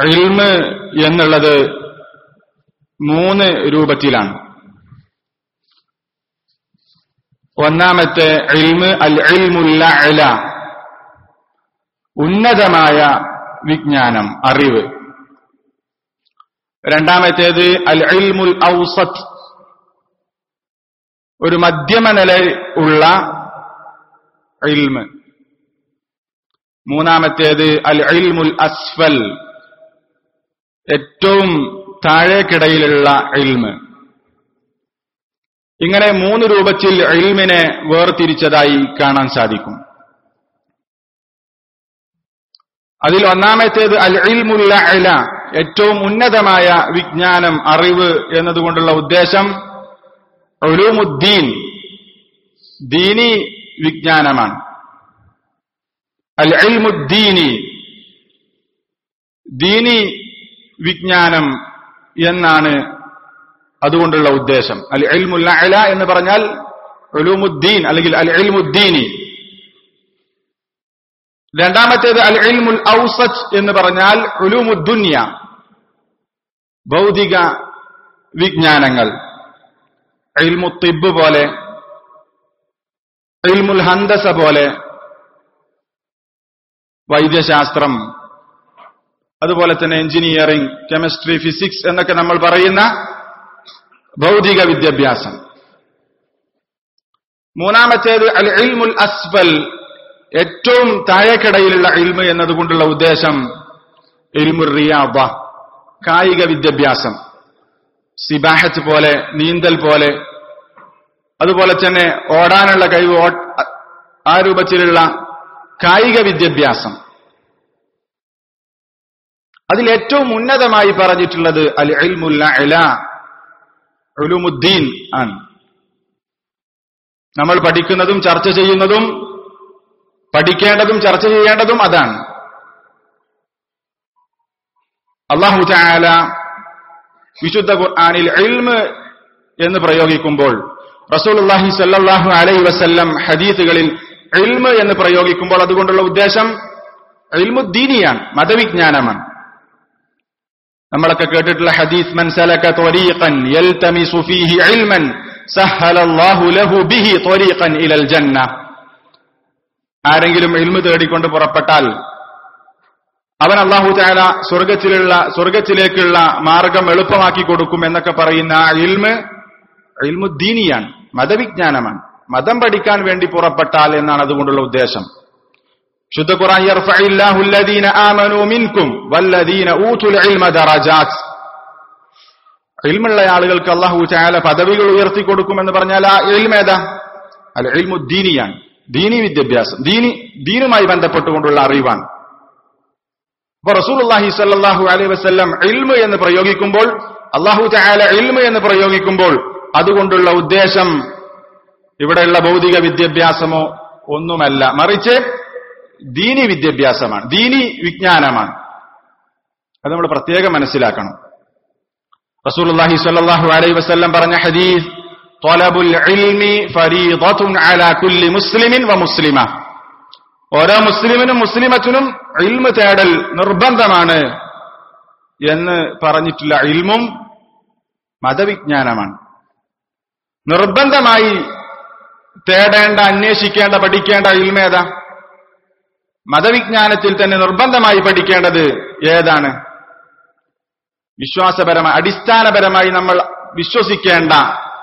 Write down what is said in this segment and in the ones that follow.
ഇൽമ് എന്നുള്ളത് മൂന്ന് രൂപത്തിലാണ് ഒന്നാമത്തെ ഇൽമ് അൽ ഇൽമുല്ല അല ഉന്നതമായ വിജ്ഞാനം അറിവ് രണ്ടാമത്തേത് അൽ ഇൽമുൽ ഔസത്ത് ഒരു മധ്യമ നില ഉള്ള ഇൽമ് മൂന്നാമത്തേത് അൽ ഇൽമുൽ അസ്ഫൽ ഏറ്റവും താഴേക്കിടയിലുള്ള ഇൽമ് ഇങ്ങനെ മൂന്ന് രൂപത്തിൽ ഇൽമിനെ വേർതിരിച്ചതായി കാണാൻ സാധിക്കും അതിൽ ഒന്നാമത്തേത് അൽ ഇൽമുല്ല അല ഏറ്റവും ഉന്നതമായ വിജ്ഞാനം അറിവ് എന്നതുകൊണ്ടുള്ള ഉദ്ദേശം ഒലുമുദ്ദീൻ ദീനി വിജ്ഞാനമാണ് അൽ ഇൽമുദ്ദീനി ദീനി വിജ്ഞാനം എന്നാണ് അതുകൊണ്ടുള്ള ഉദ്ദേശം അൽ ഇൽമുൽ അല എന്ന് പറഞ്ഞാൽ ഉലൂമുദ്ദീൻ അല്ലെങ്കിൽ അൽ ഇൽമുദ്ദീനി രണ്ടാമത്തേത് അൽ ഇൽമുൽ ഔസച്ച് എന്ന് പറഞ്ഞാൽ ഉലൂമുദ്ദുന്യ ഭൗതിക വിജ്ഞാനങ്ങൾ ഇൽമു തിബ് പോലെ ഇൽമുൽ ഹന്തസ പോലെ വൈദ്യശാസ്ത്രം അതുപോലെ തന്നെ എഞ്ചിനീയറിംഗ് കെമിസ്ട്രി ഫിസിക്സ് എന്നൊക്കെ നമ്മൾ പറയുന്ന ഭൗതിക വിദ്യാഭ്യാസം മൂന്നാമത്തേത് അൽ ഇൽമുൽ അസ്ഫൽ ഏറ്റവും താഴേക്കിടയിലുള്ള ഇൽമ് എന്നതുകൊണ്ടുള്ള ഉദ്ദേശം ഇൽമുർ റിയാബ കായിക വിദ്യാഭ്യാസം സിബാഹത്ത് പോലെ നീന്തൽ പോലെ അതുപോലെ തന്നെ ഓടാനുള്ള കഴിവ് ഓ- ആ രൂപത്തിലുള്ള കായിക വിദ്യാഭ്യാസം അതിൽ ഏറ്റവും ഉന്നതമായി പറഞ്ഞിട്ടുള്ളത് അൽ ഇൽമുല്ല ഇല ഉലുമുദ്ദീൻ ആണ് നമ്മൾ പഠിക്കുന്നതും ചർച്ച ചെയ്യുന്നതും പഠിക്കേണ്ടതും ചർച്ച ചെയ്യേണ്ടതും അതാണ് അള്ളാഹു ചായാല വിശുദ്ധ ഖുർആാനിൽ ഇൽമ് എന്ന് പ്രയോഗിക്കുമ്പോൾ റസൂലുള്ളാഹി സല്ലല്ലാഹു അലൈഹി വസല്ലം ഹദീസുകളിൽ ഇൽമ് എന്ന് പ്രയോഗിക്കുമ്പോൾ അതുകൊണ്ടുള്ള ഉദ്ദേശം ഇൽമുദ്ദീനിയാണ് മതവിജ്ഞാനമാണ് നമ്മളൊക്കെ കേട്ടിട്ടുള്ള ഹദീസ് മൻ സലക ത്വരീഖൻ യൽതമിസു ഫീഹി ഇൽമൻ സഹലല്ലാഹു ലഹു ബിഹി ത്വരീഖൻ ഇലൽ ജന്ന ആരെങ്കിലും ഇൽമ് തേടിക്കൊണ്ട് പുറപ്പെട്ടാൽ അവൻ അള്ളാഹു താല സ്വർഗത്തിലുള്ള സ്വർഗത്തിലേക്കുള്ള മാർഗം എളുപ്പമാക്കി കൊടുക്കും എന്നൊക്കെ പറയുന്ന ആ ഇൽമ് ഇൽമുദ്ദീനിയാണ് മതവിജ്ഞാനമാണ് മതം പഠിക്കാൻ വേണ്ടി പുറപ്പെട്ടാൽ എന്നാണ് അതുകൊണ്ടുള്ള ഉദ്ദേശം ശുദ്ധ ഖുർആൻ യർഫഇല്ലാഹു അല്ലദീന ആമനൂ മിൻകും വല്ലദീന ഊതുൽ ഇൽമ ദറജാത്ത് ഇൽമുള്ള ആളുകൾക്ക് അള്ളാഹു ചായാല പദവികൾ ഉയർത്തി കൊടുക്കുമെന്ന് പറഞ്ഞാൽ ആ ഇൽമ ഏതാ അല്ല ഇൽമു ദീനിയാണ് ദീനി വിദ്യാഭ്യാസം ദീനി ദീനുമായി ബന്ധപ്പെട്ടുകൊണ്ടുള്ള അറിവാണ് അപ്പൊ റസൂലുള്ളാഹി സ്വല്ലല്ലാഹു അലൈഹി വസല്ലം ഇൽമു എന്ന് പ്രയോഗിക്കുമ്പോൾ അള്ളാഹു ചായാല ഇൽമു എന്ന് പ്രയോഗിക്കുമ്പോൾ അതുകൊണ്ടുള്ള ഉദ്ദേശം ഇവിടെയുള്ള ഭൗതിക വിദ്യാഭ്യാസമോ ഒന്നുമല്ല മറിച്ച് ദീനി വിദ്യാഭ്യാസമാണ് ദീനി വിജ്ഞാനമാണ് അത് നമ്മൾ പ്രത്യേകം മനസ്സിലാക്കണം റസൂലുള്ളാഹി സ്വല്ലല്ലാഹു അലൈഹി വസല്ലം പറഞ്ഞ ഹദീസ് ത്വലബുൽ ഇൽമി ഫരീദത്തുൻ അലാ കുല്ലി മുസ്ലിമിൻ വ മുസ്ലിമ ഓരോ മുസ്ലിമിനും മുസ്ലിമത്തിനും ഇൽമ് തേടൽ നിർബന്ധമാണ് എന്ന് പറഞ്ഞിട്ടുള്ള ഇൽമും മതവിജ്ഞാനമാണ് നിർബന്ധമായി തേടേണ്ട അന്വേഷിക്കേണ്ട പഠിക്കേണ്ട ഇൽമേതാ മതവിജ്ഞാനത്തിൽ തന്നെ നിർബന്ധമായി പഠിക്കേണ്ടത് ഏതാണ് വിശ്വാസപരമായി അടിസ്ഥാനപരമായി നമ്മൾ വിശ്വസിക്കേണ്ട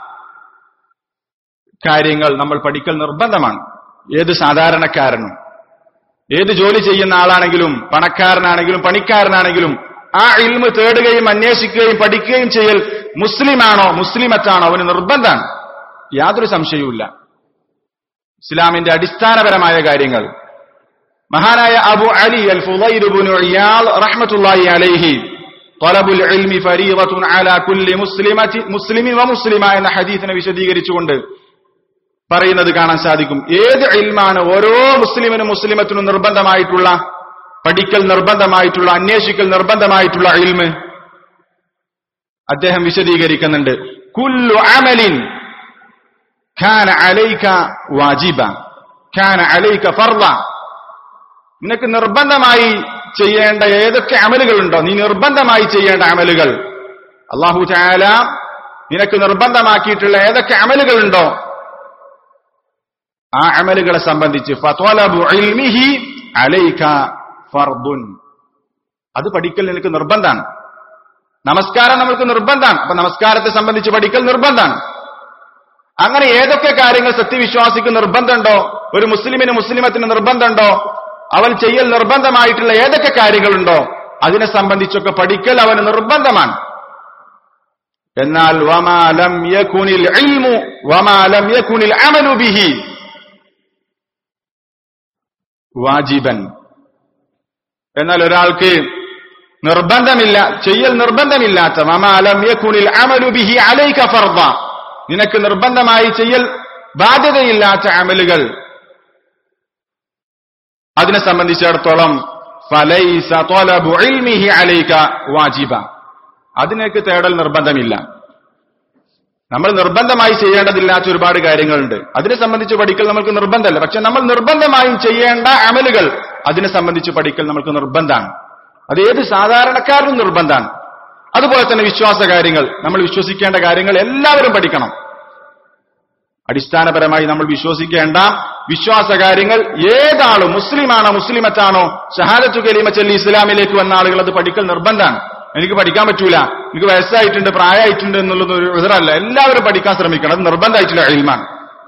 കാര്യങ്ങൾ നമ്മൾ പഠിക്കൽ നിർബന്ധമാണ് ഏത് സാധാരണക്കാരനും ഏത് ജോലി ചെയ്യുന്ന ആളാണെങ്കിലും പണക്കാരനാണെങ്കിലും പണിക്കാരനാണെങ്കിലും ആ ഇൽമ് തേടുകയും അന്വേഷിക്കുകയും പഠിക്കുകയും ചെയ്യൽ മുസ്ലിമാണോ മുസ്ലിമത്താണോ അവന് നിർബന്ധമാണ് യാതൊരു സംശയവുമില്ല ഇസ്ലാമിന്റെ അടിസ്ഥാനപരമായ കാര്യങ്ങൾ മഹാനായ അബു അലി അൽ ഫുലൈറുബുനു ഇയാൾ റഹ്മത്തുള്ളാഹി അലൈഹി തൊലബുൽ ഇൽമി ഫരീദത്തുൻ അലാ കുല്ലി മുസ്ലിമത്തി മുസ്ലിമിൻ വ മുസ്ലിമ എന്ന ഹദീസിനെ വിശദീകരിച്ചുകൊണ്ട് പറയുന്നത് കാണാൻ സാധിക്കും ഏത് ഇൽമാണ് ഓരോ മുസ്ലിമിനും മുസ്ലിമത്തിനും നിർബന്ധമായിട്ടുള്ള പഠിക്കൽ നിർബന്ധമായിട്ടുള്ള അന്വേഷിക്കൽ നിർബന്ധമായിട്ടുള്ള ഇൽമ് അദ്ദേഹം വിശദീകരിക്കുന്നുണ്ട് കുല്ലു അമലിൻ ഖാന അലൈക വാജിബ ഖാന അലൈക ഫർദ നിനക്ക് നിർബന്ധമായി ചെയ്യേണ്ട ഏതൊക്കെ അമലുകളുണ്ടോ നീ നിർബന്ധമായി ചെയ്യേണ്ട അമലുകൾ അള്ളാഹു ചായാല നിനക്ക് നിർബന്ധമാക്കിയിട്ടുള്ള ഏതൊക്കെ അമലുകളുണ്ടോ ആ അമലുകളെ സംബന്ധിച്ച് ഫത്വലബു ഇൽമിഹി അലൈക ഫർദുൻ അത് പഠിക്കൽ നിനക്ക് നിർബന്ധാണ് നമസ്കാരം നമ്മൾക്ക് നിർബന്ധാണ് അപ്പൊ നമസ്കാരത്തെ സംബന്ധിച്ച് പഠിക്കൽ നിർബന്ധാണ് അങ്ങനെ ഏതൊക്കെ കാര്യങ്ങൾ സത്യവിശ്വാസിക്ക് നിർബന്ധമുണ്ടോ ഒരു മുസ്ലിമിന് മുസ്ലിമത്തിന് നിർബന്ധമുണ്ടോ അവൻ ചെയ്യൽ നിർബന്ധമായിട്ടുള്ള ഏതൊക്കെ കാര്യങ്ങളുണ്ടോ അതിനെ സംബന്ധിച്ചൊക്കെ പഠിക്കൽ അവന് നിർബന്ധമാണ് എന്നാൽ വമാലം യകുനിൽ ഇൽമു വമാലം യകുനിൽ അമലു ബിഹി വാജിബൻ എന്നാൽ ഒരാൾക്ക് നിർബന്ധമില്ല ചെയ്യൽ നിർബന്ധമില്ലാത്ത വമാലം യകുനിൽ അമലു ബിഹി അലൈക ഫർദ നിനക്ക് നിർബന്ധമായി ചെയ്യൽ ബാധ്യതയില്ലാത്ത അമലുകൾ അതിനെ സംബന്ധിച്ചിടത്തോളം ഫലൈസ ത്വലബു ഇൽമിഹി അലൈക വാജിബ അതിനേക്ക് തേടൽ നിർബന്ധമില്ല നമ്മൾ നിർബന്ധമായി ചെയ്യേണ്ടതില്ലാത്ത ഒരുപാട് കാര്യങ്ങളുണ്ട് അതിനെ സംബന്ധിച്ച് പഠിക്കൽ നമുക്ക് നിർബന്ധമല്ല പക്ഷെ നമ്മൾ നിർബന്ധമായും ചെയ്യേണ്ട അമലുകൾ അതിനെ സംബന്ധിച്ച് പഠിക്കൽ നമുക്ക് നിർബന്ധമാണ് അത് ഏത് സാധാരണക്കാരനും നിർബന്ധമാണ് അതുപോലെ തന്നെ വിശ്വാസ കാര്യങ്ങൾ നമ്മൾ വിശ്വസിക്കേണ്ട കാര്യങ്ങൾ എല്ലാവരും പഠിക്കണം അടിസ്ഥാനപരമായി നമ്മൾ വിശ്വസിക്കേണ്ട വിശ്വാസ കാര്യങ്ങൾ ഏതാളും മുസ്ലിമാണോ മുസ്ലിമത്താണോ ഷഹാദത്തു കലീമ ചൊല്ലി ഇസ്ലാമിലേക്ക് വന്ന ആളുകൾ അത് പഠിക്കൽ നിർബന്ധമാണ് എനിക്ക് പഠിക്കാൻ പറ്റൂല എനിക്ക് വയസ്സായിട്ടുണ്ട് പ്രായമായിട്ടുണ്ട് എന്നുള്ളത് ഒരു എതിരല്ല എല്ലാവരും പഠിക്കാൻ ശ്രമിക്കണം അത് നിർബന്ധമായിട്ടുള്ള എൽമാണ്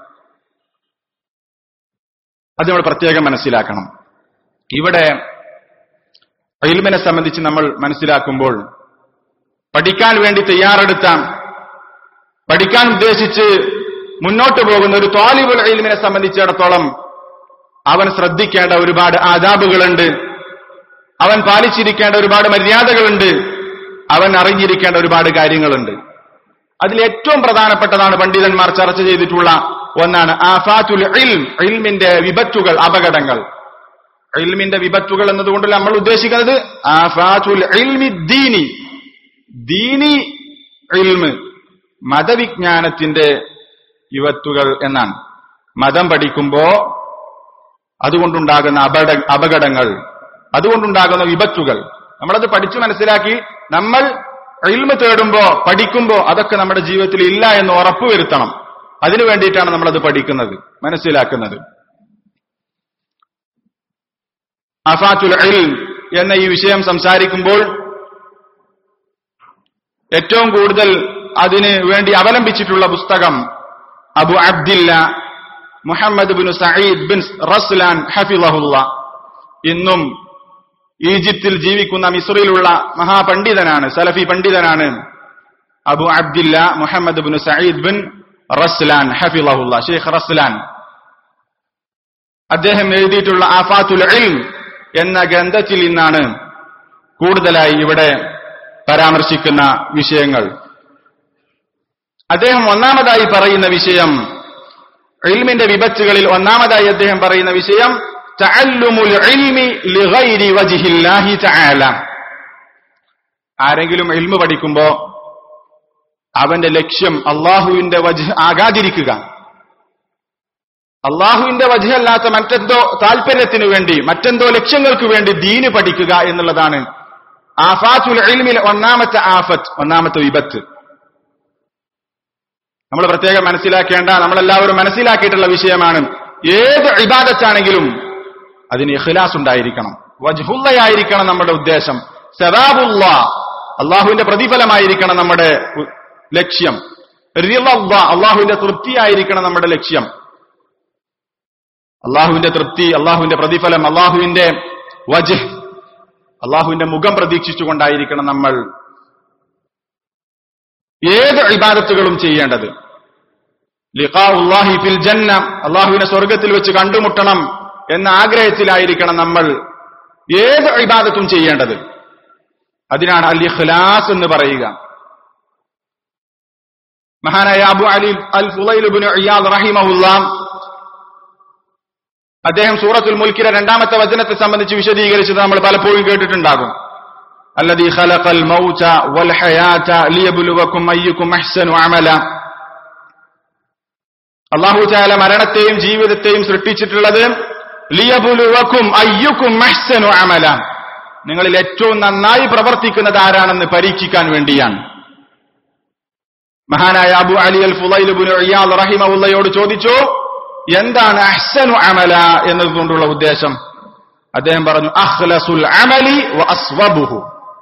അത് നമ്മൾ പ്രത്യേകം മനസ്സിലാക്കണം ഇവിടെ ഇൽമിനെ സംബന്ധിച്ച് നമ്മൾ മനസ്സിലാക്കുമ്പോൾ പഠിക്കാൻ വേണ്ടി തയ്യാറെടുത്ത പഠിക്കാൻ ഉദ്ദേശിച്ച് മുന്നോട്ട് പോകുന്ന ഒരു തോലിബുൽ ഇൽമിനെ സംബന്ധിച്ചിടത്തോളം അവൻ ശ്രദ്ധിക്കേണ്ട ഒരുപാട് ആദാബുകളുണ്ട് അവൻ പാലിച്ചിരിക്കേണ്ട ഒരുപാട് മര്യാദകളുണ്ട് അവൻ അറിഞ്ഞിരിക്കേണ്ട ഒരുപാട് കാര്യങ്ങളുണ്ട് അതിൽ ഏറ്റവും പ്രധാനപ്പെട്ടതാണ് പണ്ഡിതന്മാർ ചർച്ച ചെയ്തിട്ടുള്ള ഒന്നാണ് ആഫാത്തുൽ ഇൽം ഇൽമിന്റെ വിപത്തുകൾ അപകടങ്ങൾ ഇൽമിന്റെ വിപത്തുകൾ എന്നതുകൊണ്ട് നമ്മൾ ഉദ്ദേശിക്കുന്നത് ആഫാത്തുൽ ഇൽമി ദീനി ദീനി ഇൽമ് മതവിജ്ഞാനത്തിന്റെ വിപത്തുകൾ എന്നാണ് മതം പഠിക്കുമ്പോ അതുകൊണ്ടുണ്ടാകുന്ന അപകട അപകടങ്ങൾ അതുകൊണ്ടുണ്ടാകുന്ന വിപത്തുകൾ നമ്മളത് പഠിച്ചു മനസ്സിലാക്കി നമ്മൾ ഇൽമ തേടുമ്പോ പഠിക്കുമ്പോ അതൊക്കെ നമ്മുടെ ജീവിതത്തിൽ ഇല്ല എന്ന് ഉറപ്പുവരുത്തണം അതിനു വേണ്ടിയിട്ടാണ് നമ്മളത് പഠിക്കുന്നത് മനസ്സിലാക്കുന്നത് അഫാത്തുൽ ഇൽം എന്ന ഈ വിഷയം സംസാരിക്കുമ്പോൾ ഏറ്റവും കൂടുതൽ അതിന് വേണ്ടി അവലംബിച്ചിട്ടുള്ള പുസ്തകം Abu Abdillah Muhammad bin Saeed bin Raslan ഹഫിളഹുല്ല ഇന്നും ഈജിപ്തിൽ ജീവിക്കുന്ന മിസ്രിലുള്ള മഹാപണ്ഡിതനാണ് സലഫി പണ്ഡിതനാണ് Abu Abdillah Muhammad bin Saeed bin Raslan ഹഫിളഹുല്ല ഷെയ്ഖ് റസ്ലാൻ അദ്ദേഹം എഴുതിയിട്ടുള്ള ആഫാത്തുൽ ഇൽം എന്ന ഗ്രന്ഥത്തിൽ നിന്നാണ് കൂടുതലായി ഇവിടെ പരാമർശിക്കുന്ന വിഷയങ്ങൾ അദ്ദേഹം ഒന്നാമതായി പറയുന്ന വിഷയം ഇൽമിന്റെ വിപത്തുകളിൽ ഒന്നാമതായി അദ്ദേഹം പറയുന്ന വിഷയം തഅല്ലുമുൽ ഇൽമി ലിഗൈരി വജ്ഹില്ലാഹി തആല ആരെങ്കിലും ഇൽമു പഠിക്കുമ്പോ അവന്റെ ലക്ഷ്യം അള്ളാഹുവിന്റെ വജ്ഹ് ആകാതിരിക്കുക അള്ളാഹുവിന്റെ വജ്ഹല്ലാത്ത മറ്റെന്തോ താല്പര്യത്തിനു വേണ്ടി മറ്റെന്തോ ലക്ഷ്യങ്ങൾക്ക് വേണ്ടി ദീന് പഠിക്കുക എന്നുള്ളതാണ് ആഫാത്തുൽ ഇൽമിലെ ഒന്നാമത്തെ ആഫത്ത് ഒന്നാമത്തെ വിപത്ത് നമ്മൾ പ്രത്യേകം മനസ്സിലാക്കേണ്ട നമ്മളെല്ലാവരും മനസ്സിലാക്കിയിട്ടുള്ള വിഷയമാണ് ഏത് ഇബാദത്താണെങ്കിലും അതിന് ഇഖ്ലാസ് ഉണ്ടായിരിക്കണം വജ്ഹുള്ളയായിരിക്കണം നമ്മുടെ ഉദ്ദേശം സദാബുള്ള അള്ളാഹുവിന്റെ പ്രതിഫലമായിരിക്കണം നമ്മുടെ ഉ- ലക്ഷ്യം റിളവ്വ, അള്ളാഹുവിന്റെ തൃപ്തിയായിരിക്കണം നമ്മുടെ ലക്ഷ്യം അള്ളാഹുവിന്റെ തൃപ്തി അള്ളാഹുവിന്റെ പ്രതിഫലം അള്ളാഹുവിന്റെ വജ് അള്ളാഹുവിന്റെ മുഖം പ്രതീക്ഷിച്ചുകൊണ്ടായിരിക്കണം നമ്മൾ ഏത് ഇബാദത്തുകളും ചെയ്യേണ്ടത് ലിഖാഉല്ലാഹി ഫിൽ ജന്ന അള്ളാഹുവിനെ സ്വർഗത്തിൽ വെച്ച് കണ്ടുമുട്ടണം എന്ന ആഗ്രഹത്തിലായിരിക്കണം നമ്മൾ ഏത് ഇബാദത്തും ചെയ്യേണ്ടത് അതിനാണ് അൽ ഇഖ്ലാസ് എന്ന് പറയുക മഹാനായ അബു അലി അൽ ഫുലൈലുബിന് ഇയാദ് റഹിമഹുല്ല അദ്ദേഹം സൂറത്തുൽ മുൽക്കിലെ രണ്ടാമത്തെ വചനത്തെ സംബന്ധിച്ച് വിശദീകരിച്ചത് നമ്മൾ പലപ്പോഴും കേട്ടിട്ടുണ്ടാകും الذي خلق الموت والحياة ليبلوكم أيكم أحسن عملا അള്ളാഹു ചാല മരണത്തെയും ജീവിതത്തെയും സൃഷ്ടിച്ചിട്ടുള്ളത് ലിയബുലുവക്കും അയ്യുക്കും മഹ്സനു അമല നിങ്ങളിൽ ഏറ്റവും നന്നായി പ്രവർത്തിക്കുന്നത് ആരാണെന്ന് പരീക്ഷിക്കാൻ വേണ്ടിയാണ് മഹാനായ അബു അലി അൽ ഫുലൈലുബുൻ റഹിമഉള്ളയോട് ചോദിച്ചു എന്താണ് അഹ്സനു അമല എന്നതുകൊണ്ടുള്ള ഉദ്ദേശം അദ്ദേഹം പറഞ്ഞു അഖ്ലസുൽ അമലി വ അസ്വബുഹു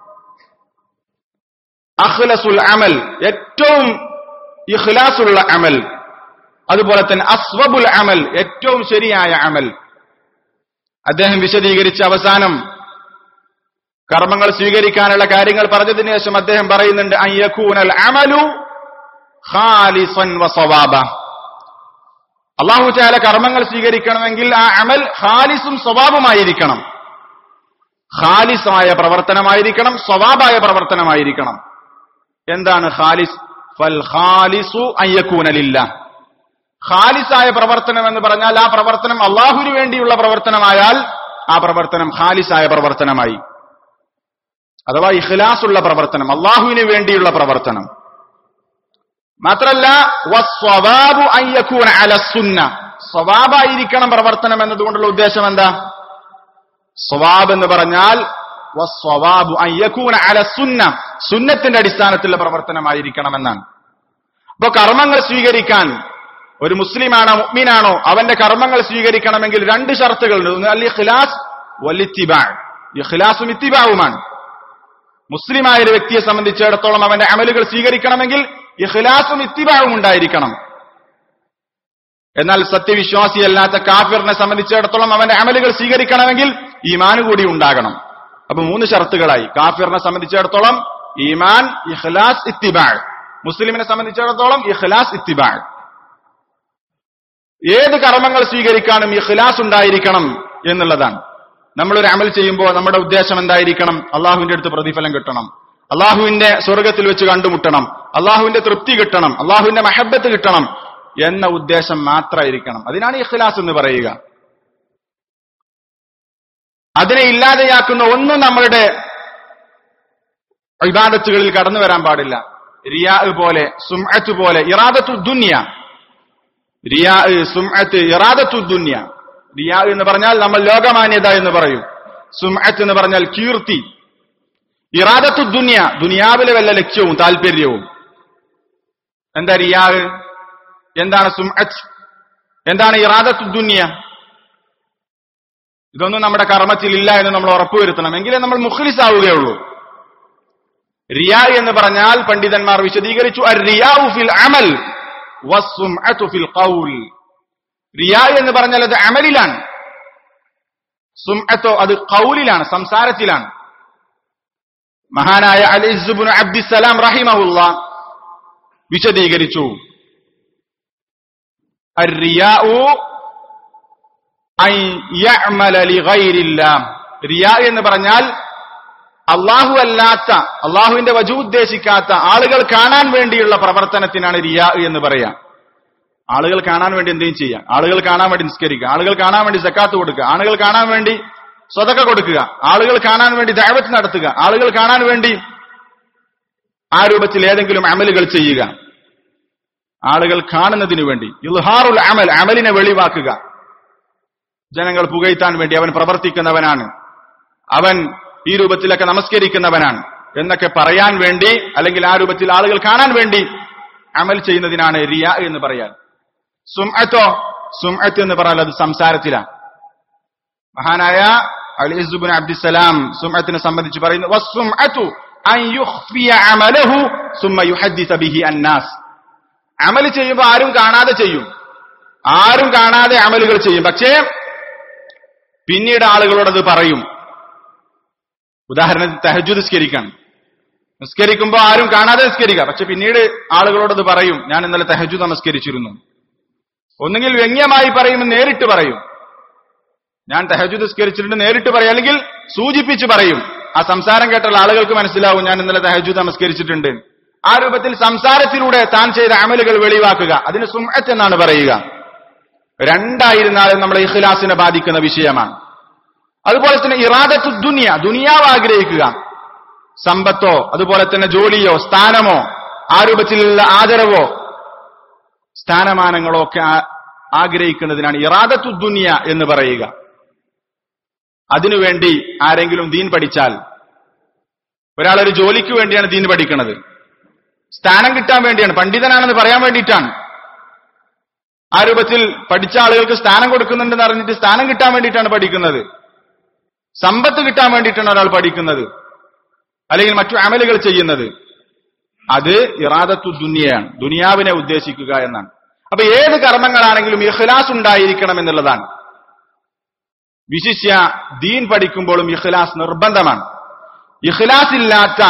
അഖ്ലസുൽ അമൽ ഏറ്റവും ഇഖ്ലാസുള്ള അമൽ അതുപോലെ തന്നെ അസ്വബുൽ അമൽ ഏറ്റവും ശരിയായ അമൽ അദ്ദേഹം വിശദീകരിച്ച അവസാനം കർമ്മങ്ങൾ സ്വീകരിക്കാനുള്ള കാര്യങ്ങൾ പറഞ്ഞതിന് ശേഷം അദ്ദേഹം പറയുന്നുണ്ട് അയ്യക്കൂനൽ അമലു ഖാലിസൻ വസവാബ അള്ളാഹു ചാല കർമ്മങ്ങൾ സ്വീകരിക്കണമെങ്കിൽ ആ അമൽ ഖാലിസും സ്വഭാവമായിരിക്കണം ഖാലിസായ പ്രവർത്തനമായിരിക്കണം സ്വഭാവായ പ്രവർത്തനമായിരിക്കണം എന്താണ് ഖാലിസ് ഫൽ ഖാലിസു അയ്യക്കൂനലില്ല ഖാലിസായ പ്രവർത്തനം എന്ന് പറഞ്ഞാൽ ആ പ്രവർത്തനം അള്ളാഹുവിന് വേണ്ടിയുള്ള പ്രവർത്തനമായാൽ ആ പ്രവർത്തനം ഖാലിസായ പ്രവർത്തനമായി അഥവാ ഇഖ്ലാസുള്ള പ്രവർത്തനം അള്ളാഹുവിന് വേണ്ടിയുള്ള പ്രവർത്തനം മാത്രല്ല വസ്വവാബു അയ്യക്കൂന അല സുന്ന സ്വവാബായിരിക്കണം പ്രവർത്തനം എന്നതുകൊണ്ടുള്ള ഉദ്ദേശം എന്താ സ്വവാബ് എന്ന് പറഞ്ഞാൽ വസ്വവാബു അയ്യക്കൂന അല സുന്ന സുന്നത്തിന്റെ അടിസ്ഥാനത്തിലുള്ള പ്രവർത്തനമായിരിക്കണം എന്നാണ് അപ്പൊ കർമ്മങ്ങൾ സ്വീകരിക്കാൻ ഒരു മുസ്ലിമാണോ മുഅ്മിനാണോ അവന്റെ കർമ്മങ്ങൾ സ്വീകരിക്കണമെങ്കിൽ രണ്ട് ഷർത്തുകളുണ്ട് ഒന്ന് അൽ ഇഖ്ലാസ് വൽ ഇത്തിബാ ഇഖ്ലാസും ഇത്തിബാവുമാണ് മുസ്ലിമായ ഒരു വ്യക്തിയെ സംബന്ധിച്ചിടത്തോളം അവന്റെ അമലുകൾ സ്വീകരിക്കണമെങ്കിൽ ഇഖ്ലാസും ഇത്തിബാവും ഉണ്ടായിരിക്കണം എന്നാൽ സത്യവിശ്വാസിയല്ലാത്ത കാഫിറിനെ സംബന്ധിച്ചിടത്തോളം അവന്റെ അമലുകൾ സ്വീകരിക്കണമെങ്കിൽ ഈമാൻ കൂടി ഉണ്ടാകണം അപ്പൊ മൂന്ന് ഷർത്തുകളായി കാഫിറിനെ സംബന്ധിച്ചിടത്തോളം ഈമാൻ ഇഖ്ലാസ് ഇത്തിബാൾ മുസ്ലിമിനെ സംബന്ധിച്ചിടത്തോളം ഇഖ്ലാസ് ഇത്തിബാൾ ഏത് കർമ്മങ്ങൾ സ്വീകരിക്കാനും ഇഖ്ലാസ് ഉണ്ടായിരിക്കണം എന്നുള്ളതാണ് നമ്മളൊരു അമൽ ചെയ്യുമ്പോൾ നമ്മുടെ ഉദ്ദേശം എന്തായിരിക്കണം അള്ളാഹുവിന്റെ അടുത്ത് പ്രതിഫലം കിട്ടണം അള്ളാഹുവിന്റെ സ്വർഗത്തിൽ വെച്ച് കണ്ടുമുട്ടണം അള്ളാഹുവിന്റെ തൃപ്തി കിട്ടണം അള്ളാഹുവിന്റെ മഹബത്ത് കിട്ടണം എന്ന ഉദ്ദേശം മാത്രമായിരിക്കണം അതിനാണ് ഇഖ്ലാസ് എന്ന് പറയുക അതിനെ ഇല്ലാതെയാക്കുന്ന ഒന്നും നമ്മളുടെ ഇബാദത്തുകളിൽ കടന്നു വരാൻ പാടില്ല റിയാ പോലെ സുംഅത്ത് പോലെ ഇറാദത്തു ദുന്യ റിയാ സുംഅത്ത് ഇറാദത്തു ദുന്യ റിയാ എന്ന് പറഞ്ഞാൽ നമ്മൾ ലോകമാന്യത എന്ന് പറയും സുംഅത്ത് എന്ന് പറഞ്ഞാൽ കീർത്തി ഇറാദത്തു ദുന്യ ദുനിയാവിലെ വല്ല ലക്ഷ്യവും താല്പര്യവും എന്താ റിയാ എന്താണ് സുംഅത്ത് എന്താണ് ഇറാദത്തു ദുന്യ ഇതൊന്നും നമ്മുടെ കർമ്മത്തിൽ ഇല്ല എന്ന് നമ്മൾ ഉറപ്പുവരുത്തണം എങ്കിലേ നമ്മൾ മുഖ്ലിസ് ആവുകയുള്ളൂ റിയാ എന്ന് പറഞ്ഞാൽ പണ്ഡിതന്മാർ വിശദീകരിച്ചു റിയാഉ ഫിൽ അമൽ വസ്സുംഅതു ഫിൽ ഖൗൽ റിയാ എന്ന് പറഞ്ഞാൽ അത് അമലിലാണ് സുംഅത്തോ അത് ഖൗലിലാണ് സംസാരത്തിലാണ് മഹാനായ അലിസുബുൻ അബ്ദിസലാം റഹിമഹുല്ല വിശദീകരിച്ചു റിയാ എന്ന് പറഞ്ഞാൽ അള്ളാഹു അല്ലാത്ത അള്ളാഹുവിന്റെ വജു ഉദ്ദേശിക്കാത്ത ആളുകൾ കാണാൻ വേണ്ടിയുള്ള പ്രവർത്തനത്തിനാണ് റിയാ എന്ന് പറയാം ആളുകൾ കാണാൻ വേണ്ടി എന്തെങ്കിലും ചെയ്യാം ആളുകൾ കാണാൻ വേണ്ടി നിസ്കരിക്കുക ആളുകൾ കാണാൻ വേണ്ടി സക്കാത്ത് കൊടുക്കുക ആളുകൾ കാണാൻ വേണ്ടി സ്വതക്ക കൊടുക്കുക ആളുകൾ കാണാൻ വേണ്ടി ദൈവത്ത് നടത്തുക ആളുകൾ കാണാൻ വേണ്ടി ആ രൂപത്തിൽ ഏതെങ്കിലും അമലുകൾ ചെയ്യുക ആളുകൾ കാണുന്നതിനു വേണ്ടി ഇൽഹാറുൽ അമൽ അമലിനെ വെളിവാക്കുക ജനങ്ങൾ പുകഴ്ത്താൻ വേണ്ടി അവൻ പ്രവർത്തിക്കുന്നവനാണ് അവൻ ഈ രൂപത്തിലൊക്കെ നമസ്കരിക്കുന്നവനാണ് എന്നൊക്കെ പറയാൻ വേണ്ടി അല്ലെങ്കിൽ ആ രൂപത്തിൽ ആളുകൾ കാണാൻ വേണ്ടി അമൽ ചെയ്യുന്നതിനാണ് റിയ എന്ന് പറയാൻ സുംഅത്തോ സുംഅത്ത് എന്ന് പറഞ്ഞാൽ അത് സംസാരത്തിലാണ് മഹാനായ അലിസുബിൻ അബ്ദുസലാം സുംഅത്തിനെ സംബന്ധിച്ച് പറയുന്നു വസ്സുംഅതു അൻ യുഖ്ഫിയ അമലഹു സുമ്മ യുഹദ്ദിസ ബിഹി അന്നാസ് അമൽ ചെയ്യുമ്പോൾ ആരും കാണാതെ ചെയ്യും ആരും കാണാതെ അമലുകൾ ചെയ്യും പക്ഷേ പിന്നീട് ആളുകളോട് അത് പറയും ഉദാഹരണത്തിന് തഹജു നിസ്കരിക്കാൻ നിസ്കരിക്കുമ്പോൾ ആരും കാണാതെ നിസ്കരിക്കുക പക്ഷെ പിന്നീട് ആളുകളോട് അത് പറയും ഞാൻ ഇന്നലെ തഹജു നമസ്കരിച്ചിരുന്നു ഒന്നുകിൽ വ്യംഗ്യമായി പറയും നേരിട്ട് പറയും ഞാൻ തഹജു നിസ്കരിച്ചിട്ടുണ്ട് നേരിട്ട് പറയും അല്ലെങ്കിൽ സൂചിപ്പിച്ച് പറയും ആ സംസാരം കേട്ടാൽ ആളുകൾക്ക് മനസ്സിലാവും ഞാൻ ഇന്നലെ തഹജു നമസ്കരിച്ചിട്ടുണ്ട് ആ രൂപത്തിൽ സംസാരത്തിലൂടെ താൻ ചെയ്ത അമലുകൾ വെളിവാക്കുക അതിന് സുമത്ത് എന്നാണ് പറയുക രണ്ടായിരുന്നാലും നമ്മളെ ഇഖ്ലാസിനെ ബാധിക്കുന്ന വിഷയമാണ് അതുപോലെ തന്നെ ഇറാദത്തു ദുനിയ ദുനിയാവ് ആഗ്രഹിക്കുക സമ്പത്തോ അതുപോലെ തന്നെ ജോലിയോ സ്ഥാനമോ ആ രൂപത്തിലുള്ള ആദരവോ സ്ഥാനമാനങ്ങളോ ഒക്കെ ആഗ്രഹിക്കുന്നതിനാണ് ഇറാദത്തു ദുനിയ എന്ന് പറയുക അതിനുവേണ്ടി ആരെങ്കിലും ദീൻ പഠിച്ചാൽ ഒരാൾ ഒരു ജോലിക്ക് വേണ്ടിയാണ് ദീൻ പഠിക്കുന്നത് സ്ഥാനം കിട്ടാൻ വേണ്ടിയാണ് പണ്ഡിതനാണെന്ന് പറയാൻ വേണ്ടിയിട്ടാണ് ആ രൂപത്തിൽ പഠിച്ച ആളുകൾക്ക് സ്ഥാനം കൊടുക്കുന്നുണ്ടെന്ന് അറിഞ്ഞിട്ട് സ്ഥാനം കിട്ടാൻ വേണ്ടിയിട്ടാണ് പഠിക്കുന്നത് സമ്പത്ത് കിട്ടാൻ വേണ്ടിയിട്ടാണ് ഒരാൾ പഠിക്കുന്നത് അല്ലെങ്കിൽ മറ്റു അമലുകൾ ചെയ്യുന്നത് അത് ഇറാദത്തു ദുനിയയാണ് ദുനിയാവിനെ ഉദ്ദേശിക്കുക എന്നാണ് അപ്പൊ ഏത് കർമ്മങ്ങളാണെങ്കിലും ഇഖ്ലാസ് ഉണ്ടായിരിക്കണം എന്നുള്ളതാണ് വിശിഷ്യ ദീൻ പഠിക്കുമ്പോഴും ഇഖ്ലാസ് നിർബന്ധമാണ് ഇഖ്ലാസ് ഇല്ലാത്ത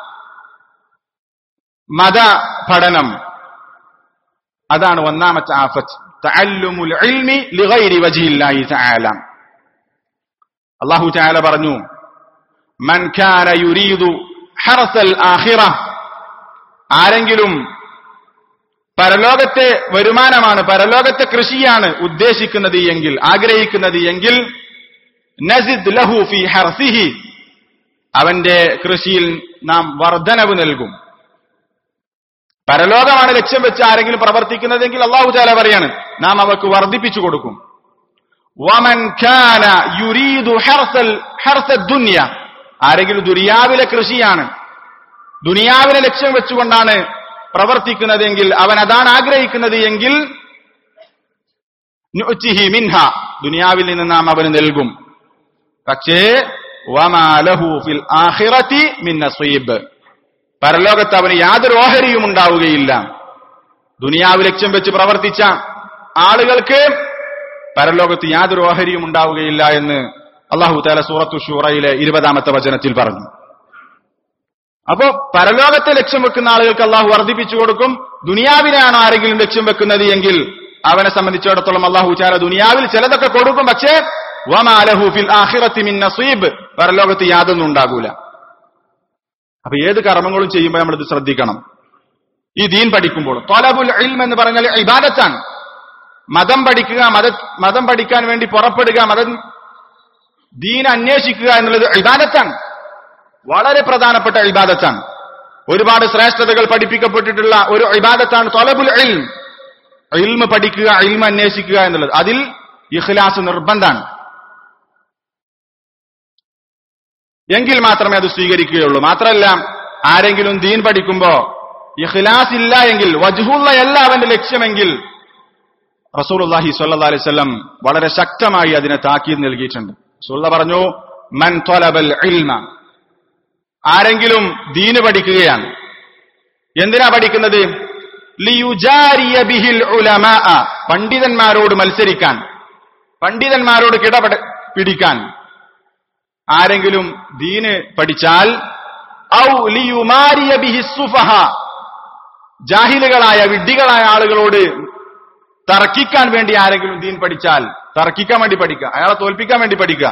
മത പഠനം അതാണ് ഒന്നാമത്തെ ആഫത്ത് തഅല്ലുമുൽ ഇൽമി ലിഗൈരി വജിഹില്ലാഹി തആല അല്ലാഹു തആല പറഞ്ഞു മൻ കാന യുരീദു ഹറസൽ ആഖിറ ആരെങ്കിലും പരലോകത്തെ വരുമാനമാണ് പരലോകത്തെ കൃഷിയാണ് ഉദ്ദേശിക്കുന്നത് എങ്കിൽ ആഗ്രഹിക്കുന്നത് എങ്കിൽ നസിദ് ലഹു ഫി ഹർസിഹി അവന്റെ കൃഷിയിൽ നാം വർധനവ് നൽകും പരലോകമാണ് ലക്ഷ്യം വെച്ച് ആരെങ്കിലും പ്രവർത്തിക്കുന്നതെങ്കിൽ അള്ളാഹു ചാല പറയാണ് നാം അവർക്ക് വർദ്ധിപ്പിച്ചു കൊടുക്കും വമൻ ഖാന യുരീദു ഹർസൽ ഹർസ ദുന്യ ആരെങ്കിലും ദുനിയാവിലെ കൃഷിയാണ് ദുനിയാവിനെ ലക്ഷ്യം വെച്ചുകൊണ്ടാണ് പ്രവർത്തിക്കുന്നതെങ്കിൽ അവൻ അതാണ് ആഗ്രഹിക്കുന്നത് എങ്കിൽ നുഅ്തിഹി മിൻഹ ദുനിയാവിൽ നിന്ന് നാം അവന് നൽകും പക്ഷേ വമാലഹു ഫിൽ ആഖിറതി മിൻ നസീബ് പരലോകത്ത് അവന് യാതൊരു ഓഹരിയും ഉണ്ടാവുകയില്ല ദുനിയാവ് ലക്ഷ്യം വെച്ച് പ്രവർത്തിച്ച ആളുകൾക്ക് പരലോകത്ത് യാതൊരു ഓഹരിയും ഉണ്ടാവുകയില്ല എന്ന് അള്ളാഹു താല സൂറത്തു ഷൂറയിലെ ഇരുപതാമത്തെ വചനത്തിൽ പറഞ്ഞു അപ്പോ പരലോകത്തെ ലക്ഷ്യം വെക്കുന്ന ആളുകൾക്ക് അള്ളാഹു വർദ്ധിപ്പിച്ചു കൊടുക്കും ദുനിയാവിനെയാണ് ആരെങ്കിലും ലക്ഷ്യം വെക്കുന്നത് എങ്കിൽ അവനെ സംബന്ധിച്ചിടത്തോളം അള്ളാഹു ചാല ദുനിയാവിൽ ചിലതൊക്കെ കൊടുക്കും പക്ഷേ വമാലഹു ഫിൽ ആഖിറത്തി മിൻ നസീബ് പരലോകത്ത് യാതൊന്നും ഉണ്ടാകൂല അപ്പൊ ഏത് കർമ്മങ്ങളും ചെയ്യുമ്പോൾ നമ്മൾ ഇത് ശ്രദ്ധിക്കണം ഈ ദീൻ പഠിക്കുമ്പോൾ തൊലബുൽ ഇൽം എന്ന് പറഞ്ഞാൽ ഇബാദത്താണ് മതം പഠിക്കുക മത മതം പഠിക്കാൻ വേണ്ടി പുറപ്പെടുക മതം ദീൻ അന്വേഷിക്കുക എന്നുള്ളത് ഇബാദത്താണ് വളരെ പ്രധാനപ്പെട്ട ഇബാദത്താണ് ഒരുപാട് ശ്രേഷ്ഠതകൾ പഠിപ്പിക്കപ്പെട്ടിട്ടുള്ള ഒരു ഇബാദത്താണ് തൊലബുൽ ഇൽം ഇൽമ പഠിക്കുക ഇൽമ അന്വേഷിക്കുക എന്നുള്ളത് അതിൽ ഇഖ്ലാസ് നിർബന്ധാണ് എങ്കിൽ മാത്രമേ അത് സ്വീകരിക്കുകയുള്ളൂ മാത്രമല്ല ആരെങ്കിലും ദീൻ പഠിക്കുമ്പോ ഇഖ്ലാസ് ഇല്ല എങ്കിൽ വജുഹുള്ളയല്ല അവന്റെ ലക്ഷ്യമെങ്കിൽ റസൂലുള്ളാഹി സ്വല്ലല്ലാഹി അലൈഹി വസല്ലം വളരെ ശക്തമായി അതിനെ താക്കീത് നൽകിയിട്ടുണ്ട് റസൂലുള്ള പറഞ്ഞു മൻ ത്വലബൽ ഇൽമ ആരെങ്കിലും ദീന് പഠിക്കുകയാണ് എന്തിനാ പഠിക്കുന്നത് ലിയുജാരിയ ബിഹിൽ ഉലമാ പണ്ഡിതന്മാരോട് മത്സരിക്കാൻ പണ്ഡിതന്മാരോട് കിടപെട പിടിക്കാൻ ആരെങ്കിലും ദീന് പഠിച്ചാൽ ഔ ലിയുമാരിയ ബിഹി സുഫഹ ജാഹിലുകളായ വിഡ്ഢികളായ ആളുകളോട് തർക്കിക്കാൻ വേണ്ടി ആരെങ്കിലും ദീൻ പഠിച്ചാൽ തർക്കിക്കാൻ വേണ്ടി പഠിക്കുക അയാളെ തോൽപ്പിക്കാൻ വേണ്ടി പഠിക്കുക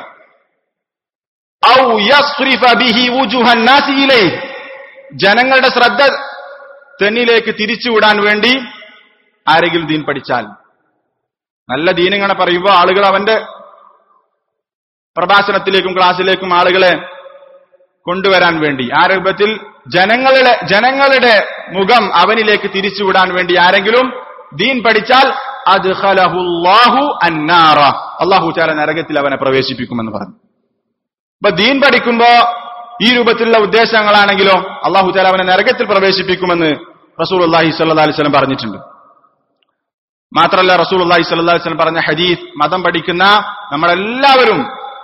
ഔ യസ്രിഫ ബിഹി വുജുഹൻ നാസി ഇലൈഹി ജനങ്ങളുടെ ശ്രദ്ധ തെന്നിലേക്ക് തിരിച്ചുവിടാൻ വേണ്ടി ആരെങ്കിലും ദീൻ പഠിച്ചാൽ നല്ല ദീനിങ്ങനെ പറയുമ്പോൾ ആളുകൾ അവന്റെ പ്രഭാഷണത്തിലേക്കും ക്ലാസ്സിലേക്കും ആളുകളെ കൊണ്ടുവരാൻ വേണ്ടി ആ രൂപത്തിൽ ജനങ്ങളുടെ ജനങ്ങളുടെ മുഖം അവനിലേക്ക് തിരിച്ചുവിടാൻ വേണ്ടി ആരെങ്കിലും ദീൻ പഠിച്ചാൽ അത് അന്നാറ അള്ളാഹു ചാല നരകത്തിൽ അവനെ പ്രവേശിപ്പിക്കുമെന്ന് പറഞ്ഞു അപ്പൊ ദീൻ പഠിക്കുമ്പോ ഈ രൂപത്തിലുള്ള ഉദ്ദേശങ്ങളാണെങ്കിലോ അള്ളാഹു ചാല അവനെ നരകത്തിൽ പ്രവേശിപ്പിക്കുമെന്ന് റസൂൽ അള്ളാഹി സല്ലാ അലിസ്ലം പറഞ്ഞിട്ടുണ്ട് മാത്രമല്ല റസൂൽ അള്ളാഹി സല്ലാ അലിസ്ലം പറഞ്ഞ ഹദീസ് മതം പഠിക്കുന്ന നമ്മളെല്ലാവരും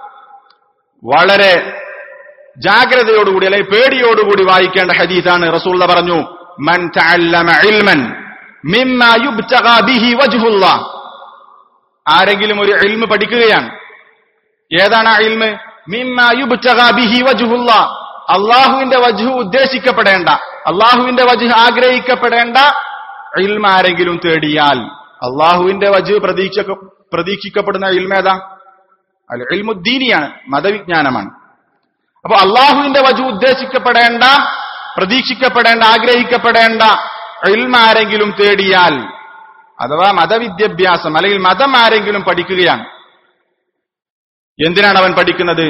വളരെ ജാഗ്രതയോടുകൂടി അല്ലെങ്കിൽ പേടിയോടുകൂടി വായിക്കേണ്ട ഹദീസാണ് റസൂള്ള പറഞ്ഞു മൻ തഅല്ലമ ഇൽമൻ മിമ്മ യുബ്തഗ ബിഹി വജ്ഹുല്ലാ ആരെങ്കിലും ഒരു ഇൽമ് പഠിക്കുകയാണ് ഏതാണ് ആ ഇൽമ് മിമ്മ യുബ്തഗ ബിഹി വജ്ഹുല്ലാ അള്ളാഹുവിന്റെ വജ്ഹു ഉദ്ദേശിക്കപ്പെടേണ്ട അള്ളാഹുവിന്റെ വജ്ഹ് ആഗ്രഹിക്കപ്പെടേണ്ട ഇൽമ ആരെങ്കിലും തേടിയാൽ അള്ളാഹുവിന്റെ വജ്ഹ് പ്രതീക്ഷ പ്രതീക്ഷിക്കപ്പെടുന്ന ഇൽമേതാ അല്ല ഇൽമുദ്ദീനിയാണ് മതവിജ്ഞാനമാണ് അപ്പൊ അള്ളാഹുവിന്റെ വജു ഉദ്ദേശിക്കപ്പെടേണ്ട പ്രതീക്ഷിക്കപ്പെടേണ്ട ആഗ്രഹിക്കപ്പെടേണ്ട ഇൽമ ആരെങ്കിലും തേടിയാൽ അഥവാ മതവിദ്യാഭ്യാസം അല്ലെങ്കിൽ മതം ആരെങ്കിലും പഠിക്കുകയാണ് എന്തിനാണ് അവൻ പഠിക്കുന്നത്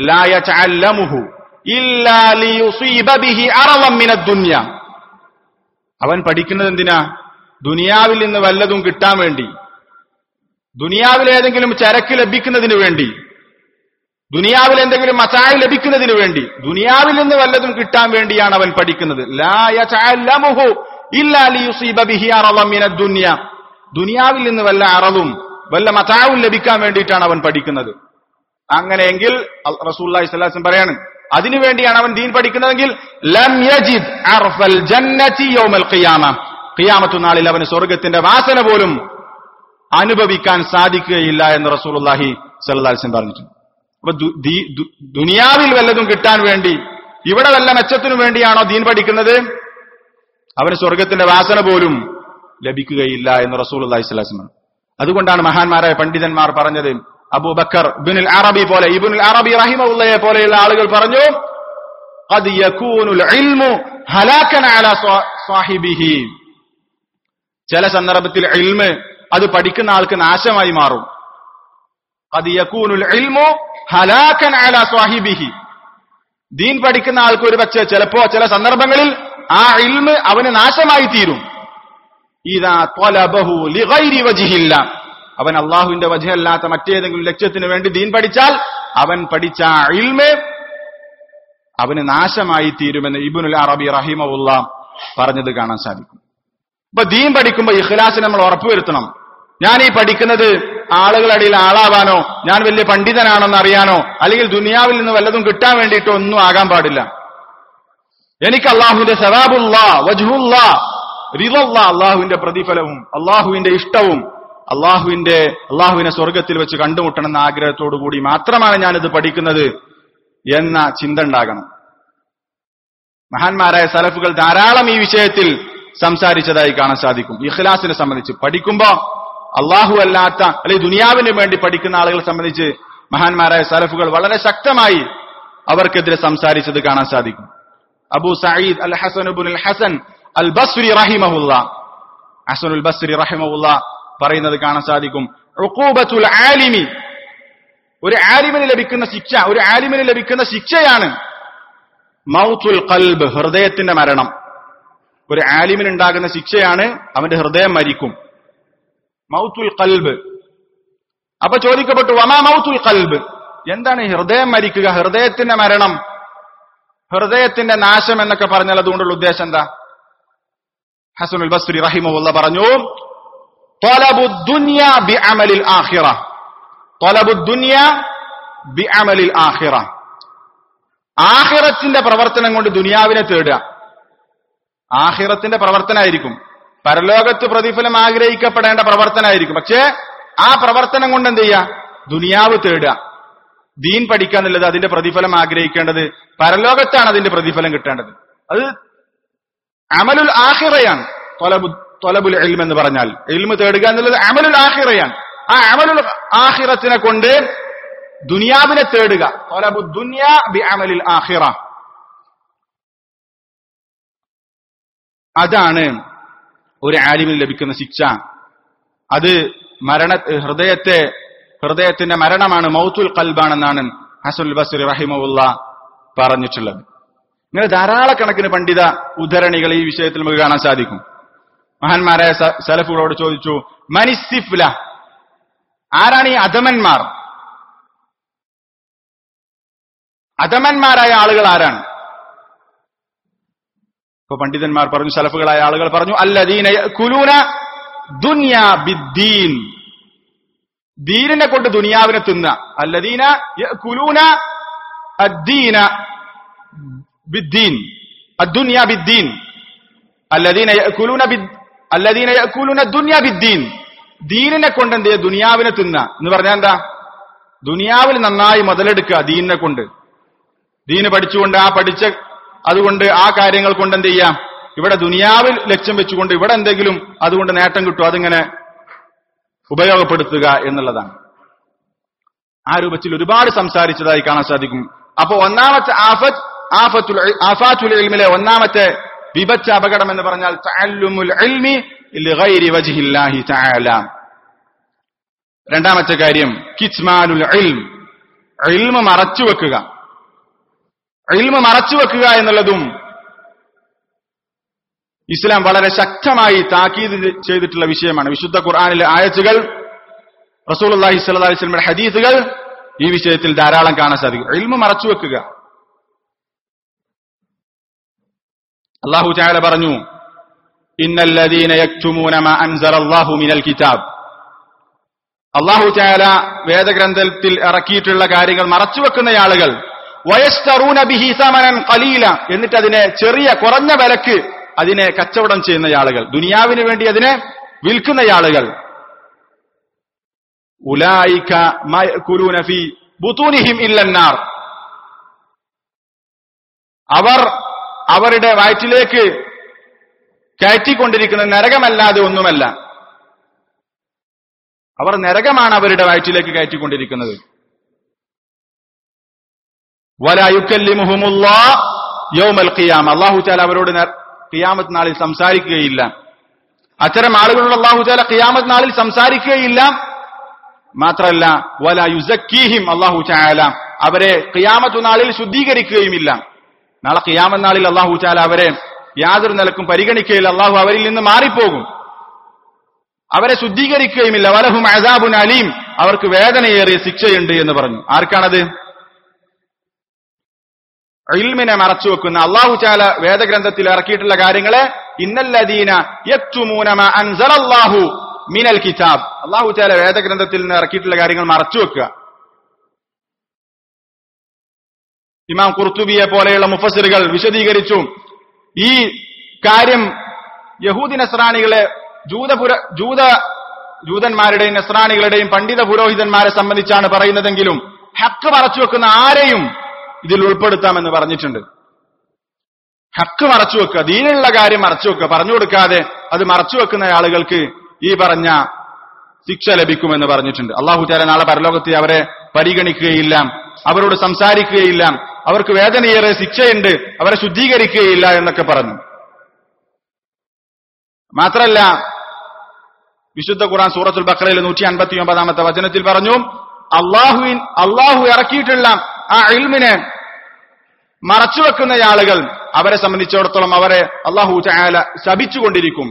അവൻ പഠിക്കുന്നത് എന്തിനാ ദുനിയാവിൽ നിന്ന് വല്ലതും കിട്ടാൻ വേണ്ടി ദുനിയാവിൽ ഏതെങ്കിലും ചരക്ക് ലഭിക്കുന്നതിന് വേണ്ടി ദുനിയാവിൽ എന്തെങ്കിലും മസായി ലഭിക്കുന്നതിന് വേണ്ടി ദുനിയാവിൽ നിന്ന് വല്ലതും കിട്ടാൻ വേണ്ടിയാണ് അവൻ പഠിക്കുന്നത് ലാ യതഅല്ലമുഹു ഇല്ലാ ലിയുസീബ ബിഹി അറളൻ മിനദ് ദുനിയ ദുനിയാവിൽ നിന്ന് വല്ല അറവും വല്ല മതാവും ലഭിക്കാൻ വേണ്ടിയിട്ടാണ് അവൻ പഠിക്കുന്നത് അങ്ങനെയെങ്കിൽ റസൂല്ലാഹി സ്വല്ലല്ലാഹു അലൈഹി വസല്ലം പറയാണ് അതിനുവേണ്ടിയാണ് അവൻ ദീൻ പഠിക്കുന്നതെങ്കിൽ ലം യജിദ് അർഫൽ ജന്നതി യൗമൽ ഖിയാമ ഖിയാമത്തു നാളിൽ അവന് സ്വർഗത്തിന്റെ വാസന പോലും അനുഭവിക്കാൻ സാധിക്കുകയില്ല എന്ന് റസൂലുള്ളാഹി സ്വല്ലല്ലാഹു അലൈഹി വസല്ലം പറഞ്ഞിട്ടുണ്ട് അപ്പൊ ദു- ദീ- ദു- ദുനിയാവിൽ വല്ലതും കിട്ടാൻ വേണ്ടി ഇവിടെ വല്ല മെച്ചത്തിനു വേണ്ടിയാണോ ദീൻ പഠിക്കുന്നത് അവന് സ്വർഗത്തിന്റെ വാസന പോലും ലഭിക്കുകയില്ല എന്ന് റസൂൽ അള്ളാഹിസ്ലാസ്മ അതുകൊണ്ടാണ് മഹാന്മാരായ പണ്ഡിതന്മാർ പറഞ്ഞത് അബൂബക്കർ ബിനുൽ അറബി പോലെ ഇബുൽ അറബി റഹിമുള്ളയെ പോലെയുള്ള ആളുകൾ പറഞ്ഞു قد يكون العلم هلاكا على صا- صاحبه ചില സന്ദർഭത്തിൽ ഇൽമ് അത് പഠിക്കുന്ന ആൾക്ക് നാശമായി മാറും അത് യക്കൂനുൽ ഇൽമു ഹലാക്കൻ അല സ്വാഹിബിഹി ദീൻ പഠിക്കുന്ന ആൾക്ക് ഒരു പക്ഷേ ചിലപ്പോ ചില സന്ദർഭങ്ങളിൽ ആ ഇൽമ് അവന് നാശമായി തീരും ഇതാ ത്വലബഹു ലിഗൈരി വജിഹില്ല അവൻ അള്ളാഹുവിന്റെ വജഹല്ലാത്ത മറ്റേതെങ്കിലും ലക്ഷ്യത്തിന് വേണ്ടി ദീൻ പഠിച്ചാൽ അവൻ പഠിച്ച ആ ഇൽമ് അവന് നാശമായി തീരുമെന്ന് ഇബുനുൽ അറബി റഹിമുള്ള പറഞ്ഞത് കാണാൻ സാധിക്കും ഇപ്പൊ ദീൻ പഠിക്കുമ്പോൾ ഇഖ്ലാസിന് നമ്മൾ ഉറപ്പുവരുത്തണം ഞാൻ ഈ പഠിക്കുന്നത് ആളുകളടിയിൽ ആളാവാനോ ഞാൻ വലിയ പണ്ഡിതനാണെന്ന് അറിയാനോ അല്ലെങ്കിൽ ദുനിയാവിൽ നിന്ന് വല്ലതും കിട്ടാൻ വേണ്ടിയിട്ടോ ഒന്നും ആകാൻ പാടില്ല എനിക്ക് അള്ളാഹുവിന്റെ സവാബുള്ള വജുല്ല റിതുള്ള അള്ളാഹുവിന്റെ പ്രതിഫലവും അള്ളാഹുവിന്റെ ഇഷ്ടവും അള്ളാഹുവിന്റെ അള്ളാഹുവിനെ സ്വർഗത്തിൽ വെച്ച് കണ്ടുമുട്ടണം എന്ന ആഗ്രഹത്തോടു കൂടി മാത്രമാണ് ഞാനിത് പഠിക്കുന്നത് എന്ന ചിന്ത ഉണ്ടാകണം മഹാന്മാരായ സലഫുകൾ ധാരാളം ഈ വിഷയത്തിൽ സംസാരിച്ചതായി കാണാൻ സാധിക്കും ഇഖ്ലാസിനെ സംബന്ധിച്ച് പഠിക്കുമ്പോ അള്ളാഹു അല്ലാത്ത അല്ലെങ്കിൽ ദുനിയാവിന് വേണ്ടി പഠിക്കുന്ന ആളുകളെ സംബന്ധിച്ച് മഹാന്മാരായ സലഫുകൾ വളരെ ശക്തമായി അവർക്കെതിരെ സംസാരിച്ചത് കാണാൻ സാധിക്കും അബു സയ്യിദ് അൽ ഹസൻ അൽ ഹസൻ അൽ ബസ്രി റഹിമഹുല്ല ഹസനുൽ ബസ്രി റഹിമഹുല്ല പറയുന്നത് കാണാൻ സാധിക്കും ഉഖൂബത്തുൽ ആലിമി ഒരു ആലിമിന് ലഭിക്കുന്ന ശിക്ഷ ഒരു ആലിമിന് ലഭിക്കുന്ന ശിക്ഷയാണ് മൗത്തുൽ കൽബ് ഹൃദയത്തിന്റെ മരണം ഒരു ആലിമിന് ഉണ്ടാകുന്ന ശിക്ഷയാണ് അവന്റെ ഹൃദയം മരിക്കും മൗത്തുൽ കൽബ് അപ്പൊ ചോദിക്കപ്പെട്ടു വമാ മൗത്തുൽ കൽബ് എന്താണ് ഈ ഹൃദയം മരിക്കുക ഹൃദയത്തിന്റെ മരണം ഹൃദയത്തിന്റെ നാശം എന്നൊക്കെ പറഞ്ഞാൽ അതുകൊണ്ടുള്ള ഉദ്ദേശം എന്താ ഹസനുൽ ബസ്രി റഹിമുള്ള പറഞ്ഞു طلب الدنيا بعمل الآخرة طلب الدنيا بعمل الآخرة ആഹിറത്തിന്റെ പ്രവർത്തനം കൊണ്ട് ദുനിയാവിനെ തേടുക ആഹിറത്തിന്റെ പ്രവർത്തനമായിരിക്കും പരലോകത്ത് പ്രതിഫലം ആഗ്രഹിക്കപ്പെടേണ്ട പ്രവർത്തനമായിരിക്കും പക്ഷേ ആ പ്രവർത്തനം കൊണ്ട് എന്ത് ചെയ്യുക ദുനിയാവ് തേടുക ദീൻ പഠിക്കുക എന്നുള്ളത് അതിന്റെ പ്രതിഫലം ആഗ്രഹിക്കേണ്ടത് പരലോകത്താണ് അതിന്റെ പ്രതിഫലം കിട്ടേണ്ടത് അത് അമലുൽ ആഹിറയാണ് തൊലബു തൊലബുൽ എൽം എന്ന് പറഞ്ഞാൽ എൽമ് തേടുക എന്നുള്ളത് അമലുൽ ആഹിറയാണ് ആ അമലുൽ ആഹിറത്തിനെ കൊണ്ട് ദുനിയാവിനെ തേടുക തൊലബു ദുനിയ ബി അമലിൽ ആഹിറ അതാണ് ഒരു ആലിമിന് ലഭിക്കുന്ന ശിക്ഷ അത് മരണ ഹൃദയത്തെ ഹൃദയത്തിന്റെ മരണമാണ് മൗത്തുൽ കൽബാണെന്നാണ് ഹസുൽ ബസ്രി റഹിമുള്ള പറഞ്ഞിട്ടുള്ളത് ഇങ്ങനെ ധാരാളക്കണക്കിന് പണ്ഡിത ഉദ്ധരണികൾ ഈ വിഷയത്തിൽ നമുക്ക് കാണാൻ സാധിക്കും മഹാന്മാരായ സ- സലഫുകളോട് ചോദിച്ചു മനിസിഫ്ല ആരാണ് ഈ അധമന്മാർ അധമന്മാരായ ആളുകൾ ആരാണ് ഇപ്പൊ പണ്ഡിതന്മാർ പറഞ്ഞു സലഫുകളായ ആളുകൾ പറഞ്ഞു അല്ലദീന കുലൂന ദുനിയ ബിദ്ദീൻ ദീനിനെ കൊണ്ട് ദുനിയാവിനെ തിന്ന അല്ലദീന കുലൂന അദ്ദീന ബിദ്ദീൻ അദ്ദുനിയ ബിദ്ദീൻ അല്ലദീന യഅകുലൂന ബിദ് അല്ലദീന യഅകുലൂന ദുനിയ ബിദ്ദീൻ ദീനിനെ കൊണ്ട് എന്ത് ചെയ്യുക ദുനിയാവിനെ തിന്ന എന്ന് പറഞ്ഞാൽ എന്താ ദുനിയാവിൽ നന്നായി മുതലെടുക്കുക ദീനിനെ കൊണ്ട് ദീന് പഠിച്ചുകൊണ്ട് ആ പഠിച്ച അതുകൊണ്ട് ആ കാര്യങ്ങൾ കൊണ്ട് എന്ത് ചെയ്യാം ഇവിടെ ദുനിയാവിൽ ലക്ഷ്യം വെച്ചുകൊണ്ട് ഇവിടെ എന്തെങ്കിലും അതുകൊണ്ട് നേട്ടം കിട്ടും അതിങ്ങനെ ഉപയോഗപ്പെടുത്തുക എന്നുള്ളതാണ് ആ രൂപത്തിൽ ഒരുപാട് സംസാരിച്ചതായി കാണാൻ സാധിക്കും അപ്പൊ ഒന്നാമത്തെ ആഫത്ത് ആഫത്തുൽ ഇ- ആഫാത്തുൽ ഇൽമിലെ ഒന്നാമത്തെ വിപച്ച അപകടം എന്ന് പറഞ്ഞാൽ തഅല്ലുമുൽ ഇൽമി ലിഗൈരി വജ്ഹില്ലാഹി തആല രണ്ടാമത്തെ കാര്യം കിസ്മാനുൽ ഇൽം ഇൽമ മറച്ചു വെക്കുക ഇൽമ മറച്ചു വെക്കുക എന്നുള്ളതും ഇസ്ലാം വളരെ ശക്തമായി താക്കീത് ചെയ്തിട്ടുള്ള വിഷയമാണ് വിശുദ്ധ ഖുർആനിലെ ആയത്തുകൾ റസൂലുള്ളാഹി സ്വല്ലല്ലാഹി അലൈഹി വസല്ലമയുടെ ഹദീസുകൾ ഈ വിഷയത്തിൽ ധാരാളം കാണാൻ സാധിക്കും ഇൽമ മറച്ചു വെക്കുക അള്ളാഹു ചായാല പറഞ്ഞു ഇന്നല്ലദീന യക്തുമൂന മാ അൻസലല്ലാഹു മിനൽ കിതാബ് അള്ളാഹു ചായാല വേദഗ്രന്ഥത്തിൽ ഇറക്കിയിട്ടുള്ള കാര്യങ്ങൾ മറച്ചുവെക്കുന്ന ആളുകൾ വയസ്തറൂന ബിഹി സമനൻ ഖലീല എന്നിട്ട് അതിനെ ചെറിയ കുറഞ്ഞ വിലക്ക് അതിനെ കച്ചവടം ചെയ്യുന്ന ആളുകൾ ദുനിയാവിന് വേണ്ടി അതിനെ വിൽക്കുന്ന ആളുകൾ ഉലായിക മയകുലൂന ഫീ ബുതൂനിഹിം ഇല്ലന്നാർ അവർ അവരുടെ വയറ്റിലേക്ക് കയറ്റിക്കൊണ്ടിരിക്കുന്ന നരകമല്ലാതെ ഒന്നുമല്ല അവർ നരകമാണ് അവരുടെ വയറ്റിലേക്ക് കയറ്റിക്കൊണ്ടിരിക്കുന്നത് വലായുക്കല്ലിമുഹുമുല്ലാ യൗമൽ ഖിയാമ അള്ളാഹു ചാല അവരോട് ഖിയാമത്ത് നാളിൽ സംസാരിക്കുകയില്ല അത്തരം ആളുകളോട് അള്ളാഹു ചാല ഖിയാമത്ത് നാളിൽ സംസാരിക്കുകയില്ല മാത്രമല്ല വല യുസക്കീഹിം അള്ളാഹു ചാല അവരെ ഖിയാമത്തു നാളിൽ ശുദ്ധീകരിക്കുകയുമില്ല നാളെ ഖിയാമത്ത് നാളിൽ അള്ളാഹു ചാല അവരെ യാതൊരു നിലക്കും പരിഗണിക്കുകയില്ല അള്ളാഹു അവരിൽ നിന്ന് മാറിപ്പോകും അവരെ ശുദ്ധീകരിക്കുകയുമില്ല വലഹും അസാബുൻ അലീം അവർക്ക് വേദനയേറിയ ശിക്ഷയുണ്ട് എന്ന് പറഞ്ഞു ആർക്കാണത് ഇൽമിനെ മറച്ചു വെക്കുന്ന അള്ളാഹു ചാല വേദഗ്രന്ഥത്തിൽ ഇറക്കിയിട്ടുള്ള കാര്യങ്ങളെ ഇന്നല്ലദീന യക്തുമൂനമ അൻസലല്ലാഹു മിനൽ കിതാബ് അള്ളാഹു ചാല വേദഗ്രന്ഥത്തിൽ നിന്ന് ഇറക്കിയിട്ടുള്ള കാര്യങ്ങൾ മറച്ചു വെക്കുക ഇമാം കുർത്തുബിയെ പോലെയുള്ള മുഫസിറുകൾ വിശദീകരിച്ചു ഈ കാര്യം യഹൂദി നസ്രാണികളെ ജൂതപുര ജൂത ജൂതന്മാരുടെയും നസ്രാണികളുടെയും പണ്ഡിത പുരോഹിതന്മാരെ സംബന്ധിച്ചാണ് പറയുന്നതെങ്കിലും ഹക്ക് മറച്ചു വെക്കുന്ന ആരെയും ഇതിൽ ഉൾപ്പെടുത്താമെന്ന് പറഞ്ഞിട്ടുണ്ട് ഹക്ക് മറച്ചു വെക്കുക ദീനുള്ള കാര്യം മറച്ചു വെക്കുക പറഞ്ഞു കൊടുക്കാതെ അത് മറച്ചു വെക്കുന്ന ആളുകൾക്ക് ഈ പറഞ്ഞ ശിക്ഷ ലഭിക്കുമെന്ന് പറഞ്ഞിട്ടുണ്ട് അള്ളാഹു ചാല നാളെ പരലോകത്തെ അവരെ പരിഗണിക്കുകയില്ല അവരോട് സംസാരിക്കുകയില്ല അവർക്ക് വേദനയേറെ ശിക്ഷയുണ്ട് അവരെ ശുദ്ധീകരിക്കുകയില്ല എന്നൊക്കെ പറഞ്ഞു മാത്രല്ല വിശുദ്ധ ഖുർആൻ സൂറത്തുൽ ബക്രയിൽ നൂറ്റി അൻപത്തി ഒമ്പതാമത്തെ വചനത്തിൽ പറഞ്ഞു അള്ളാഹുവിൻ അള്ളാഹു ഇറക്കിയിട്ടുള്ള ആ ഇൽമിനെ മറച്ചുവെക്കുന്ന ആളുകൾ അവരെ സംബന്ധിച്ചിടത്തോളം അവരെ അള്ളാഹു ചായാല ശപിച്ചുകൊണ്ടിരിക്കും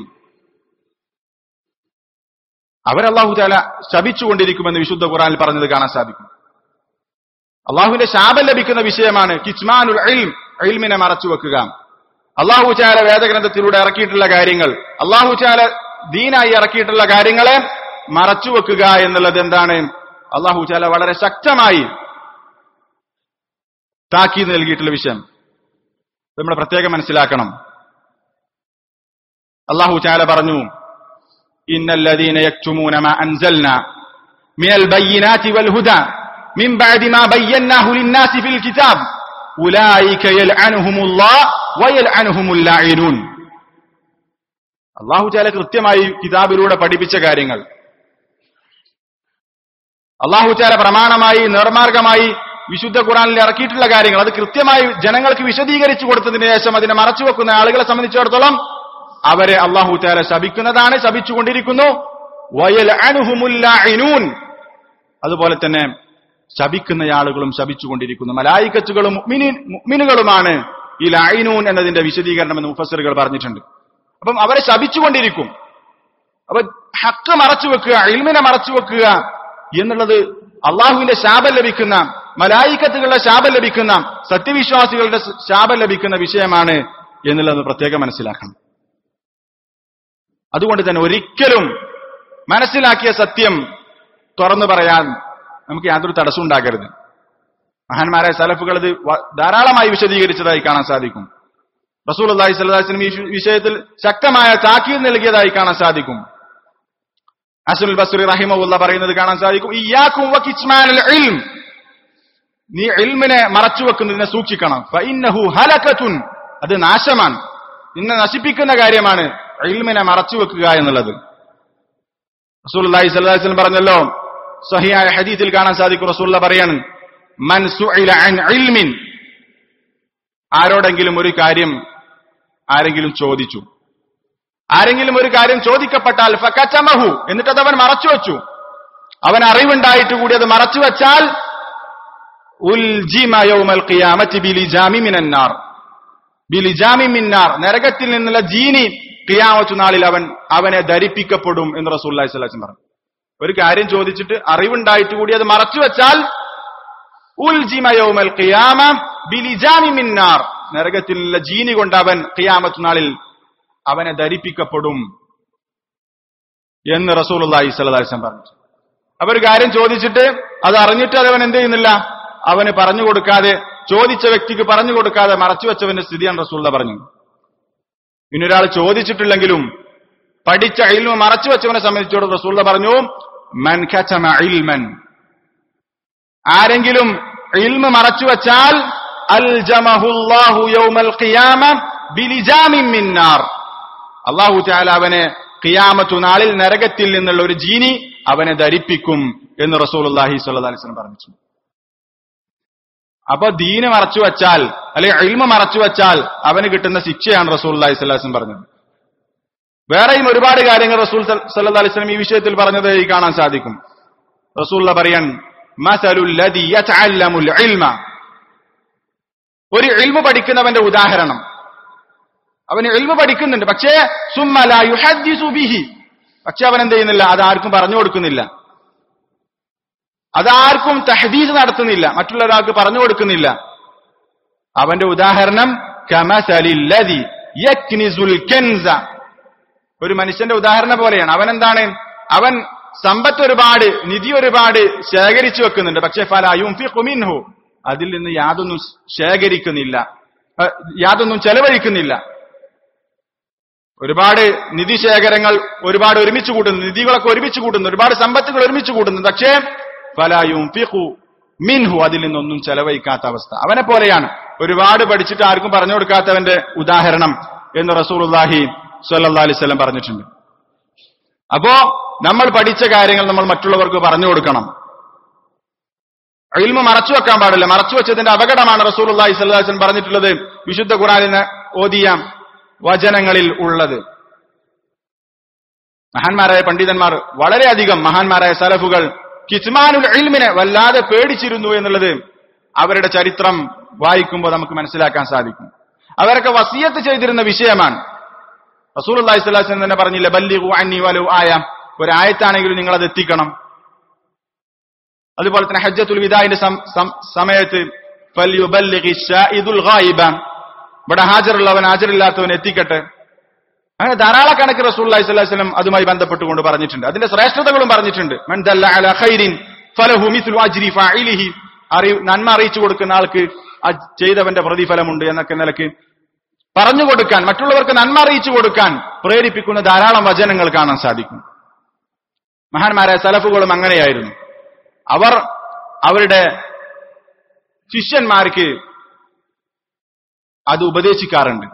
അവരെ അള്ളാഹു ചാല ശപിച്ചുകൊണ്ടിരിക്കുമെന്ന് വിശുദ്ധ ഖുറാനിൽ പറഞ്ഞത് കാണാൻ സാധിക്കും അള്ളാഹുവിന്റെ ശാപം ലഭിക്കുന്ന വിഷയമാണ് കിച്മാനുൽ ഇൽം ഇൽമിനെ മറച്ചുവെക്കുക അള്ളാഹു ചാല വേദഗ്രന്ഥത്തിലൂടെ ഇറക്കിയിട്ടുള്ള കാര്യങ്ങൾ അള്ളാഹു ചാല ദീനായി ഇറക്കിയിട്ടുള്ള കാര്യങ്ങളെ മറച്ചുവെക്കുക എന്നുള്ളത് എന്താണ് അള്ളാഹു ചാല വളരെ ശക്തമായി താക്കീത് നൽകിയിട്ടുള്ള വിഷയം നമ്മൾ പ്രത്യേകം മനസ്സിലാക്കണം അള്ളാഹു ചാല പറഞ്ഞു ഇന്നല്ലദീന യക്തുമൂന മാ അൻസൽന മിനൽ ബയ്യിനാതി വൽ ഹുദാ മിൻ ബഅദി മാ ബയ്യനാഹു ലിന്നാസി ഫിൽ കിതാബ് ഉലൈക യൽഅനുഹുമുല്ലാഹ് വയൽഅനുഹുമുൽ ലാഇനൂൻ അള്ളാഹു ചാല കൃത്യമായി കിതാബിലൂടെ പഠിപ്പിച്ച കാര്യങ്ങൾ അള്ളാഹു ചാല പ്രമാണമായി നിർമാർഗമായി വിശുദ്ധ ഖുറാനിൽ ഇറക്കിയിട്ടുള്ള കാര്യങ്ങൾ അത് കൃത്യമായി ജനങ്ങൾക്ക് വിശദീകരിച്ചു കൊടുത്തതിന് ശേഷം അതിനെ മറച്ചുവെക്കുന്ന ആളുകളെ സംബന്ധിച്ചിടത്തോളം അവരെ അള്ളാഹു ചാല ശപിക്കുന്നതാണ് ശപിച്ചുകൊണ്ടിരിക്കുന്നു വയൽ അനുഹുമുല്ലാഇനൂൻ അതുപോലെ തന്നെ ശപിക്കുന്ന ആളുകളും ശപിച്ചുകൊണ്ടിരിക്കുന്നു മലായിക്കച്ചുകളും മുഅ്മിനുകളുമാണ് ഈ ലായിനൂൻ എന്നതിന്റെ വിശദീകരണം എന്ന് മുഫസറുകൾ പറഞ്ഞിട്ടുണ്ട് അപ്പം അവരെ ശപിച്ചുകൊണ്ടിരിക്കും അപ്പൊ ഹക്ക് മറച്ചു വെക്കുക ഇൽമിനെ മറച്ചു വെക്കുക എന്നുള്ളത് അള്ളാഹുവിന്റെ ശാപം ലഭിക്കുന്ന മലായിക്കത്തുകളുടെ ശാപം ലഭിക്കുന്ന സത്യവിശ്വാസികളുടെ ശാപം ലഭിക്കുന്ന വിഷയമാണ് എന്നുള്ളത് പ്രത്യേകം മനസ്സിലാക്കണം അതുകൊണ്ട് തന്നെ ഒരിക്കലും മനസ്സിലാക്കിയ സത്യം തുറന്നു പറയാൻ നമുക്ക് യാതൊരു തടസ്സം ഉണ്ടാകരുത് മഹാന്മാരായ സലഫുകൾ ഇത് ധാരാളമായി വിശദീകരിച്ചതായി കാണാൻ സാധിക്കും റസൂൽ അള്ളാഹി സ്വലാസ്ലം ഈ വിഷയത്തിൽ ശക്തമായ താക്കീത് നൽകിയതായി കാണാൻ സാധിക്കും അസുൽ ബസ്രി റഹിമുല്ല പറയുന്നത് കാണാൻ സാധിക്കും ഇയാക്കും ഇൽം നീ ഇൽമിനെ മറച്ചു വെക്കുന്നതിനെ സൂക്ഷിക്കണം ഫഇന്നഹു ഹലകത്തുൻ അത് നാശമാണ് നിന്നെ നശിപ്പിക്കുന്ന കാര്യമാണ് ഇൽമിനെ മറച്ചു വെക്കുക എന്നുള്ളത് റസൂൽ അള്ളാഹി സ്വലാസ്ലം പറഞ്ഞല്ലോ സഹിയായ ഹദീസിൽ കാണാൻ സാധിക്കും റസൂല്ല പറയാണ് മൻ സുഇല അൻ ഇൽമിൻ ആരോടെങ്കിലും ഒരു കാര്യം ആരെങ്കിലും ചോദിച്ചു ആരെങ്കിലും ഒരു കാര്യം ചോദിക്കപ്പെട്ടാൽ ഫക്കച്ചമഹു എന്നിട്ട് അത് അവൻ മറച്ചു വെച്ചു അവൻ അറിവുണ്ടായിട്ട് കൂടി അത് മറച്ചു വെച്ചാൽ നരകത്തിൽ നിന്നുള്ള ജീനി കിയാമച്ചു നാളിൽ അവൻ അവനെ ധരിപ്പിക്കപ്പെടും എന്ന് റസൂല്ലായി സ്വലാച്ചൻ പറഞ്ഞു ഒരു കാര്യം ചോദിച്ചിട്ട് അറിവുണ്ടായിട്ട് കൂടി അത് മറച്ചു വെച്ചാൽ ഉൽജിമ യൗമൽ ഖിയാമ ബിലിജാമി മിന്നാർ നരകത്തിലുള്ള ജീനി കൊണ്ട് അവൻ ഖിയാമത്ത് നാളിൽ അവനെ ധരിപ്പിക്കപ്പെടും എന്ന് റസൂലുള്ളാഹി സ്വല്ലല്ലാഹി അലൈഹി വസല്ലം പറഞ്ഞു അപ്പൊ ഒരു കാര്യം ചോദിച്ചിട്ട് അത് അറിഞ്ഞിട്ട് അത് അവൻ എന്ത് ചെയ്യുന്നില്ല അവന് പറഞ്ഞു കൊടുക്കാതെ ചോദിച്ച വ്യക്തിക്ക് പറഞ്ഞു കൊടുക്കാതെ മറച്ചു വെച്ചവന്റെ സ്ഥിതിയാണ് റസൂള്ള പറഞ്ഞു ഇനി ഒരാൾ ചോദിച്ചിട്ടില്ലെങ്കിലും പഠിച്ച ഇൽമ മറച്ചു വെച്ചവനെ സംബന്ധിച്ചോട് റസൂള്ള പറഞ്ഞു മൻ ഖതമ ഇൽമൻ ആരെങ്കിലും ഇൽമ മറച്ചു വെച്ചാൽ അൽജമഹുല്ലാഹു യൗമൽ ഖിയാമ ബിലിജാമിൻ മിന്നാർ അള്ളാഹു തആല അവനെ ഖിയാമത്തു നാളിൽ നരകത്തിൽ നിന്നുള്ള ഒരു ജീനി അവനെ ധരിപ്പിക്കും എന്ന് റസൂലുള്ളാഹി സ്വല്ലല്ലാഹി അലൈഹി വസല്ലം പറഞ്ഞു അപ്പൊ ദീന് മറച്ചു വെച്ചാൽ അല്ലെങ്കിൽ ഇൽമ മറച്ചു വെച്ചാൽ അവന് കിട്ടുന്ന ശിക്ഷയാണ് റസൂലുള്ളാഹി സ്വല്ലല്ലാഹി അലൈഹി വസല്ലം പറഞ്ഞത് വേറെയും ഒരുപാട് കാര്യങ്ങൾ റസൂൽ സല്ലല്ലാഹി അലൈഹി വസല്ലം ഈ വിഷയത്തിൽ പറഞ്ഞത് ഈ കാണാൻ സാധിക്കും റസൂലുള്ള പറയാൻ മസലുൽ ലദി യതഅല്ലമുൽ ഇൽമ ഒരു ഇൽമ പഠിക്കുന്നവന്റെ ഉദാഹരണം അവന് ഇൽമ പഠിക്കുന്നുണ്ട് പക്ഷേ സുമ്മ ലാ യുഹദ്ദിസു ബിഹി പക്ഷെ അവൻ എന്ത് ചെയ്യുന്നില്ല അതാർക്കും പറഞ്ഞു കൊടുക്കുന്നില്ല അതാർക്കും തഹദീസ് നടത്തുന്നില്ല മറ്റുള്ള ഒരാൾക്ക് പറഞ്ഞു കൊടുക്കുന്നില്ല അവന്റെ ഉദാഹരണം കമസലില്ലദി യക്നിസുൽ കൻസ ഒരു മനുഷ്യന്റെ ഉദാഹരണം പോലെയാണ് അവൻ എന്താണ് അവൻ സമ്പത്ത് ഒരുപാട് നിധി ഒരുപാട് ശേഖരിച്ചു വെക്കുന്നുണ്ട് പക്ഷെ ഫലായും മിൻഹു അതിൽ നിന്ന് യാതൊന്നും ശേഖരിക്കുന്നില്ല അഹ് യാതൊന്നും ചെലവഴിക്കുന്നില്ല ഒരുപാട് നിധി ശേഖരങ്ങൾ ഒരുപാട് ഒരുമിച്ച് കൂട്ടുന്നു നിധികളൊക്കെ ഒരുമിച്ച് കൂട്ടുന്നു ഒരുപാട് സമ്പത്തുകൾ ഒരുമിച്ച് കൂട്ടുന്നു പക്ഷേ ഫലായും മിൻഹു അതിൽ നിന്നൊന്നും ചെലവഴിക്കാത്ത അവസ്ഥ അവനെ പോലെയാണ് ഒരുപാട് പഠിച്ചിട്ട് ആർക്കും പറഞ്ഞു കൊടുക്കാത്തവന്റെ ഉദാഹരണം എന്ന് റസൂലുള്ളാഹി സ്വല്ലല്ലാഹി അലൈഹി വസല്ലം പറഞ്ഞിട്ടുണ്ട് അപ്പോ നമ്മൾ പഠിച്ച കാര്യങ്ങൾ നമ്മൾ മറ്റുള്ളവർക്ക് പറഞ്ഞു കൊടുക്കണം ഇൽമ മറച്ചു വെക്കാൻ പാടില്ല മറച്ചു വെച്ചതിന്റെ അപകടമാണ് റസൂലുള്ളാഹി സ്വല്ലല്ലാഹി അലൈഹി വസല്ലം പറഞ്ഞിട്ടുള്ളത് വിശുദ്ധ ഖുർആനിന് ഓതിയ വചനങ്ങളിൽ ഉള്ളത് മഹാന്മാരായ പണ്ഡിതന്മാർ വളരെയധികം മഹാന്മാരായ സലഫുകൾ കിസ്മാനുൽ ഇൽമിനെ വല്ലാതെ പേടിച്ചിരുന്നു എന്നുള്ളത് അവരുടെ ചരിത്രം വായിക്കുമ്പോൾ നമുക്ക് മനസ്സിലാക്കാൻ സാധിക്കും അവരൊക്കെ വസിയത്ത് ചെയ്തിരുന്ന വിഷയമാണ് റസൂൽ അള്ളാഹി സ്വലാസ്ലം തന്നെ പറഞ്ഞില്ല ബല്ലിഗു അന്നി വലു ആയ ഒരായത്താണെങ്കിലും നിങ്ങൾ അത് എത്തിക്കണം അതുപോലെ തന്നെ ഹജ്ജത്തുൽ വിദായിന്റെ സം- സം- സമയത്ത് ഫല്യുബല്ലിഗി ഷാഇദുൽ ഗായിബ ഇവിടെ ഹാജറുള്ളവൻ ഹാജറില്ലാത്തവൻ എത്തിക്കട്ടെ അങ്ങനെ ധാരാളക്കണക്ക് റസൂൽ അലൈഹി സ്വലം അതുമായി ബന്ധപ്പെട്ടുകൊണ്ട് പറഞ്ഞിട്ടുണ്ട് അതിന്റെ ശ്രേഷ്ഠതകളും പറഞ്ഞിട്ടുണ്ട് മൻ ദല്ല അല ഖൈരിൻ ഫലഹു മിസ്ലു അജ്രി ഫാഇലിഹി അറി നന്മ അറിയിച്ചു കൊടുക്കുന്ന ആൾക്ക് ആ ചെയ്തവന്റെ പ്രതിഫലമുണ്ട് എന്നൊക്കെ നിലക്ക് പറഞ്ഞു കൊടുക്കാൻ മറ്റുള്ളവർക്ക് നന്മ അറിയിച്ചു കൊടുക്കാൻ പ്രേരിപ്പിക്കുന്ന ധാരാളം വചനങ്ങൾ കാണാൻ സാധിക്കും മഹാന്മാരായ സലഫുകളും അങ്ങനെയായിരുന്നു അവർ അവരുടെ ശിഷ്യന്മാർക്ക് അത് ഉപദേശിക്കാറുണ്ട്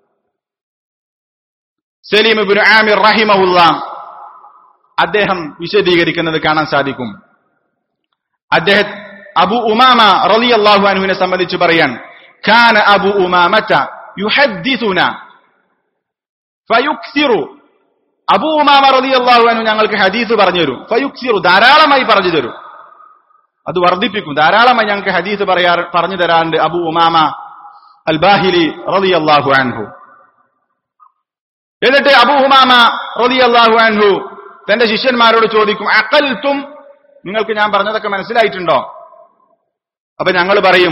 സലീം ഇബ്നു ആമിർ റഹിമഹുല്ല അദ്ദേഹം വിശദീകരിക്കുന്നത് കാണാൻ സാധിക്കും അദ്ദേഹം അബു ഉമാമ റളിയല്ലാഹു അൻഹുവിനെ സംബന്ധിച്ച് പറയാൻ കാന അബു ഉമാമത യുഹദ്ദിസുന ഫയുക്സിറു അബു ഉമാമ റളിയല്ലാഹു അൻഹു ഞങ്ങൾക്ക് ഹദീസ് പറഞ്ഞു തരും ഫയുക്സിറു ധാരാളമായി പറഞ്ഞു തരും അത് വർദ്ധിപ്പിക്കും ധാരാളമായി ഞങ്ങൾക്ക് ഹദീസ് പറയാ പറഞ്ഞു തരാറുണ്ട് അബു ഉമാമ അൽ ബാഹിലി റളിയല്ലാഹു അൻഹു എന്നിട്ട് അബു ഹുമാമ റളിയല്ലാഹു അൻഹു തന്റെ ശിഷ്യന്മാരോട് ചോദിക്കും അക്കൽത്തും നിങ്ങൾക്ക് ഞാൻ പറഞ്ഞതൊക്കെ മനസ്സിലായിട്ടുണ്ടോ അപ്പൊ ഞങ്ങൾ പറയും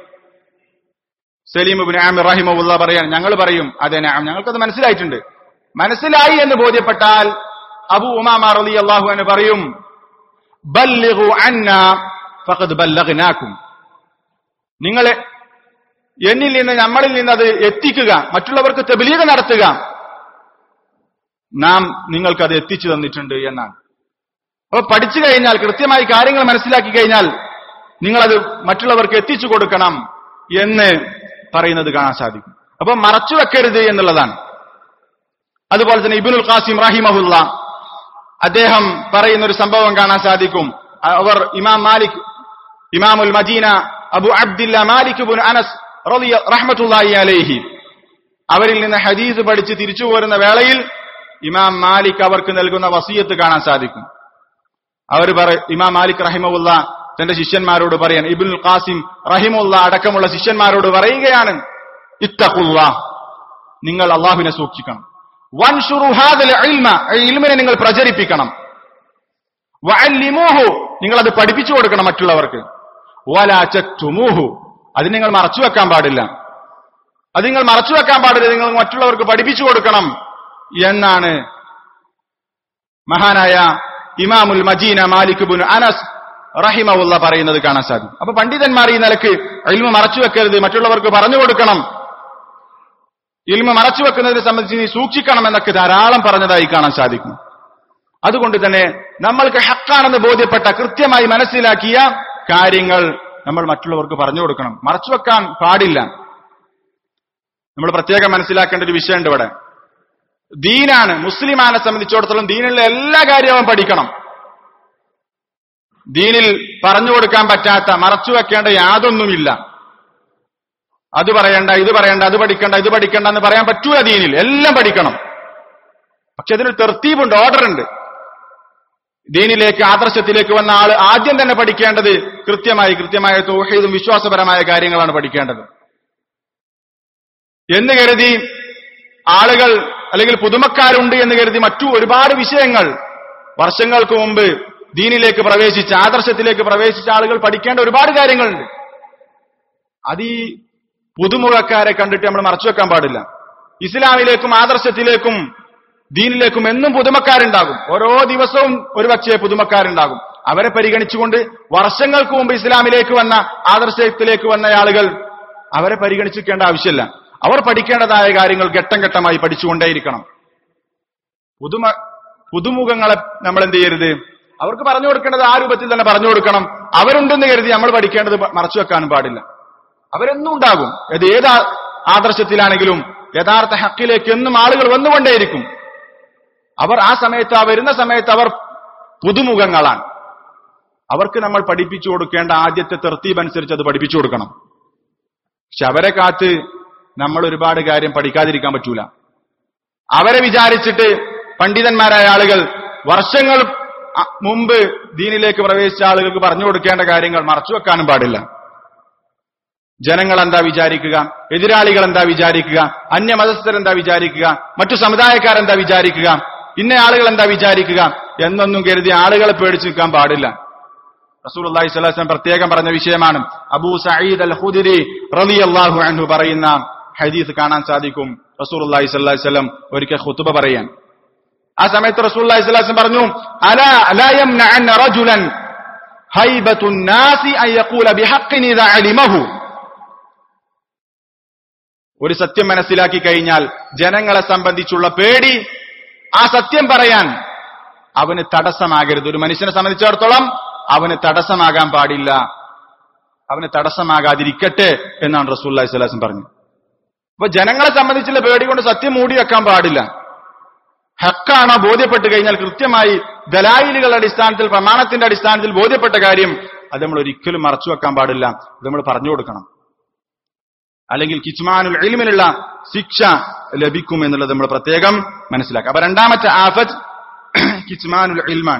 സലീം ഇബ്നു ആമിർ റഹിമഹുല്ല പറയാൻ ഞങ്ങൾ പറയും അതെ നഅം ഞങ്ങൾക്കത് മനസ്സിലായിട്ടുണ്ട് മനസ്സിലായി എന്ന് ബോധ്യപ്പെട്ടാൽ അബു ഉമാമ റളിയല്ലാഹു അൻഹു പറയും ബല്ലിഗു അന്നാ ഫഖദ് ബല്ലഗ്നാക്കും നിങ്ങളെ എന്നിൽ നിന്ന് നമ്മളിൽ നിന്ന് അത് എത്തിക്കുക മറ്റുള്ളവർക്ക് തെബലീഗ് നടത്തുക നാം നിങ്ങൾക്കത് എത്തിച്ചു തന്നിട്ടുണ്ട് എന്നാണ് അപ്പൊ പഠിച്ചു കഴിഞ്ഞാൽ കൃത്യമായി കാര്യങ്ങൾ മനസ്സിലാക്കി കഴിഞ്ഞാൽ നിങ്ങളത് മറ്റുള്ളവർക്ക് എത്തിച്ചു കൊടുക്കണം എന്ന് പറയുന്നത് കാണാൻ സാധിക്കും അപ്പൊ മറച്ചു വെക്കരുത് എന്നുള്ളതാണ് അതുപോലെ തന്നെ ഇബിനുൽ ഖാസിം റഹിമഹുല്ല അദ്ദേഹം പറയുന്ന ഒരു സംഭവം കാണാൻ സാധിക്കും അവർ ഇമാം മാലിക് ഇമാമുൽ Medina Abu Abdillah Malik bin Anas റളിയ റഹ്മത്തുള്ളാഹി അലൈഹി അവരിൽ നിന്ന് ഹദീസ് പഠിച്ച് തിരിച്ചു പോരുന്ന വേളയിൽ ഇമാം മാലിക് അവർക്ക് നൽകുന്ന വസീയത്ത് കാണാൻ സാധിക്കും അവർ പറ ഇമാം മാലിക് റഹിമുല്ല തന്റെ ശിഷ്യന്മാരോട് പറയാൻ ഇബുൽ ഖാസിം റഹിമുല്ല അടക്കമുള്ള ശിഷ്യന്മാരോട് പറയുകയാണ് ഇത്തഖുല്ല നിങ്ങൾ അള്ളാഹുവിനെ സൂക്ഷിക്കണം വൻഷുറു ഹാദൽ ഇൽമ ഈ ഇൽമിനെ നിങ്ങൾ പ്രചരിപ്പിക്കണം വഅല്ലിമൂഹു നിങ്ങൾ അത് പഠിപ്പിച്ചു കൊടുക്കണം മറ്റുള്ളവർക്ക് വലാചക്തുമൂഹു അത് നിങ്ങൾ മറച്ചു വെക്കാൻ പാടില്ല അത് നിങ്ങൾ മറച്ചു വെക്കാൻ പാടില്ല നിങ്ങൾ മറ്റുള്ളവർക്ക് പഠിപ്പിച്ചു കൊടുക്കണം എന്നാണ് മഹാനായ ഇമാമുൽ മജീന മാലിക് ബുൻ അനസ് റഹിമവുള്ള പറയുന്നത് കാണാൻ സാധിക്കും അപ്പൊ പണ്ഡിതന്മാർ ഈ നിലക്ക് ഇൽമ മറച്ചു വെക്കരുത് മറ്റുള്ളവർക്ക് പറഞ്ഞു കൊടുക്കണം ഇൽമ മറച്ചു വെക്കുന്നതിനെ സംബന്ധിച്ച് നീ സൂക്ഷിക്കണം എന്നൊക്കെ ധാരാളം പറഞ്ഞതായി കാണാൻ സാധിക്കും അതുകൊണ്ട് തന്നെ നമ്മൾക്ക് ഹക്കാണെന്ന് ബോധ്യപ്പെട്ട കൃത്യമായി മനസ്സിലാക്കിയ കാര്യങ്ങൾ നമ്മൾ മറ്റുള്ളവർക്ക് പറഞ്ഞു കൊടുക്കണം മറച്ചു വെക്കാൻ പാടില്ല നമ്മൾ പ്രത്യേകം മനസ്സിലാക്കേണ്ട ഒരു വിഷയമുണ്ട് ഇവിടെ ദീനാണ് മുസ്ലിമാനെ സംബന്ധിച്ചിടത്തോളം ദീനിലുള്ള എല്ലാ കാര്യവും പഠിക്കണം ദീനിൽ പറഞ്ഞു കൊടുക്കാൻ പറ്റാത്ത മറച്ചു വെക്കേണ്ട യാതൊന്നുമില്ല അത് പറയണ്ട ഇത് പറയണ്ട അത് പഠിക്കണ്ട ഇത് പഠിക്കണ്ട എന്ന് പറയാൻ പറ്റൂല ദീനിൽ എല്ലാം പഠിക്കണം പക്ഷെ അതിനൊരു തെർത്തീബുണ്ട് ഓർഡർ ഉണ്ട് ദീനിലേക്ക് ആദർശത്തിലേക്ക് വന്ന ആള് ആദ്യം തന്നെ പഠിക്കേണ്ടത് കൃത്യമായി കൃത്യമായ തോഹീദും വിശ്വാസപരമായ കാര്യങ്ങളാണ് പഠിക്കേണ്ടത് എന്ന് കരുതി ആളുകൾ അല്ലെങ്കിൽ പുതുമക്കാരുണ്ട് എന്ന് കരുതി മറ്റു ഒരുപാട് വിഷയങ്ങൾ വർഷങ്ങൾക്ക് മുമ്പ് ദീനിലേക്ക് പ്രവേശിച്ച ആദർശത്തിലേക്ക് പ്രവേശിച്ച ആളുകൾ പഠിക്കേണ്ട ഒരുപാട് കാര്യങ്ങളുണ്ട് അത് ഈ പുതുമുഖക്കാരെ കണ്ടിട്ട് നമ്മൾ മറച്ചു വെക്കാൻ പാടില്ല ഇസ്ലാമിലേക്കും ആദർശത്തിലേക്കും ദീനിലേക്കും എന്നും പുതുമക്കാരുണ്ടാകും ഓരോ ദിവസവും ഒരുപക്ഷെ പുതുമക്കാരുണ്ടാകും അവരെ പരിഗണിച്ചുകൊണ്ട് വർഷങ്ങൾക്ക് മുമ്പ് ഇസ്ലാമിലേക്ക് വന്ന ആദർശത്തിലേക്ക് വന്ന ആളുകൾ അവരെ പരിഗണിച്ചിരിക്കേണ്ട ആവശ്യമില്ല അവർ പഠിക്കേണ്ടതായ കാര്യങ്ങൾ ഘട്ടം ഘട്ടമായി പഠിച്ചുകൊണ്ടേയിരിക്കണം പുതുമ പുതുമുഖങ്ങളെ നമ്മൾ എന്ത് ചെയ്യരുത് അവർക്ക് പറഞ്ഞു കൊടുക്കേണ്ടത് ആ രൂപത്തിൽ തന്നെ പറഞ്ഞു കൊടുക്കണം അവരുണ്ടെന്ന് കരുതി നമ്മൾ പഠിക്കേണ്ടത് മറച്ചു വെക്കാനും പാടില്ല അവരെന്നും ഉണ്ടാകും അത് ഏത് ആ- ആദർശത്തിലാണെങ്കിലും യഥാർത്ഥ ഹക്കിലേക്ക് എന്നും ആളുകൾ വന്നുകൊണ്ടേയിരിക്കും അവർ ആ സമയത്ത് ആ വരുന്ന സമയത്ത് അവർ പുതുമുഖങ്ങളാണ് അവർക്ക് നമ്മൾ പഠിപ്പിച്ചു കൊടുക്കേണ്ട ആദ്യത്തെ തെർത്തീബ് അനുസരിച്ച് അത് പഠിപ്പിച്ചു കൊടുക്കണം പക്ഷെ അവരെ കാത്ത് നമ്മൾ ഒരുപാട് കാര്യം പഠിക്കാതിരിക്കാൻ പറ്റൂല അവരെ വിചാരിച്ചിട്ട് പണ്ഡിതന്മാരായ ആളുകൾ വർഷങ്ങൾ അ- മുമ്പ് ദീനിലേക്ക് പ്രവേശിച്ച ആളുകൾക്ക് പറഞ്ഞു കൊടുക്കേണ്ട കാര്യങ്ങൾ മറച്ചു വെക്കാനും പാടില്ല ജനങ്ങൾ എന്താ വിചാരിക്കുക എതിരാളികൾ എന്താ വിചാരിക്കുക അന്യമതസ്ഥർ എന്താ വിചാരിക്കുക മറ്റു സമുദായക്കാരെന്താ വിചാരിക്കുക ഇന്ന ആളുകൾ എന്താ വിചാരിക്കുക എന്നൊന്നും കരുതി ആളുകളെ പേടിച്ചു നിൽക്കാൻ പാടില്ല റസൂൽ അള്ളാഹി സ്വലാസ്ലം പ്രത്യേകം പറഞ്ഞ വിഷയമാണ് അബൂ സയ്യിദ് അൽ ഹുദിരി റളിയല്ലാഹു അൻഹു പറയുന്ന ഹദീസ് കാണാൻ സാധിക്കും റസൂൽ അള്ളാഹി സ്വല്ലല്ലാഹി വസല്ലം ഒരിക്കൽ ഖുതുബ പറയാൻ ആ സമയത്ത് റസൂൽ അള്ളാഹി സ്വലാസ്ലം പറഞ്ഞു അലാ ലാ യംനഅന്ന റജുലൻ ഹൈബത്തു الناس അൻ യഖൂല ബിഹഖ്ഇൻ ഇദാ അലിമഹു ഒരു സത്യം മനസ്സിലാക്കി കഴിഞ്ഞാൽ ജനങ്ങളെ സംബന്ധിച്ചുള്ള പേടി ആ സത്യം പറയാൻ അവന് തടസ്സമാകരുത് ഒരു മനുഷ്യനെ സംബന്ധിച്ചിടത്തോളം അവന് തടസ്സമാകാൻ പാടില്ല അവന് തടസ്സമാകാതിരിക്കട്ടെ എന്നാണ് റസൂല്ലി സ്വലാസം പറഞ്ഞു അപ്പൊ ജനങ്ങളെ സംബന്ധിച്ചുള്ള പേടി കൊണ്ട് സത്യം മൂടി വെക്കാൻ പാടില്ല ഹക്കാണോ ബോധ്യപ്പെട്ട് കഴിഞ്ഞാൽ കൃത്യമായി ദലായിലുകളുടെ അടിസ്ഥാനത്തിൽ പ്രമാണത്തിന്റെ അടിസ്ഥാനത്തിൽ ബോധ്യപ്പെട്ട കാര്യം അത് നമ്മൾ ഒരിക്കലും മറച്ചു വെക്കാൻ പാടില്ല അത് നമ്മൾ പറഞ്ഞു കൊടുക്കണം അല്ലെങ്കിൽ കിച്മാനുൽ ഇൽമിനുള്ള ശിക്ഷ ലഭിക്കും എന്നുള്ളത് നമ്മൾ പ്രത്യേകം മനസ്സിലാക്കുക അപ്പൊ രണ്ടാമത്തെ ആഫത്ത് കിച്മാനുൽ ഇൽമാൻ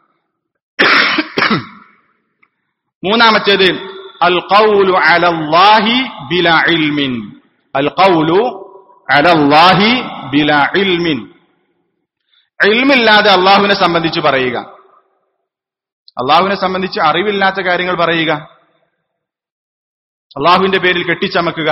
മൂന്നാമത്തേത് അൽ ഖൗലു അലല്ലാഹി ബില ഇൽമിൻ അൽ ഖൗലു അലല്ലാഹി ബില ഇൽമിൻ ഇൽമില്ലാതെ അള്ളാഹുവിനെ സംബന്ധിച്ച് പറയുക അള്ളാഹുവിനെ സംബന്ധിച്ച് അറിവില്ലാത്ത കാര്യങ്ങൾ പറയുക അള്ളാഹുവിന്റെ പേരിൽ കെട്ടിച്ചമക്കുക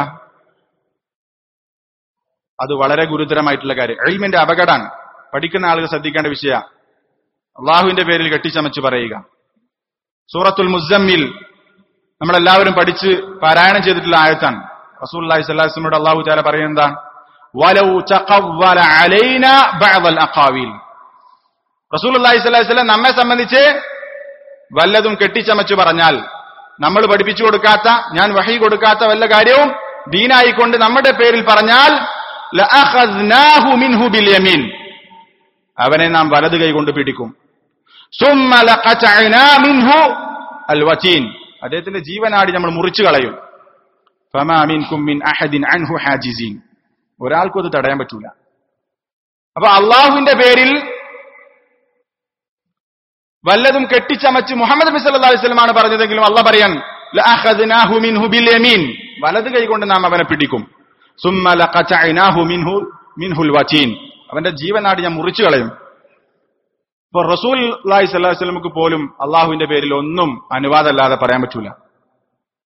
അത് വളരെ ഗുരുതരമായിട്ടുള്ള കാര്യം എൽമിന്റെ അപകടമാണ് പഠിക്കുന്ന ആളുകൾ ശ്രദ്ധിക്കേണ്ട വിഷയ അള്ളാഹുവിന്റെ പേരിൽ കെട്ടിച്ചമച്ച് പറയുക സൂറത്തുൽ മുസമ്മിൽ നമ്മളെല്ലാവരും പഠിച്ച് പാരായണം ചെയ്തിട്ടുള്ള ആയത്താണ് റസൂൽ അള്ളാഹി സ്വല്ലാസ്ലമോട് അള്ളാഹു താല പറയുന്നത് വലൗ തഖവ്വല അലൈന ബഅദൽ അഖാവീൽ റസൂൽ അള്ളാഹി സ്വല്ലാഹി സ്വലം നമ്മെ സംബന്ധിച്ച് വല്ലതും കെട്ടിച്ചമച്ച് പറഞ്ഞാൽ നമ്മൾ പഠിപ്പിച്ചു കൊടുക്കാത്ത ഞാൻ വഹി കൊടുക്കാത്ത വല്ല കാര്യവും ദീനായിക്കൊണ്ട് നമ്മുടെ പേരിൽ പറഞ്ഞാൽ ലഅഖദ്നാഹു മിൻഹു ബിൽ യമീൻ അവനെ നാം വലത് കൈകൊണ്ട് പിടിക്കും സുമ്മ ലഖതഅനാ മിൻഹു അൽ വതീൻ അദ്ദേഹത്തിന്റെ ജീവനാടി നമ്മൾ മുറിച്ചു കളയും ഫമാ മിൻകും മിൻ അഹദിൻ അൻഹു ഹാജിസീൻ ഒരാൾക്കും അത് തടയാൻ പറ്റൂല അപ്പൊ അള്ളാഹുവിന്റെ പേരിൽ വല്ലതും കെട്ടിച്ചമച്ച് മുഹമ്മദ് നബി സല്ലല്ലാഹു അലൈഹി വസല്ലമാണ് പറഞ്ഞതെങ്കിലും അല്ല പറയാൻ ലഅഖദ്നാഹു മിൻഹു ബിൽ യമീൻ വലത് കൈകൊണ്ട് നാം അവനെ പിടിക്കും സുമ്മ ലഖതഅനാഹു മിൻഹു മിൻഹുൽ വതീൻ അവന്റെ ജീവനാടി ഞാൻ മുറിച്ചു കളയും ഇപ്പൊ റസൂൽ അള്ളാഹി സ്വല്ലാഹു വസ്ലമുക്ക് പോലും അള്ളാഹുവിന്റെ പേരിൽ ഒന്നും അനുവാദമല്ലാതെ പറയാൻ പറ്റൂല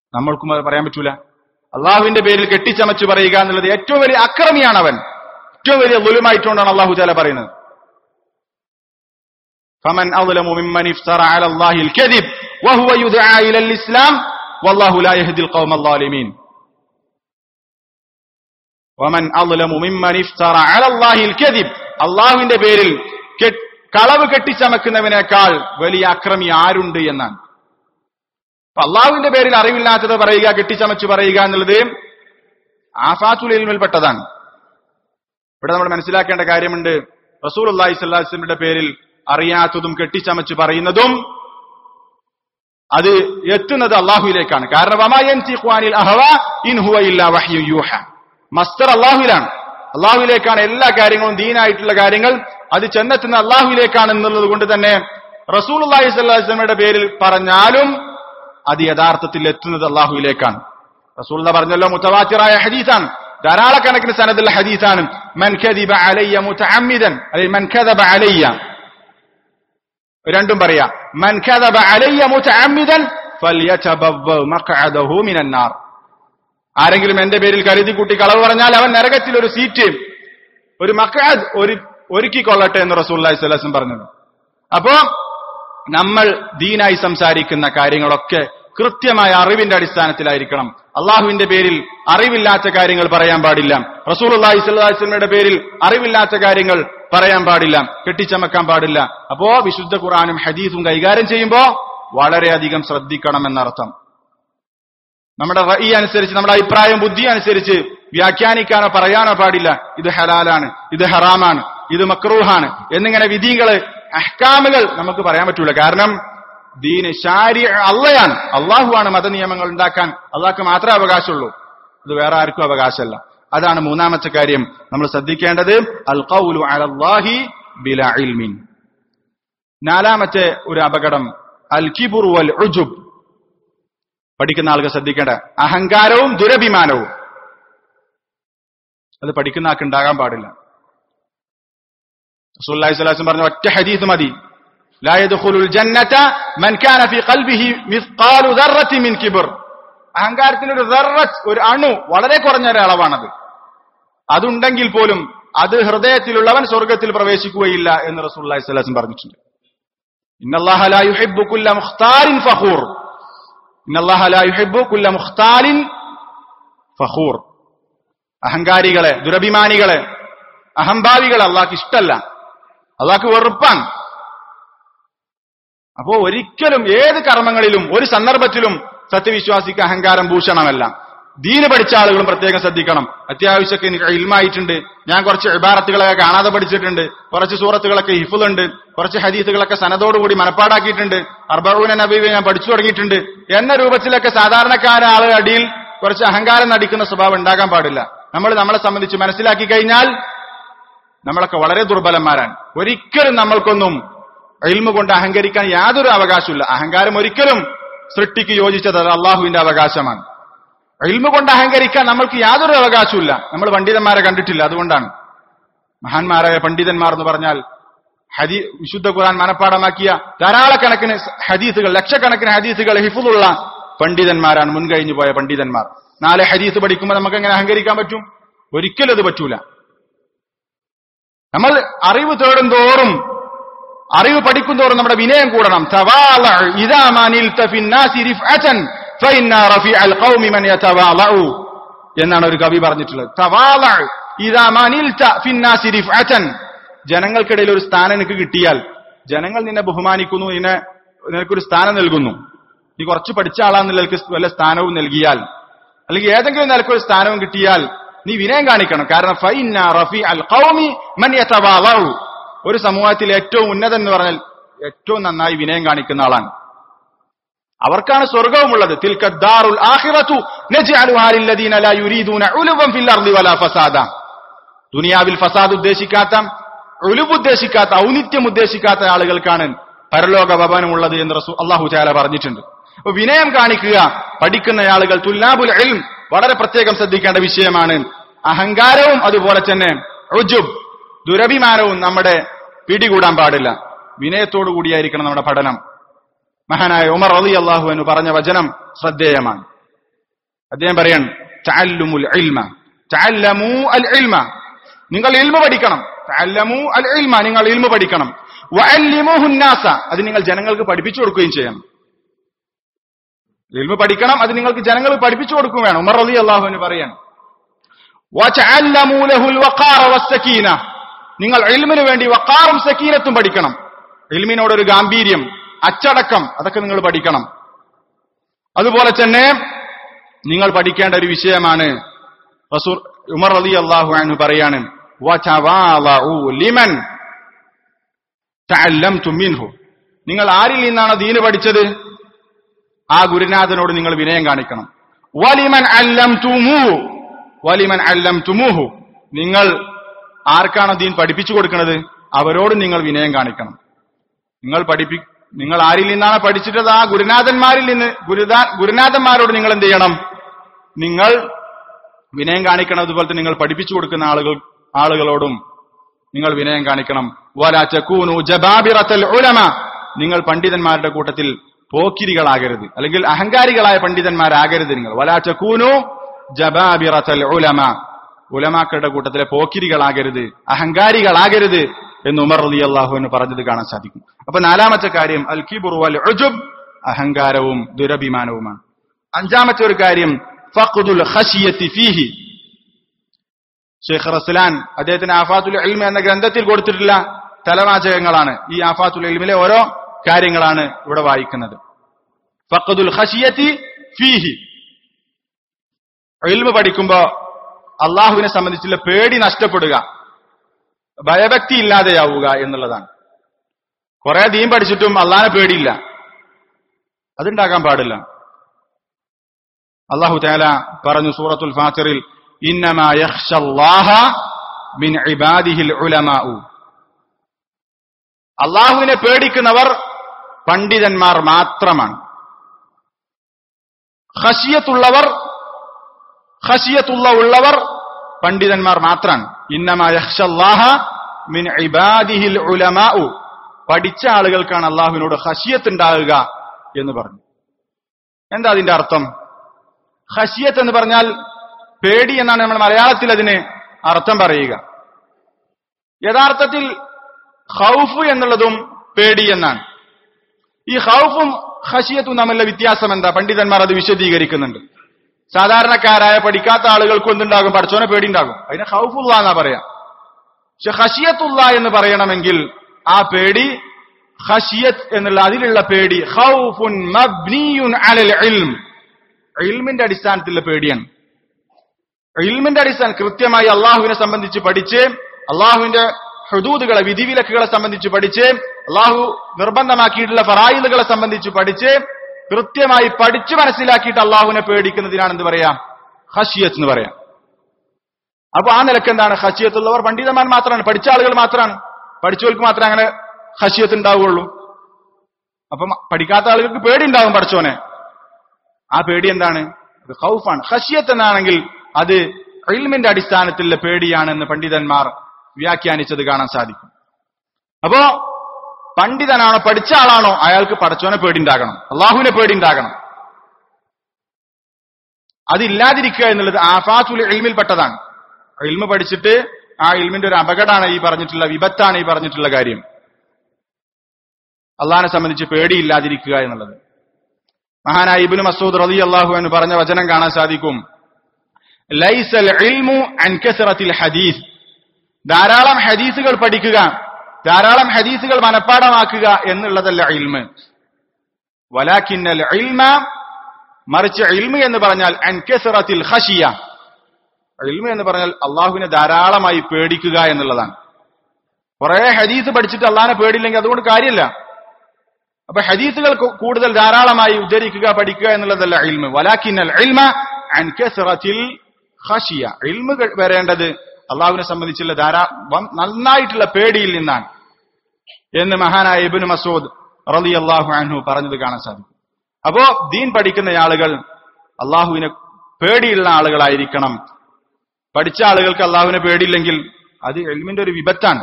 നമ്മൾക്കും അത് പറയാൻ പറ്റൂല അള്ളാഹുവിന്റെ പേരിൽ കെട്ടിച്ചമച്ചു പറയുക എന്നുള്ളത് ഏറ്റവും വലിയ അക്രമിയാണ് അവൻ ഏറ്റവും വലിയ ലുലുമായിട്ടുകൊണ്ടാണ് അള്ളാഹു ചാല പറയുന്നത് فمن أظلم ممن افترى على الله الكذب وهو يدعى إلى الإسلام والله لا يهدي القوم الظالمين ومن أظلم ممن افترى على الله الكذب അള്ളാഹുവിന്റെ പേരിൽ കെ- കളവ് കെട്ടിച്ചമക്കുന്നവനേക്കാൾ വലിയ അക്രമി ആരുണ്ട് എന്നാണ് അപ്പൊ അള്ളാഹുവിന്റെ പേരിൽ അറിവില്ലാത്തത് പറയുക കെട്ടിച്ചമച്ചു പറയുക എന്നുള്ളത് ആഫാത്തുൽ ഇൽമിൽപ്പെട്ടതാണ് ഇവിടെ നമ്മൾ മനസ്സിലാക്കേണ്ട കാര്യമുണ്ട് റസൂൽ അള്ളാഹി സ്വല്ലാസ്ലമിയുടെ പേരിൽ അറിയാത്തതും കെട്ടിച്ചമച്ചു പറയുന്നതും അത് എത്തുന്നത് അള്ളാഹുവിലേക്കാണ് കാരണം വമായൻതിഖ്വാനിൽ അഹ്വ ഇൻ ഹുവ ഇല്ലാ വഹ്യു യൂഹ മസ്തർ അള്ളാഹുവിലാണ് അള്ളാഹുവിലേക്കാണ് എല്ലാ കാര്യങ്ങളും ദീനായിട്ടുള്ള കാര്യങ്ങൾ അത് ചെന്നെത്തുന്ന അള്ളാഹുവിലേക്കാണ് എന്നുള്ളത് കൊണ്ട് തന്നെ റസൂൽ അള്ളാഹി സ്വല്ലാസ്ലമയുടെ പേരിൽ പറഞ്ഞാലും അത് യഥാർത്ഥത്തിൽ എത്തുന്നത് അള്ളാഹുവിലേക്കാണ് റസൂൽ പറഞ്ഞല്ലോ മുത്തവാത്തിറായ ഹദീസാണ് ധാരാളക്കണക്കിന് സനദുള്ള ഹദീസാണ് മൻ ഖദിബ അലയ്യ മുതഅമ്മിദൻ അല്ലെങ്കിൽ മൻ ഖദബ അലയ്യ രണ്ടും പറയാ മൻ ഖദബ അലയ്യ മുതഅമ്മിദൻ ഫൽയതബവ്വ മഖ്അദഹു മിനൻ നാർ ആരെങ്കിലും എന്റെ പേരിൽ കരുതി കൂട്ടി കളവ് പറഞ്ഞാൽ അവൻ നരകത്തിൽ ഒരു സീറ്റ് ഒരു മഖഅദ് ഒരു ഒരുക്കിക്കൊള്ളട്ടെ എന്ന് റസൂലുള്ളാഹി സ്വല്ലല്ലാഹു അലൈഹി വസല്ലം പറഞ്ഞത് അപ്പോ നമ്മൾ ദീനായി സംസാരിക്കുന്ന കാര്യങ്ങളൊക്കെ കൃത്യമായ അറിവിന്റെ അടിസ്ഥാനത്തിലായിരിക്കണം അള്ളാഹുവിന്റെ പേരിൽ അറിവില്ലാത്ത കാര്യങ്ങൾ പറയാൻ പാടില്ല റസൂൽ അള്ളാഹി സ്വല്ലാസ്ലമയുടെ പേരിൽ അറിവില്ലാത്ത കാര്യങ്ങൾ പറയാൻ പാടില്ല കെട്ടിച്ചമക്കാൻ പാടില്ല അപ്പോ വിശുദ്ധ ഖുറാനും ഹദീസും കൈകാര്യം ചെയ്യുമ്പോ വളരെയധികം ശ്രദ്ധിക്കണം എന്നർത്ഥം നമ്മുടെ റഈ അനുസരിച്ച് നമ്മുടെ അഭിപ്രായം ബുദ്ധി അനുസരിച്ച് വ്യാഖ്യാനിക്കാനോ പറയാനോ പാടില്ല ഇത് ഹലാലാണ് ഇത് ഹറാമാണ് ഇത് മക്രൂഹാണ് എന്നിങ്ങനെ വിധികള് അഹ്കാമുകൾ നമുക്ക് പറയാൻ പറ്റൂല കാരണം ദീന് ശാരി അള്ളയാണ് അള്ളാഹുവാണ് മതനിയമങ്ങൾ ഉണ്ടാക്കാൻ അള്ളാഹ്ക്ക് മാത്രമേ അവകാശമുള്ളൂ ഇത് വേറെ ആർക്കും അവകാശമല്ല അതാണ് മൂന്നാമത്തെ കാര്യം നമ്മൾ ശ്രദ്ധിക്കേണ്ടത് അൽ ഖൗലു അലല്ലാഹി ബില ഇൽമിൻ നാലാമത്തെ ഒരു അപകടം അൽ കിബുർ വൽ ഉജുബ് പഠിക്കുന്ന ആളുകൾ ശ്രദ്ധിക്കേണ്ട അഹങ്കാരവും ദുരഭിമാനവും അത് പഠിക്കുന്ന ആൾക്ക് ഉണ്ടാകാൻ പാടില്ല റസൂലുള്ളാഹി സ്വല്ലല്ലാഹു അലൈഹി വസല്ലം പറഞ്ഞ ഒറ്റ ഹദീസ് മതി لا يدخل الجنة من كان في قلبه مثقال ذرة من كبر അഹങ്കാരത്തിന് ഒരു ദർറത്ത് ഒരു അണു വളരെ കുറഞ്ഞ ഒരു അളവാണത് അതുണ്ടെങ്കിൽ പോലും അത് ഹൃദയത്തിലുള്ളവൻ സ്വർഗത്തിൽ പ്രവേശിക്കുകയില്ല എന്ന് റസൂലുള്ളാഹി സ്വല്ലല്ലാഹു അലൈഹി വസല്ലം പറഞ്ഞിട്ടുണ്ട് ഇന്നല്ലാഹ ലാ യുഹിബ്ബു കുല്ല മുഖ്താലിൻ ഫഖൂർ ഇന്നല്ലാഹ ലാ യുഹിബ്ബു കുല്ല മുഖ്താലിൻ ഫഖൂർ അഹങ്കാരികളെ ദുരഭിമാനികളെ അഹംഭാവികളെ അള്ളാഹ്ക്ക് ഇഷ്ടല്ല അള്ളാഹ്ക്ക് വെറുപ്പാണ് അപ്പോ ഒരിക്കലും ഏത് കർമ്മങ്ങളിലും ഒരു സന്ദർഭത്തിലും സത്യവിശ്വാസിക്ക് അഹങ്കാരം ഭൂഷണമല്ല ദീന് പഠിച്ച ആളുകളും പ്രത്യേകം ശ്രദ്ധിക്കണം അത്യാവശ്യമൊക്കെ എനിക്ക് ഇൽമായിട്ടുണ്ട് ഞാൻ കുറച്ച് ഇബാറത്തുകളൊക്കെ കാണാതെ പഠിച്ചിട്ടുണ്ട് കുറച്ച് സൂറത്തുകളൊക്കെ ഹിഫുലുണ്ട് കുറച്ച് ഹദീസുകളൊക്കെ സനതോടുകൂടി മനപ്പാടാക്കിയിട്ടുണ്ട് അർബൂന നബീബ് ഞാൻ പഠിച്ചു തുടങ്ങിയിട്ടുണ്ട് എന്ന രൂപത്തിലൊക്കെ സാധാരണക്കാരായ ആളുടെ അടിയിൽ കുറച്ച് അഹങ്കാരം നടിക്കുന്ന സ്വഭാവം ഉണ്ടാകാൻ പാടില്ല നമ്മൾ നമ്മളെ സംബന്ധിച്ച് മനസ്സിലാക്കി കഴിഞ്ഞാൽ നമ്മളൊക്കെ വളരെ ദുർബലന്മാരാണ് ഒരിക്കലും നമ്മൾക്കൊന്നും ഇൽമ കൊണ്ട് അഹങ്കരിക്കാൻ യാതൊരു അവകാശമില്ല അഹങ്കാരം ഒരിക്കലും സൃഷ്ടിക്ക് യോജിച്ചത് അത് അള്ളാഹുവിന്റെ അവകാശമാണ് ഇൽമ കൊണ്ട് അഹങ്കരിക്കാൻ നമ്മൾക്ക് യാതൊരു അവകാശമില്ല നമ്മൾ പണ്ഡിതന്മാരെ കണ്ടിട്ടില്ല അതുകൊണ്ടാണ് മഹാന്മാരായ പണ്ഡിതന്മാർ എന്ന് പറഞ്ഞാൽ ഹദി വിശുദ്ധ ഖുർആൻ മനപ്പാടമാക്കിയ ധാരാളക്കണക്കിന് ഹദീസുകൾ ലക്ഷക്കണക്കിന് ഹദീസുകൾ ഹിഫുള്ള പണ്ഡിതന്മാരാണ് മുൻകഴിഞ്ഞു പോയ പണ്ഡിതന്മാർ നാല് ഹദീസ് പഠിക്കുമ്പോൾ നമുക്ക് എങ്ങനെ അഹങ്കരിക്കാൻ പറ്റും ഒരിക്കലും അത് പറ്റൂല നമ്മൾ അറിവ് തേടും തോറും അറിവ് പഠിക്കും തോറും നമ്മുടെ വിനയം കൂടണം തവാല ഇദാ മാനിൽത ഫിന്നാസി റിഫഅതൻ ഫഇന്ന റഫീഅൽ ഖൗമി മൻ യതവാലഉ എന്നാണ് ഒരു കവി പറഞ്ഞിട്ടുള്ളത് തവാല ഇദാ മാനിൽത ഫിന്നാസി റിഫഅതൻ ജനങ്ങൾക്കിടയിൽ ഒരു സ്ഥാനം നിനക്ക് കിട്ടിയാൽ ജനങ്ങൾ നിന്നെ ബഹുമാനിക്കുന്നു നിന്നെ നിനക്കൊരു സ്ഥാനം നൽകുന്നു നീ കുറച്ച് പഠിച്ച ആളാന്നുള്ള വല്ല സ്ഥാനവും നൽകിയാൽ അല്ലെങ്കിൽ ഏതെങ്കിലും നിലക്കൊരു സ്ഥാനവും കിട്ടിയാൽ നീ വിനയം കാണിക്കണം കാരണം ഫൈന റഫി അൽ ഖൗമി മൻ യതവാലഉ ഒരു സമൂഹത്തിൽ ഏറ്റവും ഉന്നതൻ എന്ന് പറഞ്ഞാൽ ഏറ്റവും നന്നായി വിനയം കാണിക്കുന്ന ആളാണ് അവർക്കാണ് സ്വർഗവുമുള്ളത് തിൽക്കദ്ദാറുൽ ആഖിറതു നജ്അലുഹാ ലില്ലദീന ലാ യുരീദൂന ഉലുവൻ ഫിൽ അർളി വലാ ഫസാദ ദുനിയാവിൽ ഫസാദ് ഉദ്ദേശിക്കാത്ത ഉലുവ് ഉദ്ദേശിക്കാത്ത ഔന്നിത്യം ഉദ്ദേശിക്കാത്ത ആളുകൾക്കാണ് പരലോക ഭവനമുള്ളത് എന്ന് റസൂ അള്ളാഹു ചാല പറഞ്ഞിട്ടുണ്ട് അപ്പൊ വിനയം കാണിക്കുക പഠിക്കുന്ന ആളുകൾ തുല്ലാബുൽ ഇൽം വളരെ പ്രത്യേകം ശ്രദ്ധിക്കേണ്ട വിഷയമാണ് അഹങ്കാരവും അതുപോലെ തന്നെ റുജുബ് ദുരഭിമാനവും നമ്മുടെ പിടികൂടാൻ പാടില്ല വിനയത്തോടു കൂടിയായിരിക്കണം നമ്മുടെ പഠനം മഹാനായ ഉമർ അലി അള്ളാഹു എന്ന് പറഞ്ഞ വചനം ശ്രദ്ധേയമാണ് അദ്ദേഹം പറയാൻ തഅല്ലുമുൽ ഇൽമ തഅല്ലമു അൽ ഇൽമ നിങ്ങൾ ഇൽമ പഠിക്കണം തഅല്ലമു അൽ ഇൽമ നിങ്ങൾ ഇൽമ പഠിക്കണം വഅല്ലിമുഹു നാസ അത് നിങ്ങൾ ജനങ്ങൾക്ക് പഠിപ്പിച്ചു കൊടുക്കുകയും ചെയ്യണം ഇൽമ പഠിക്കണം അത് നിങ്ങൾക്ക് ജനങ്ങൾക്ക് പഠിപ്പിച്ചു കൊടുക്കുകയും വേണം ഉമർ റളിയല്ലാഹു അൻഹു പറയാൻ വതഅല്ലമു ലഹുൽ വഖാറ വസ്സകീന നിങ്ങൾ ഇൽമിന് വേണ്ടി വഖാറും സക്കീനത്തും പഠിക്കണം ഇൽമിനോട് ഒരു ഗാംഭീര്യം അച്ചടക്കം അതൊക്കെ നിങ്ങൾ പഠിക്കണം അതുപോലെ തന്നെ നിങ്ങൾ പഠിക്കേണ്ട ഒരു വിഷയമാണ് റസൂൽ ഉമർ അലി അള്ളാഹു അൻഹു പറയാണ് വതവാളഉ ലിമൻ തഅല്ലംതു മിൻഹു നിങ്ങൾ ആരിൽ നിന്നാണ് ദീന് പഠിച്ചത് ആ ഗുരുനാഥനോട് നിങ്ങൾ വിനയം കാണിക്കണം വലിമൻ അല്ലംതുമൂഹു വലിമൻ അല്ലംതുമൂഹു നിങ്ങൾ ആർക്കാണ് ദീൻ പഠിപ്പിച്ചു കൊടുക്കുന്നത് അവരോട് നിങ്ങൾ വിനയം കാണിക്കണം നിങ്ങൾ പഠിപ്പി നിങ്ങൾ ആരിൽ നിന്നാണ് പഠിച്ചിട്ടത് ആ ഗുരുനാഥന്മാരിൽ നിന്ന് ഗുരുദാ ഗുരുനാഥന്മാരോട് നിങ്ങൾ എന്ത് ചെയ്യണം നിങ്ങൾ വിനയം കാണിക്കണം അതുപോലെ തന്നെ നിങ്ങൾ പഠിപ്പിച്ചു കൊടുക്കുന്ന ആളുകൾ ആളുകളോടും നിങ്ങൾ വിനയം കാണിക്കണം വലാ ചക്കൂനു ജബാബിറത്തൽ ഉലമ നിങ്ങൾ പണ്ഡിതന്മാരുടെ കൂട്ടത്തിൽ പോക്കിരികളാകരുത് അല്ലെങ്കിൽ അഹങ്കാരികളായ പണ്ഡിതന്മാരാകരുത് നിങ്ങൾ വലാ ചക്കൂനു ജബാബിറത്തൽ ഉലമ ഉലമാക്കളുടെ കൂട്ടത്തിലെ പോക്കിരികളാകരുത് അഹങ്കാരികളാകരുത് എന്ന് ഉമർ റലി അള്ളാഹുവിന് പറഞ്ഞത് കാണാൻ സാധിക്കും അപ്പൊ നാലാമത്തെ കാര്യം അൽ കിബുർ വൽ ഉജുബ് അഹങ്കാരവും ദുരഭിമാനവുമാണ് അഞ്ചാമത്തെ ഒരു കാര്യം ഫഖ്ദുൽ ഖശിയത്തി ഫീഹി ഷെയ്ഖ് റസ്ലാൻ അദ്ദേഹത്തിന് ആഫാത്തുൽ ഇൽമ എന്ന ഗ്രന്ഥത്തിൽ കൊടുത്തിട്ടുള്ള തലവാചകങ്ങളാണ് ഈ ആഫാത്തുൽ ഇൽമിലെ ഓരോ കാര്യങ്ങളാണ് ഇവിടെ വായിക്കുന്നത് ഫഖ്ദുൽ ഖശിയത്തി ഫീഹി ഇൽമ പഠിക്കുമ്പോ അള്ളാഹുവിനെ സംബന്ധിച്ചുള്ള പേടി നഷ്ടപ്പെടുക ഭയഭക്തി ഇല്ലാതെയാവുക എന്നുള്ളതാണ് കുറെ ദീൻ പഠിച്ചിട്ടും അള്ളാഹിനെ പേടിയില്ല അതുണ്ടാകാൻ പാടില്ല അള്ളാഹു തആല പറഞ്ഞു സൂറത്തുൽ ഫാത്തിറിൽ ഇന്നമാ യഖ്ഷല്ലാഹ മിൻ ഇബാദിഹിൽ ഉലമാഉ അള്ളാഹുവിനെ പേടിക്കുന്നവർ പണ്ഡിതന്മാർ മാത്രമാണ് ഖശിയത്തുള്ളവർ ഖശിയത്തുള്ള ഉള്ളവർ പണ്ഡിതന്മാർ മാത്രമാണ് ഇന്നമാ യഖ്ഷല്ലാഹ മിൻ ഇബാദിഹിൽ ഉലമാഉ പഠിച്ച ആളുകൾക്കാണ് അള്ളാഹുവിനോട് ഖശിയത്ത് ഉണ്ടാകുക എന്ന് പറഞ്ഞു എന്താ അതിന്റെ അർത്ഥം ഖശിയത്ത് എന്ന് പറഞ്ഞാൽ പേടി എന്നാണ് നമ്മൾ മലയാളത്തിൽ അതിന് അർത്ഥം പറയുക യഥാർത്ഥത്തിൽ ഹൗഫ് എന്നുള്ളതും പേടി എന്നാണ് ഈ ഹൗഫും ഖശിയത്തും തമ്മിലുള്ള വ്യത്യാസം എന്താ പണ്ഡിതന്മാർ അത് വിശദീകരിക്കുന്നുണ്ട് സാധാരണക്കാരായ പഠിക്കാത്ത ആളുകൾക്ക് എന്തുണ്ടാകും പഠിച്ചോനെ പേടിയുണ്ടാകും അതിനെ ഹൗഫുള്ള എന്നാ പറയാം പക്ഷെ ഖശിയത്തുള്ള എന്ന് പറയണമെങ്കിൽ ആ പേടി ഖശിയത്ത് എന്നുള്ള അതിലുള്ള പേടി ഖൗഫുൻ മബ്നിയുൻ അലൽ ഇൽം ഇൽമിന്റെ അടിസ്ഥാനത്തിലുള്ള പേടിയാണ് ഇൽമിന്റെ അടിസ്ഥാനം കൃത്യമായി അള്ളാഹുവിനെ സംബന്ധിച്ച് പഠിച്ച് അള്ളാഹുവിന്റെ ഹുദൂദുകളെ വിധിവിലക്കുകളെ സംബന്ധിച്ച് പഠിച്ച് അള്ളാഹു നിർബന്ധമാക്കിയിട്ടുള്ള ഫറായിലുകളെ സംബന്ധിച്ച് പഠിച്ച് കൃത്യമായി പഠിച്ചു മനസ്സിലാക്കിയിട്ട് അള്ളാഹുവിനെ പേടിക്കുന്നതിനാണ് എന്ത് പറയാം ഹഷിയത്ത് എന്ന് പറയാം അപ്പൊ ആ നിലക്ക് എന്താണ് ഹഷിയത്തുള്ളവർ പണ്ഡിതന്മാർ മാത്രമാണ് പഠിച്ച ആളുകൾ മാത്രമാണ് പഠിച്ചവർക്ക് മാത്രമേ അങ്ങനെ ഹഷിയത്ത് ഉണ്ടാവുകയുള്ളൂ അപ്പം പഠിക്കാത്ത ആളുകൾക്ക് പേടി ഉണ്ടാവും പഠിച്ചോനെ ആ പേടി എന്താണ് അത് ഹൗഫാണ് ഹഷിയത്ത് എന്നാണെങ്കിൽ അത് ഇൽമിന്റെ അടിസ്ഥാനത്തിലുള്ള പേടിയാണെന്ന് പണ്ഡിതന്മാർ വ്യാഖ്യാനിച്ചത് കാണാൻ സാധിക്കും അപ്പോ പണ്ഡിതനാണോ പഠിച്ച ആളാണോ അയാൾക്ക് പഠിച്ചോനെ പേടിണ്ടാകണം അള്ളാഹുവിനെ പേടിണ്ടാകണം അതില്ലാതിരിക്കുക എന്നുള്ളത് ആഫാത്തുൽ ഇൽമിൽപ്പെട്ടതാണ് ഇൽമ പഠിച്ചിട്ട് ആ ഇൽമിന്റെ ഒരു അപകടമാണ് ഈ പറഞ്ഞിട്ടുള്ള വിപത്താണ് ഈ പറഞ്ഞിട്ടുള്ള കാര്യം അള്ളാഹിനെ സംബന്ധിച്ച് പേടിയില്ലാതിരിക്കുക എന്നുള്ളത് മഹാനായ ഇബ്നു മസൂദ് റളി അള്ളാഹു എന്ന് പറഞ്ഞ വചനം കാണാൻ സാധിക്കും ലൈസൽ ഇൽമു അൻ കസറത്തിൽ ഹദീസ് ധാരാളം ഹദീസുകൾ പഠിക്കുക ധാരാളം ഹദീസുകൾ മനഃപ്പാടമാക്കുക എന്നുള്ളതല്ല ഇൽമ് വലാക്കിന്നൽ ഇൽമ മറിച്ച് ഇൽമ എന്ന് പറഞ്ഞാൽ അൻ കസറത്തിൽ ഖശിയ ഇൽമ എന്ന് പറഞ്ഞാൽ അള്ളാഹുവിനെ ധാരാളമായി പേടിക്കുക എന്നുള്ളതാണ് കുറെ ഹദീസ് പഠിച്ചിട്ട് അള്ളാഹിനെ പേടിയില്ലെങ്കിൽ അതുകൊണ്ട് കാര്യമില്ല അപ്പൊ ഹദീസുകൾ കൂടുതൽ ധാരാളമായി ഉദ്ധരിക്കുക പഠിക്കുക എന്നുള്ളതല്ല ഇൽമ വലാക്കിന്നൽ ഇൽമ അൻ കസറത്തിൽ ഖശിയ ഇൽമ വരേണ്ടത് അള്ളാഹുവിനെ സംബന്ധിച്ചുള്ള ധാരാ നന്നായിട്ടുള്ള പേടിയിൽ നിന്നാണ് എന്ന് മഹാനായ ഇബിന് മസൂദ് റലി അള്ളാഹു അൻഹു പറഞ്ഞത് കാണാൻ സാധിക്കും അപ്പോ ദീൻ പഠിക്കുന്ന ആളുകൾ അള്ളാഹുവിനെ പേടിയുള്ള ആളുകളായിരിക്കണം പഠിച്ച ആളുകൾക്ക് അള്ളാഹുവിനെ പേടിയില്ലെങ്കിൽ അത് എൽമിന്റെ ഒരു വിപത്താണ്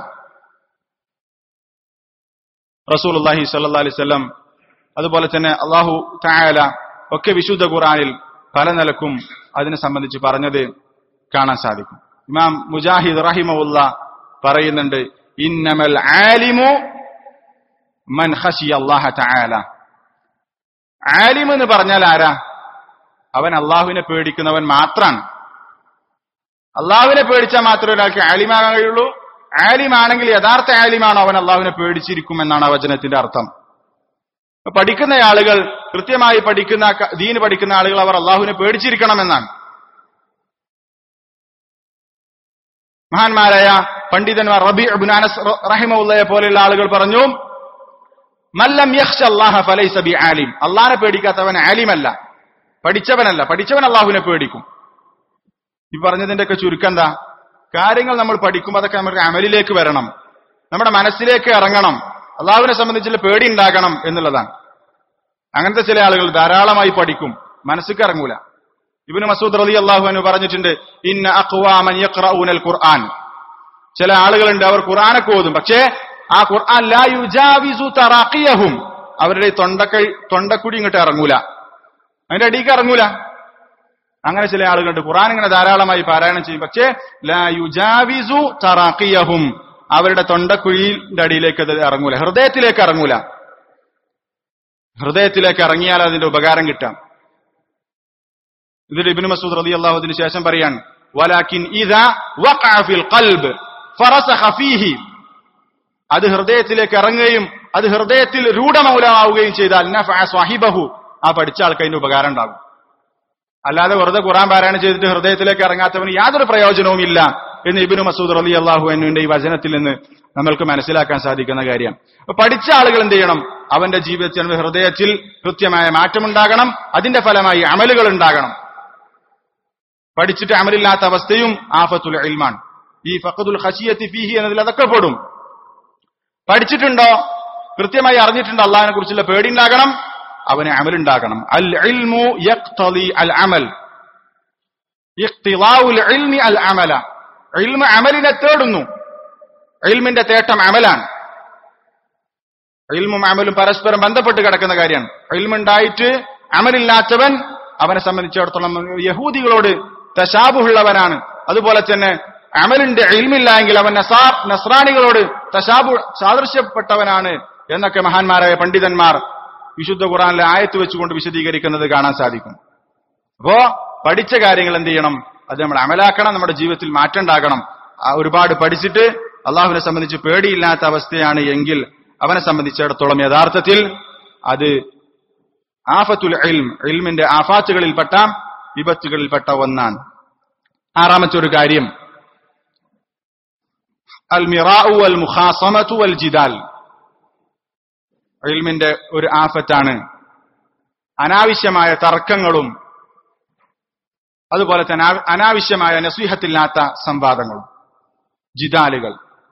റസൂൽ അള്ളാഹി സല്ലാ അലൈവല്ലം അതുപോലെ തന്നെ അള്ളാഹു തായാല ഒക്കെ വിശുദ്ധ ഖുറാനിൽ പല നിലക്കും അതിനെ സംബന്ധിച്ച് പറഞ്ഞത് കാണാൻ സാധിക്കും ഇമാം മുജാഹിദ് റഹിമുല്ല പറയുന്നുണ്ട് ഇന്നമൽ ആലിമു മൻ ഖശിയ അല്ലാഹ തആല ആലിം എന്ന് പറഞ്ഞാൽ ആരാ അവൻ അള്ളാഹുവിനെ പേടിക്കുന്നവൻ മാത്രാണ് അള്ളാഹുവിനെ പേടിച്ചാൽ മാത്രമേ ഒരാൾക്ക് ആലിമാകാൻ കഴിയുള്ളൂ ആലിമാണെങ്കിൽ യഥാർത്ഥ ആലിമാണോ അവൻ അള്ളാഹുവിനെ പേടിച്ചിരിക്കും എന്നാണ് ആ വചനത്തിന്റെ അർത്ഥം അപ്പൊ പഠിക്കുന്ന ആളുകൾ കൃത്യമായി പഠിക്കുന്ന ക- ദീന് പഠിക്കുന്ന ആളുകൾ അവർ അള്ളാഹുവിനെ പേടിച്ചിരിക്കണമെന്നാണ് മഹാന്മാരായ പണ്ഡിതന്മാർ റബി അബുനാനസ് റഹിമുള്ളയെ പോലെയുള്ള ആളുകൾ പറഞ്ഞു മല്ലം യഖ്ഷ അല്ലാഹ ഫലൈസ ബി ആലിം അള്ളാഹിനെ പേടിക്കാത്തവൻ ആലിമല്ല പഠിച്ചവനല്ല പഠിച്ചവൻ അള്ളാഹുവിനെ പേടിക്കും ഈ പറഞ്ഞതിന്റെ ഒക്കെ ചുരുക്കം എന്താ കാര്യങ്ങൾ നമ്മൾ പഠിക്കുമ്പോൾ അതൊക്കെ നമ്മുടെ അമലിലേക്ക് വരണം നമ്മുടെ മനസ്സിലേക്ക് ഇറങ്ങണം അള്ളാഹുവിനെ സംബന്ധിച്ചുള്ള പേടി ഉണ്ടാകണം എന്നുള്ളതാണ് അങ്ങനത്തെ ചില ആളുകൾ ധാരാളമായി പഠിക്കും മനസ്സിക്ക് ഇറങ്ങൂല ഇബിന് മസൂദ് റലി അള്ളാഹു പറഞ്ഞിട്ടുണ്ട് ഇന്ന അഖ്വാമൻ യഖ്റഊനൽ ഖുർആൻ ചില ആളുകളുണ്ട് അവർ ഖുർആനൊക്കെ ഓതും പക്ഷേ ആ ഖുർആൻ ലാ യുജാവിസു തറാഖിയഹും അവരുടെ തൊണ്ടക്കൈ തൊണ്ടക്കുടി ഇങ്ങോട്ട് ഇറങ്ങൂല അതിന്റെ അടിക്ക് ഇറങ്ങൂല അങ്ങനെ ചില ആളുകളുണ്ട് ഖുർആൻ ഇങ്ങനെ ധാരാളമായി പാരായണം ചെയ്യും പക്ഷേ ലാ യുജാവിസു തറാഖിയഹും അവരുടെ തൊണ്ടക്കുഴിയുടെ അടിയിലേക്ക് അത് ഇറങ്ങൂല ഹൃദയത്തിലേക്ക് ഇറങ്ങൂല ഹൃദയത്തിലേക്ക് ഇറങ്ങിയാൽ അതിന്റെ ഉപകാരം കിട്ടാം ഇതിൽ ഇബ്നു മസൂദ് റളിയല്ലാഹു അതിന് ശേഷം പറയാൻ വലാകിൻ ഇദാ വഖഅ ഫിൽ ഖൽബ് ഫറസഖ ഫീഹി അത് ഹൃദയത്തിലേക്ക് ഇറങ്ങുകയും അത് ഹൃദയത്തിൽ രൂഢമൗലമാവുകയും ചെയ്താൽ നഫഅ സ്വഹിബഹു ആ പഠിച്ച ആൾക്ക് അതിന് ഉപകാരം ഉണ്ടാകും അല്ലാതെ വെറുതെ ഖുറാൻ പാരായണം ചെയ്തിട്ട് ഹൃദയത്തിലേക്ക് ഇറങ്ങാത്തവന് യാതൊരു പ്രയോജനവും ഇല്ല എന്ന് ഇബിനു മസൂദ് റലി അള്ളാഹു എന്നുവിന്റെ ഈ വചനത്തിൽ നിന്ന് നമ്മൾക്ക് മനസ്സിലാക്കാൻ സാധിക്കുന്ന കാര്യം അപ്പൊ പഠിച്ച ആളുകൾ എന്ത് ചെയ്യണം അവന്റെ ജീവിതത്തിൽ അവന്റെ ഹൃദയത്തിൽ കൃത്യമായ മാറ്റമുണ്ടാകണം അതിന്റെ ഫലമായി അമലുകൾ ഉണ്ടാകണം പഠിച്ചിട്ട് അമലില്ലാത്ത അവസ്ഥയും ആഫത്തുൽ ഇൽമാൻ ഈ ഫഖദുൽ ഖശിയത്തി ഫീഹി എന്നതിൽ അതൊക്കെ പെടും പഠിച്ചിട്ടുണ്ടോ കൃത്യമായി അറിഞ്ഞിട്ടുണ്ടോ അള്ളാഹിനെ കുറിച്ചുള്ള പേടി ഉണ്ടാകണം അവന് അമലുണ്ടാകണം അൽ ഇൽമു യഖ്തളി അൽ അമൽ ഇഖ്തിളാഉൽ ഇൽമി അൽ അമല ഇൽമ അമലിനെ തേടുന്നു ഇൽമിന്റെ തേട്ടം അമലാണ് ഇൽമും അമലും പരസ്പരം ബന്ധപ്പെട്ട് കിടക്കുന്ന കാര്യമാണ് ഇൽമുണ്ടായിട്ട് അമലില്ലാത്തവൻ അവനെ സംബന്ധിച്ചിടത്തോളം യഹൂദികളോട് തശാബുള്ളവനാണ് അതുപോലെ തന്നെ അമലിന്റെ ഇൽമില്ല എങ്കിൽ അവൻ നസാർ നസ്രാണികളോട് തശാബു സാദൃശ്യപ്പെട്ടവനാണ് എന്നൊക്കെ മഹാന്മാരായ പണ്ഡിതന്മാർ വിശുദ്ധ ഖുറാനിലെ ആയത്ത് വെച്ചുകൊണ്ട് വിശദീകരിക്കുന്നത് കാണാൻ സാധിക്കും അപ്പോ പഠിച്ച കാര്യങ്ങൾ എന്ത് ചെയ്യണം അത് നമ്മൾ അമലാക്കണം നമ്മുടെ ജീവിതത്തിൽ മാറ്റം ഉണ്ടാകണം ആ ഒരുപാട് പഠിച്ചിട്ട് അള്ളാഹുവിനെ സംബന്ധിച്ച് പേടിയില്ലാത്ത അവസ്ഥയാണ് എങ്കിൽ അവനെ സംബന്ധിച്ചിടത്തോളം യഥാർത്ഥത്തിൽ അത് ആഫത്തുൽ ഇൽം ഇൽമിന്റെ ആഫാത്തുകളിൽപ്പെട്ട വിപത്തുകളിൽപ്പെട്ട ഒന്നാണ് ആറാമത്തെ ഒരു കാര്യം അൽ മിറാഉ വൽ മുഖാസമതു വൽ ജിദാൽ ഇൽമിന്റെ ഒരു ആഫത്താണ് അനാവശ്യമായ തർക്കങ്ങളും അതുപോലെ തന്നെ അനാ- അനാവശ്യമായ നസീഹത്തില്ലാത്ത സംവാദങ്ങളും ജിദാലുകൾ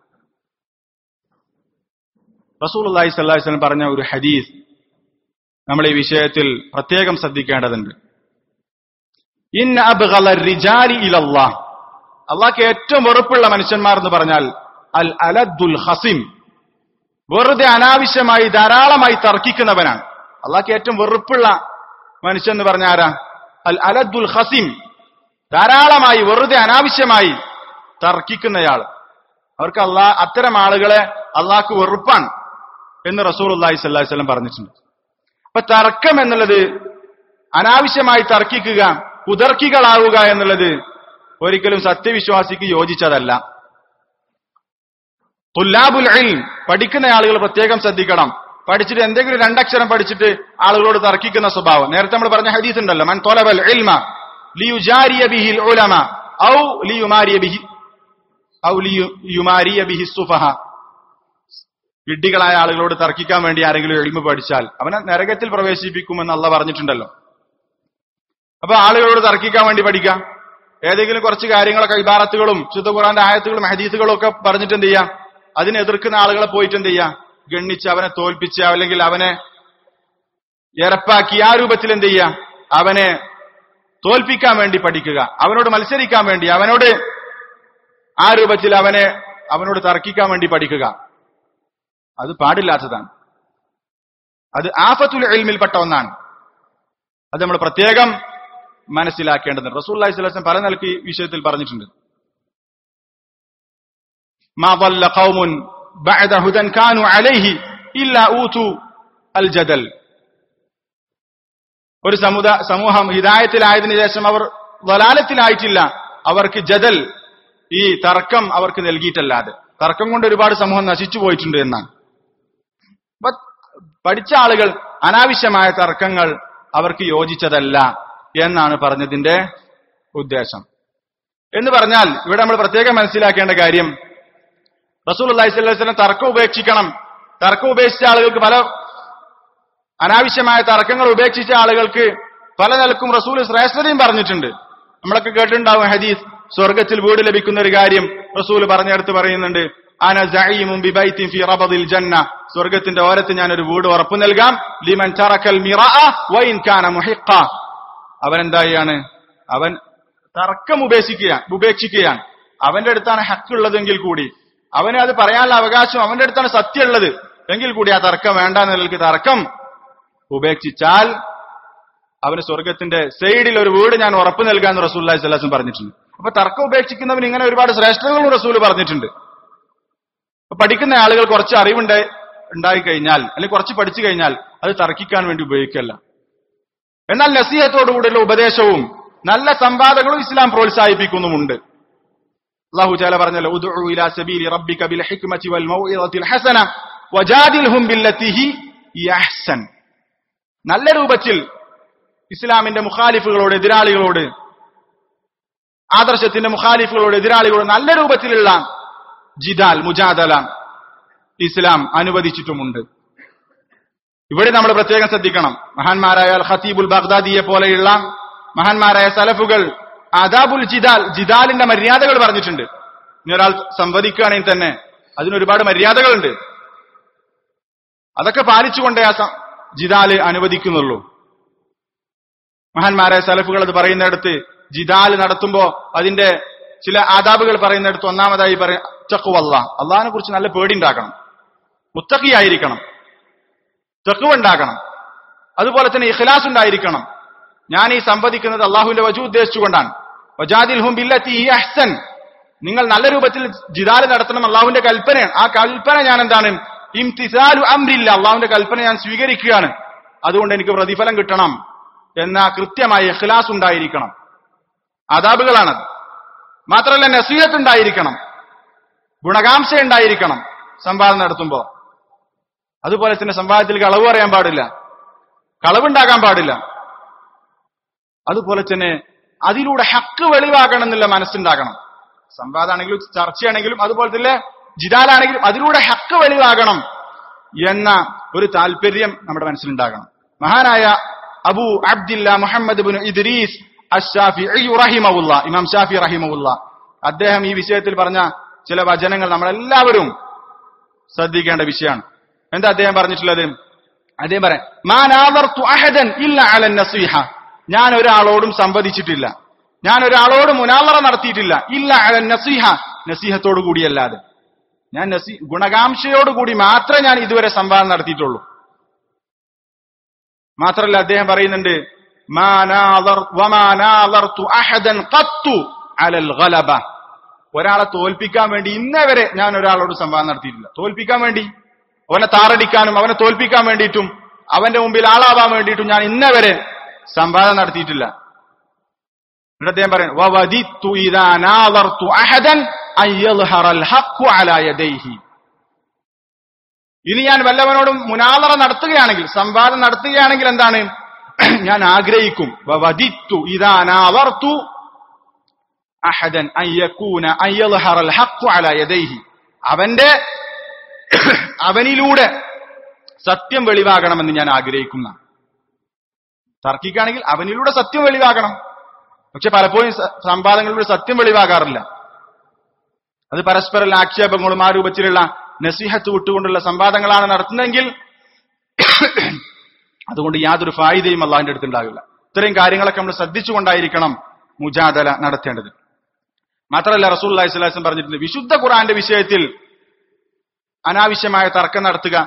റസൂൽ അള്ളാഹി സ്വല്ലല്ലാഹി വസല്ലം പറഞ്ഞ ഒരു ഹദീസ് നമ്മൾ ഈ വിഷയത്തിൽ പ്രത്യേകം ശ്രദ്ധിക്കേണ്ടതുണ്ട് ഇൻ അബ്ഗല റിജാലി ഇലല്ലാഹ് അള്ളാഹ്ക്ക് ഏറ്റവും വെറുപ്പുള്ള മനുഷ്യന്മാർ എന്ന് പറഞ്ഞാൽ അൽ അലദ്ദുൽ ഹസിം വെറുതെ അനാവശ്യമായി ധാരാളമായി തർക്കിക്കുന്നവനാണ് അള്ളാഹ്ക്ക് ഏറ്റവും വെറുപ്പുള്ള മനുഷ്യൻ എന്ന് പറഞ്ഞ ആരാ അൽ അലദ്ദുൽ ഹസിം ധാരാളമായി വെറുതെ അനാവശ്യമായി തർക്കിക്കുന്നയാൾ അവർക്ക് അള്ളാഹ് അത്തരം ആളുകളെ അള്ളാഹ്ക്ക് വെറുപ്പാണ് എന്ന് റസൂൽ അള്ളാഹി സ്വല്ലാഹി സ്വലം പറഞ്ഞിട്ടുണ്ട് അപ്പൊ തർക്കം എന്നുള്ളത് അനാവശ്യമായി തർക്കിക്കുക കുതർക്കികളാവുക എന്നുള്ളത് ഒരിക്കലും സത്യവിശ്വാസിക്ക് യോജിച്ചതല്ല തുല്ലാബുൽ ഇൽം പഠിക്കുന്ന ആളുകൾ പ്രത്യേകം ശ്രദ്ധിക്കണം പഠിച്ചിട്ട് എന്തെങ്കിലും രണ്ടക്ഷരം പഠിച്ചിട്ട് ആളുകളോട് തർക്കിക്കുന്ന സ്വഭാവം നേരത്തെ നമ്മൾ പറഞ്ഞ ഹദീസ് ഉണ്ടല്ലോ മൻ തൊലബൽ ഇൽമ ലിയുജാരിയ ബിഹിൽ ഉലമ ഔ ലിയുമാരിയ ബിഹി ഔ ലിയുമാരിയ ബിഹി സുഫഹ വിഡ്ഢികളായ ആളുകളോട് തർക്കിക്കാൻ വേണ്ടി ആരെങ്കിലും എളിമ പഠിച്ചാൽ അവനെ നരകത്തിൽ പ്രവേശിപ്പിക്കുമെന്ന് അള്ള പറഞ്ഞിട്ടുണ്ടല്ലോ അപ്പൊ ആളുകളോട് തർക്കിക്കാൻ വേണ്ടി പഠിക്കാം ഏതെങ്കിലും കുറച്ച് കാര്യങ്ങളൊക്കെ ഇബാറത്തുകളും ശുദ്ധ ഖുറാന്റെ ആയത്തുകളും ഹദീസുകളും ഒക്കെ പറഞ്ഞിട്ട് എന്ത് ചെയ്യാം അതിനെ എതിർക്കുന്ന ആളുകളെ പോയിട്ട് എന്ത് ചെയ്യാം ഗണ്ണിച്ച് അവനെ തോൽപ്പിച്ച് അല്ലെങ്കിൽ അവനെ ഇറപ്പാക്കി ആ രൂപത്തിൽ എന്ത് ചെയ്യാം അവനെ തോൽപ്പിക്കാൻ വേണ്ടി പഠിക്കുക അവനോട് മത്സരിക്കാൻ വേണ്ടി അവനോട് ആ രൂപത്തിൽ അവനെ അവനോട് തർക്കിക്കാൻ വേണ്ടി പഠിക്കുക അത് പാടില്ലാത്തതാണ് അത് ആഫത്തുൽ എൽമിൽപ്പെട്ട ഒന്നാണ് അത് നമ്മൾ പ്രത്യേകം മനസ്സിലാക്കേണ്ടതുണ്ട് റസൂൽ അലൈഹി സ്വലം പല നിലക്ക് ഈ വിഷയത്തിൽ പറഞ്ഞിട്ടുണ്ട് ما ضل قوم بعد هدى كانوا عليه إلا أوتوا الجدل ഒരു സമുദ സമൂഹം ഹിദായത്തിലായതിനു ശേഷം അവർ വലാലത്തിലായിട്ടില്ല അവർക്ക് ജദൽ ഈ തർക്കം അവർക്ക് നൽകിയിട്ടല്ലാതെ തർക്കം കൊണ്ട് ഒരുപാട് സമൂഹം നശിച്ചു പോയിട്ടുണ്ട് എന്നാണ് അപ്പൊ പഠിച്ച ആളുകൾ അനാവശ്യമായ തർക്കങ്ങൾ അവർക്ക് യോജിച്ചതല്ല എന്നാണ് പറഞ്ഞതിന്റെ ഉദ്ദേശം എന്ന് പറഞ്ഞാൽ ഇവിടെ നമ്മൾ പ്രത്യേകം മനസ്സിലാക്കേണ്ട കാര്യം റസൂൽ അള്ളഹി സ്വലം തർക്കം ഉപേക്ഷിക്കണം തർക്കം ഉപേക്ഷിച്ച ആളുകൾക്ക് പല അനാവശ്യമായ തർക്കങ്ങൾ ഉപേക്ഷിച്ച ആളുകൾക്ക് പല നിലക്കും റസൂൽ ശ്രേഷ്ഠതയും പറഞ്ഞിട്ടുണ്ട് നമ്മളൊക്കെ കേട്ടിട്ടുണ്ടാവും ഹദീസ് സ്വർഗത്തിൽ വീട് ലഭിക്കുന്ന ഒരു കാര്യം റസൂൽ പറഞ്ഞെടുത്ത് പറയുന്നുണ്ട് അന സഈമും ബിബൈത്തിൻ ഫി റബദിൽ ജന്ന സ്വർഗത്തിന്റെ ഓരത്ത് ഞാൻ ഒരു വീട് ഉറപ്പു നൽകാം ലിമൻ തറക്കൽ മിറഅ വൈൻ കാന മുഹിഖ അവൻ എന്തായാണ് അവൻ തർക്കം ഉപേക്ഷിക്കുകയാണ് ഉപേക്ഷിക്കുകയാണ് അവന്റെ അടുത്താണ് ഹക്കുള്ളതെങ്കിൽ കൂടി അവന് അത് പറയാനുള്ള അവകാശം അവന്റെ അടുത്താണ് സത്യമുള്ളത് എങ്കിൽ കൂടി ആ തർക്കം വേണ്ട എന്നുള്ളവർക്ക് തർക്കം ഉപേക്ഷിച്ചാൽ അവന് സ്വർഗത്തിന്റെ സൈഡിൽ ഒരു വീട് ഞാൻ ഉറപ്പ് നൽകാമെന്ന് റസൂല്ലി സ്വലാസും പറഞ്ഞിട്ടുണ്ട് അപ്പൊ തർക്കം ഉപേക്ഷിക്കുന്നവൻ ഇങ്ങനെ ഒരുപാട് ശ്രേഷ്ഠതകളും റസൂൽ പറഞ്ഞിട്ടുണ്ട് അപ്പൊ പഠിക്കുന്ന ആളുകൾ കുറച്ച് അറിവുണ്ട് ഉണ്ടായി കഴിഞ്ഞാൽ അല്ലെങ്കിൽ കുറച്ച് പഠിച്ചു കഴിഞ്ഞാൽ അത് തർക്കിക്കാൻ വേണ്ടി ഉപയോഗിക്കല്ല എന്നാൽ നസീഹത്തോടുകൂടിയുള്ള ഉപദേശവും നല്ല സംവാദങ്ങളും ഇസ്ലാം പ്രോത്സാഹിപ്പിക്കുന്നുമുണ്ട് അള്ളാഹു ചാല പറഞ്ഞല്ലോ ഉദ്ഉ ഇലാ സബീലി റബ്ബിക ബിൽ ഹിക്മതി വൽ മൗഇദത്തിൽ ഹസന വജാദിൽഹും ബില്ലത്തി ഹി യഹ്സൻ നല്ല രൂപത്തിൽ ഇസ്ലാമിന്റെ മുഖാലിഫുകളോട് എതിരാളികളോട് ആദർശത്തിന്റെ മുഖാലിഫുകളോട് എതിരാളികളോട് നല്ല രൂപത്തിലുള്ള ജിദാൽ മുജാദല ഇസ്ലാം അനുവദിച്ചിട്ടുമുണ്ട് ഇവിടെ നമ്മൾ പ്രത്യേകം ശ്രദ്ധിക്കണം മഹാന്മാരായ അൽ ഖത്തീബുൽ ബഗ്ദാദിയെ പോലെയുള്ള മഹാന്മാരായ സലഫുകൾ ആദാബുൽ ജിദാൽ ജിദാലിന്റെ മര്യാദകൾ പറഞ്ഞിട്ടുണ്ട് ഇനി ഒരാൾ സംവദിക്കുകയാണെങ്കിൽ തന്നെ അതിനൊരുപാട് മര്യാദകളുണ്ട് അതൊക്കെ പാലിച്ചുകൊണ്ടേ ആ സം- ജിദാല് അനുവദിക്കുന്നുള്ളൂ മഹാന്മാരായ സലഫുകൾ അത് പറയുന്നിടത്ത് ജിദാല് നടത്തുമ്പോ അതിന്റെ ചില ആദാബുകൾ പറയുന്നിടത്ത് ഒന്നാമതായി പറയും ചക്കുവല്ല അള്ളാഹിനെ കുറിച്ച് നല്ല പേടി ഉണ്ടാക്കണം മുത്തക്കിയായിരിക്കണം തെക്കുവ ഉണ്ടാക്കണം അതുപോലെ തന്നെ ഇഖ്ലാസ് ഉണ്ടായിരിക്കണം ഞാൻ ഈ സംവദിക്കുന്നത് അള്ളാഹുവിന്റെ വജു ഉദ്ദേശിച്ചുകൊണ്ടാണ് വജാദിൽ ഹും ബില്ലത്തി ഈ അഹ്സൻ നിങ്ങൾ നല്ല രൂപത്തിൽ ജിദാല് നടത്തണം അള്ളാഹുവിന്റെ കൽപ്പനയാണ് ആ കൽപ്പന ഞാൻ എന്താണ് ഇംതിസാലു അമ്രില്ല അള്ളാഹുവിന്റെ കൽപ്പന ഞാൻ സ്വീകരിക്കുകയാണ് അതുകൊണ്ട് എനിക്ക് പ്രതിഫലം കിട്ടണം എന്ന കൃത്യമായ ഇഖ്ലാസ് ഉണ്ടായിരിക്കണം അതാബുകളാണത് മാത്രമല്ല നസീഹത്ത് ഉണ്ടായിരിക്കണം ഗുണകാംക്ഷ ഉണ്ടായിരിക്കണം സംവാദം നടത്തുമ്പോ അതുപോലെ തന്നെ സംവാദത്തിൽ കളവ് പറയാൻ പാടില്ല കളവുണ്ടാകാൻ പാടില്ല അതുപോലെ തന്നെ അതിലൂടെ ഹക്ക് വെളിവാക്കണം എന്നുള്ള മനസ്സുണ്ടാകണം സംവാദമാണെങ്കിലും ചർച്ചയാണെങ്കിലും അതുപോലെ തന്നെ ജിദാലാണെങ്കിലും അതിലൂടെ ഹക്ക് വെളിവാകണം എന്ന ഒരു താല്പര്യം നമ്മുടെ മനസ്സിലുണ്ടാകണം മഹാനായ Abu Abdillah Muhammad bin Idris Ashafi റഹിമവുല്ല ഇമാം ഷാഫി റഹിമവുല്ല അദ്ദേഹം ഈ വിഷയത്തിൽ പറഞ്ഞ ചില വചനങ്ങൾ നമ്മളെല്ലാവരും ശ്രദ്ധിക്കേണ്ട വിഷയമാണ് എന്താ അദ്ദേഹം പറഞ്ഞിട്ടുള്ളത് അദ്ദേഹം പറയാം മാനാവർതു അഹദൻ ഇല്ല അലൻ നസീഹ ഞാൻ ഒരാളോടും സംവദിച്ചിട്ടില്ല ഞാൻ ഒരാളോട് മുനാവറ നടത്തിയിട്ടില്ല ഇല്ല അലൻ നസീഹ നസീഹത്തോടു കൂടിയല്ലാതെ ഞാൻ നസീ ഗുണകാംക്ഷയോടുകൂടി മാത്രമേ ഞാൻ ഇതുവരെ സംവാദം നടത്തിയിട്ടുള്ളൂ മാത്രമല്ല അദ്ദേഹം പറയുന്നുണ്ട് മാ നാദർ- വമാ നാദർതു അഹദൻ ഖത്തു അലൽ ഗലബ ഒരാളെ തോൽപ്പിക്കാൻ വേണ്ടി ഇന്നേ വരെ ഞാൻ ഒരാളോട് സംവാദം നടത്തിയിട്ടില്ല തോൽപ്പിക്കാൻ വേണ്ടി അവനെ താറടിക്കാനും അവനെ തോൽപ്പിക്കാൻ വേണ്ടിയിട്ടും അവന്റെ മുമ്പിൽ ആളാവാൻ വേണ്ടിയിട്ടും ഞാൻ ഇന്നേ വരെ സംവാദം നടത്തിയിട്ടില്ല എന്നിട്ട് അദ്ദേഹം പറയും "വവദിത്തു ഇദാ നാദർതു അഹദൻ അൻ യദ്ഹറൽ ഹഖ്ഖു അലാ യദൈഹി ഇനി ഞാൻ വല്ലവനോടും മുനാദറ നടത്തുകയാണെങ്കിൽ സംവാദം നടത്തുകയാണെങ്കിൽ എന്താണ് ഞാൻ ആഗ്രഹിക്കും വവദിത്തു ഇദാ നാദർതു അഹദൻ അൻ യകൂന അൻ യദ്ഹറൽ ഹഖ്ഖു അലാ യദൈഹി അവന്റെ അവനിലൂടെ സത്യം വെളിവാകണമെന്ന് ഞാൻ ആഗ്രഹിക്കുന്ന തർക്കിക്കുകയാണെങ്കിൽ അവനിലൂടെ സത്യം വെളിവാകണം പക്ഷെ പലപ്പോഴും സ- സംവാദങ്ങളിലൂടെ സത്യം വെളിവാകാറില്ല അത് പരസ്പര ആക്ഷേപങ്ങളും ആ രൂപത്തിലുള്ള നസീഹത്ത് വിട്ടുകൊണ്ടുള്ള സംവാദങ്ങളാണ് നടത്തുന്നതെങ്കിൽ അതുകൊണ്ട് യാതൊരു ഫായിദയും അള്ളാഹിന്റെ അടുത്തുണ്ടാകില്ല ഇത്രയും കാര്യങ്ങളൊക്കെ നമ്മൾ ശ്രദ്ധിച്ചുകൊണ്ടായിരിക്കണം മുജാദല നടത്തേണ്ടത് മാത്രമല്ല റസൂൽ അലൈഹി സ്വലാസം പറഞ്ഞിട്ടുണ്ട് വിശുദ്ധ ഖുറാന്റെ വിഷയത്തിൽ അനാവശ്യമായ തർക്കം നടത്തുക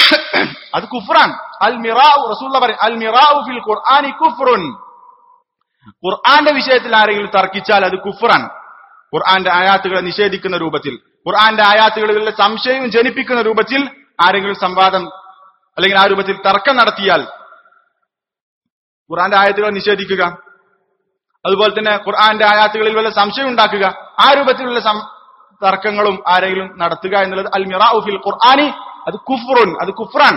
അത് കുഫ്രാൻ അൽ മിറാവു റസൂല്ല പറയും അൽ മിറാവു ഫിൽ ഖുർആനി കുഫ്റുൻ ഖുർആന്റെ വിഷയത്തിൽ ആരെങ്കിലും തർക്കിച്ചാൽ അത് കുഫറാണ് ഖുർആന്റെ ആയാത്തുകളെ നിഷേധിക്കുന്ന രൂപത്തിൽ ഖുർആന്റെ ആയാത്തുകളിലുള്ള സംശയം ജനിപ്പിക്കുന്ന രൂപത്തിൽ ആരെങ്കിലും സംവാദം അല്ലെങ്കിൽ ആ രൂപത്തിൽ തർക്കം നടത്തിയാൽ ഖുർആന്റെ ആയത്തുകൾ നിഷേധിക്കുക അതുപോലെ തന്നെ ഖുർആന്റെ ആയാത്തുകളിൽ വല്ല സംശയം ഉണ്ടാക്കുക ആ രൂപത്തിലുള്ള സം- തർക്കങ്ങളും ആരെങ്കിലും നടത്തുക എന്നുള്ളത് അൽ മിറാഉ ഫിൽ ഖുർആനി അത് കുഫ്റുൻ അത് കുഫ്രാൻ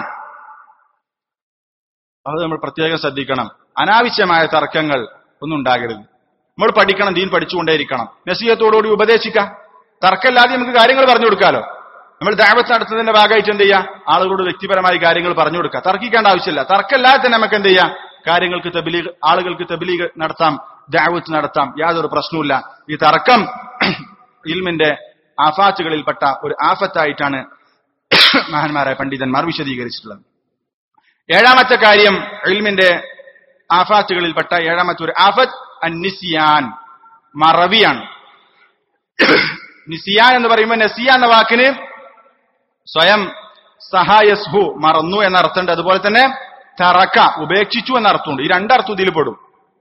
അത് നമ്മൾ പ്രത്യേകം ശ്രദ്ധിക്കണം അനാവശ്യമായ തർക്കങ്ങൾ ഒന്നും ഉണ്ടാകരുത് നമ്മൾ പഠിക്കണം ദീൻ പഠിച്ചുകൊണ്ടേയിരിക്കണം നസീഹത്തോടുകൂടി ഉപദേശിക്കാം തർക്കമില്ലാതെ നമുക്ക് കാര്യങ്ങൾ പറഞ്ഞു കൊടുക്കാലോ നമ്മൾ ദാവത്ത് നടത്തുന്നതിന്റെ ഭാഗമായിട്ട് എന്ത് ചെയ്യാം ആളുകളോട് വ്യക്തിപരമായി കാര്യങ്ങൾ പറഞ്ഞു കൊടുക്കുക തർക്കിക്കേണ്ട ആവശ്യമില്ല തർക്കമില്ലാതെ തന്നെ നമുക്ക് എന്ത് ചെയ്യാം കാര്യങ്ങൾക്ക് തബലീഗ് ആളുകൾക്ക് തബലീഗ് നടത്താം ദാവത്ത് നടത്താം യാതൊരു പ്രശ്നവുമില്ല ഈ തർക്കം ഇൽമിന്റെ ആഫാത്തുകളിൽപ്പെട്ട ഒരു ആഫത്തായിട്ടാണ് മഹാന്മാരായ പണ്ഡിതന്മാർ വിശദീകരിച്ചിട്ടുള്ളത് ഏഴാമത്തെ കാര്യം ഇൽമിന്റെ ആഫാത്തുകളിൽപ്പെട്ട ഏഴാമത്തെ ഒരു ആഫത്ത് അന്നിസിയാൻ മറവിയാണ് നിസിയാൻ എന്ന് പറയുമ്പോൾ നസിയ എന്ന വാക്കിന് സ്വയം സഹായസ്ഹു മറന്നു എന്ന അർത്ഥമുണ്ട് അതുപോലെ തന്നെ തറക്ക ഉപേക്ഷിച്ചു എന്ന അർത്ഥമുണ്ട് ഈ രണ്ടർത്ഥം ഇതിൽ പെടും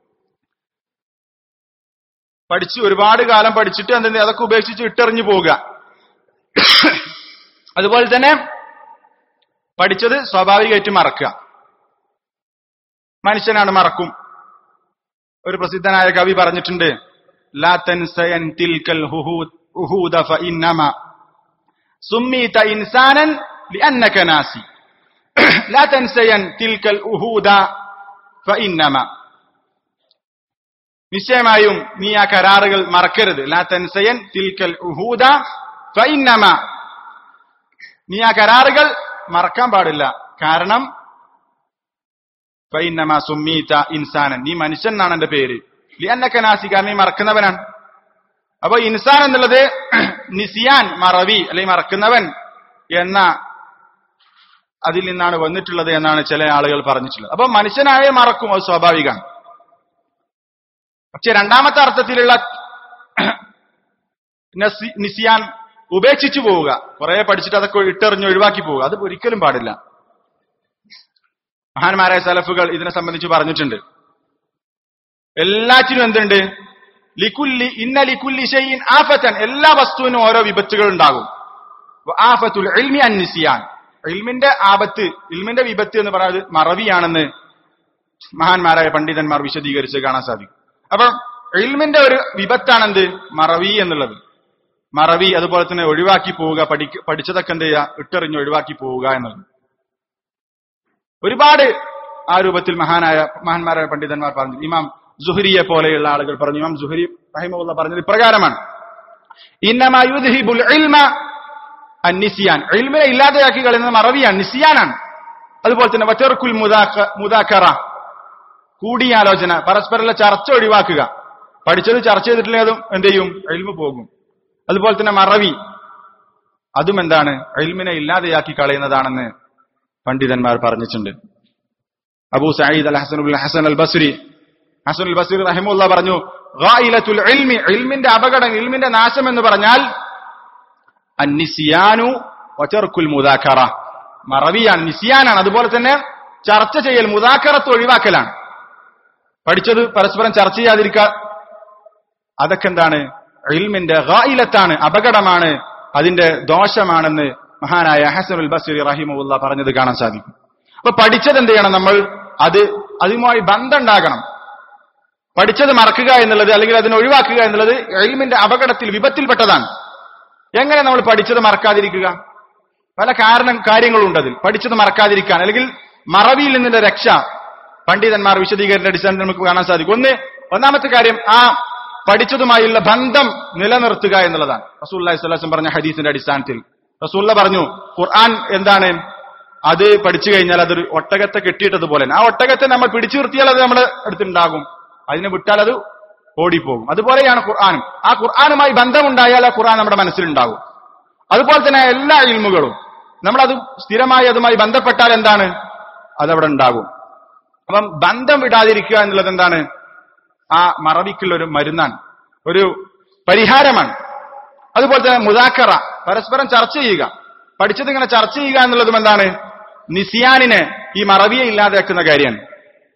പഠിച്ച് ഒരുപാട് കാലം പഠിച്ചിട്ട് എന്തെങ്കിലും അതൊക്കെ ഉപേക്ഷിച്ച് ഇട്ടെറിഞ്ഞു പോവുക അതുപോലെ തന്നെ പഠിച്ചത് സ്വാഭാവികമായിട്ട് മറക്കുക മനുഷ്യനാണ് മറക്കും ഒരു പ്രസിദ്ധനായ കവി പറഞ്ഞിട്ടുണ്ട് ലാ തൻസയൻ തിൽക്കൽ ഹുഹൂദ് ഉഹൂദ ഫഇന്നമ സുമ്മീത ഇൻസാനൻ ലിഅന്നക നാസി ലാ തൻസയൻ തിൽക്കൽ ഉഹൂദ ഫഇന്നമ നിശ്ചയമായും നീ ആ കരാറുകൾ മറക്കരുത് ലാ തൻസയൻ തിൽക്കൽ ഉഹൂദ ഫഇന്നമ നീ ആ കരാറുകൾ മറക്കാൻ പാടില്ല കാരണം ഫൈനമ സുമ്മീത ഇൻസാനൻ നീ മനുഷ്യൻ എന്നാണ് എന്റെ പേര് ലിയന്നക്ക നാസി കാരണം നീ മറക്കുന്നവനാണ് അപ്പൊ ഇൻസാൻ എന്നുള്ളത് നിസിയാൻ മറവി അല്ലെങ്കിൽ മറക്കുന്നവൻ എന്ന അതിൽ നിന്നാണ് വന്നിട്ടുള്ളത് എന്നാണ് ചില ആളുകൾ പറഞ്ഞിട്ടുള്ളത് അപ്പൊ മനുഷ്യനായ മറക്കും അത് സ്വാഭാവികമാണ് പക്ഷെ രണ്ടാമത്തെ അർത്ഥത്തിലുള്ള നസി- നിസിയാൻ ഉപേക്ഷിച്ചു പോവുക കുറെ പഠിച്ചിട്ട് അതൊക്കെ ഇട്ടെറിഞ്ഞ് ഒഴിവാക്കി പോവുക അത് ഒരിക്കലും പാടില്ല മഹാന്മാരായ സലഫുകൾ ഇതിനെ സംബന്ധിച്ച് പറഞ്ഞിട്ടുണ്ട് എല്ലാറ്റിനും എന്തുണ്ട് ലിക്കുല്ലി ഇന്ന ലിക്കുല്ലി ഷൈഇൻ ആഫത്തൻ എല്ലാ വസ്തുവിനും ഓരോ വിപത്തുകൾ ഉണ്ടാകും ആഫത്തുൽ ഇൽമി അന്നിസിയാൻ ഇൽമിന്റെ ആപത്ത് ഇൽമിന്റെ വിപത്ത് എന്ന് പറയുന്നത് മറവിയാണെന്ന് മഹാന്മാരായ പണ്ഡിതന്മാർ വിശദീകരിച്ച് കാണാൻ സാധിക്കും അപ്പൊ ഇൽമിന്റെ ഒരു വിപത്താണെന്ത് മറവി എന്നുള്ളത് മറവി അതുപോലെ തന്നെ ഒഴിവാക്കി പോവുക പഠിക്ക പഠിച്ചതൊക്കെ എന്ത് ചെയ്യുക ഇട്ടെറിഞ്ഞ് ഒഴിവാക്കി പോവുക എന്നുള്ളത് ഒരുപാട് ആ രൂപത്തിൽ മഹാനായ മഹാന്മാരായ പണ്ഡിതന്മാർ പറഞ്ഞു ഇമാം സുഹരിയെ പോലെയുള്ള ആളുകൾ പറഞ്ഞു ഇമാം സുഹരി റഹിമുള്ള പറഞ്ഞത് ഇപ്രകാരമാണ് ഇന്നമാ യുദ്ഹിബുൽ ഇൽമ അന്നിസിയാൻ ഇൽമിനെ ഇല്ലാതെയാക്കി കളയുന്നത് മറവിയാണ് നിസിയാനാണ് അതുപോലെ തന്നെ വറ്റർക്കുൽ മുദാക്ക മുദാക്കറ കൂടിയാലോചന പരസ്പരമുള്ള ചർച്ച ഒഴിവാക്കുക പഠിച്ചത് ചർച്ച ചെയ്തിട്ടില്ലെങ്കിൽ അതും എന്ത് ചെയ്യും എൽമ് പോകും അതുപോലെ തന്നെ മറവി അതും എന്താണ് എൽമിനെ ഇല്ലാതെയാക്കി കളയുന്നതാണെന്ന് പണ്ഡിതന്മാർ പറഞ്ഞിട്ടുണ്ട് അബൂ സയ്യിദ് അൽ ഹസൻ ഹസൻ അൽ ബസ്രി ഹസൻ അൽ ബസ്രി റഹിമുല്ല പറഞ്ഞു ഗായിലത്തുൽ ഇൽമി ഇൽമിന്റെ അപകടം ഇൽമിന്റെ നാശം എന്ന് പറഞ്ഞാൽ അന്നിസിയാനു വചർക്കുൽ മുദാക്കറ മറവിയാണ് നിസിയാനാണ് അതുപോലെ തന്നെ ചർച്ച ചെയ്യൽ മുദാക്കറത്ത് ഒഴിവാക്കലാണ് പഠിച്ചത് പരസ്പരം ചർച്ച ചെയ്യാതിരിക്കുക അതൊക്കെ എന്താണ് ഇൽമിന്റെ ഗായിലത്താണ് അപകടമാണ് അതിന്റെ ദോഷമാണെന്ന് മഹാനായ ഹസനുൽ ബസ്രി റഹിമുല്ല പറഞ്ഞത് കാണാൻ സാധിക്കും അപ്പൊ പഠിച്ചത് എന്ത് ചെയ്യണം നമ്മൾ അത് അതുമായി ബന്ധം ഉണ്ടാകണം പഠിച്ചത് മറക്കുക എന്നുള്ളത് അല്ലെങ്കിൽ അതിനെ ഒഴിവാക്കുക എന്നുള്ളത് എൽമിന്റെ അപകടത്തിൽ വിപത്തിൽപ്പെട്ടതാണ് എങ്ങനെ നമ്മൾ പഠിച്ചത് മറക്കാതിരിക്കുക പല കാരണം കാര്യങ്ങളുണ്ട് അതിൽ പഠിച്ചത് മറക്കാതിരിക്കാൻ അല്ലെങ്കിൽ മറവിയിൽ നിന്നുള്ള രക്ഷ പണ്ഡിതന്മാർ വിശദീകരണ അടിസ്ഥാനത്തിൽ നമുക്ക് കാണാൻ സാധിക്കും ഒന്ന് ഒന്നാമത്തെ കാര്യം ആ പഠിച്ചതുമായുള്ള ബന്ധം നിലനിർത്തുക എന്നുള്ളതാണ് റസൂല്ലി സ്വലാസം പറഞ്ഞ ഹദീസിന്റെ അടിസ്ഥാനത്തിൽ റസൂല്ല പറഞ്ഞു ഖുർആൻ എന്താണ് അത് പഠിച്ചു കഴിഞ്ഞാൽ അതൊരു ഒട്ടകത്തെ കെട്ടിയിട്ടതുപോലെ ആ ഒട്ടകത്തെ നമ്മൾ പിടിച്ചു നിർത്തിയാൽ അത് നമ്മുടെ അടുത്തുണ്ടാകും അതിനെ വിട്ടാൽ അത് ഓടിപ്പോകും അതുപോലെയാണ് ഖുർആാനും ആ ഖുർആാനുമായി ബന്ധമുണ്ടായാൽ ആ ഖുർആൻ നമ്മുടെ മനസ്സിലുണ്ടാകും അതുപോലെ തന്നെ എല്ലാ ഇൽമുകളും നമ്മളത് സ്ഥിരമായി അതുമായി ബന്ധപ്പെട്ടാൽ എന്താണ് അതവിടെ ഉണ്ടാകും അപ്പം ബന്ധം വിടാതിരിക്കുക എന്നുള്ളത് എന്താണ് ആ മറവിക്കുള്ള ഒരു മരുന്നാണ് ഒരു പരിഹാരമാണ് അതുപോലെ തന്നെ മുതാക്കറ പരസ്പരം ചർച്ച ചെയ്യുക പഠിച്ചത് ഇങ്ങനെ ചർച്ച ചെയ്യുക എന്നുള്ളതും എന്താണ് നിസിയാനിനെ ഈ മറവിയെ ഇല്ലാതാക്കുന്ന കാര്യമാണ്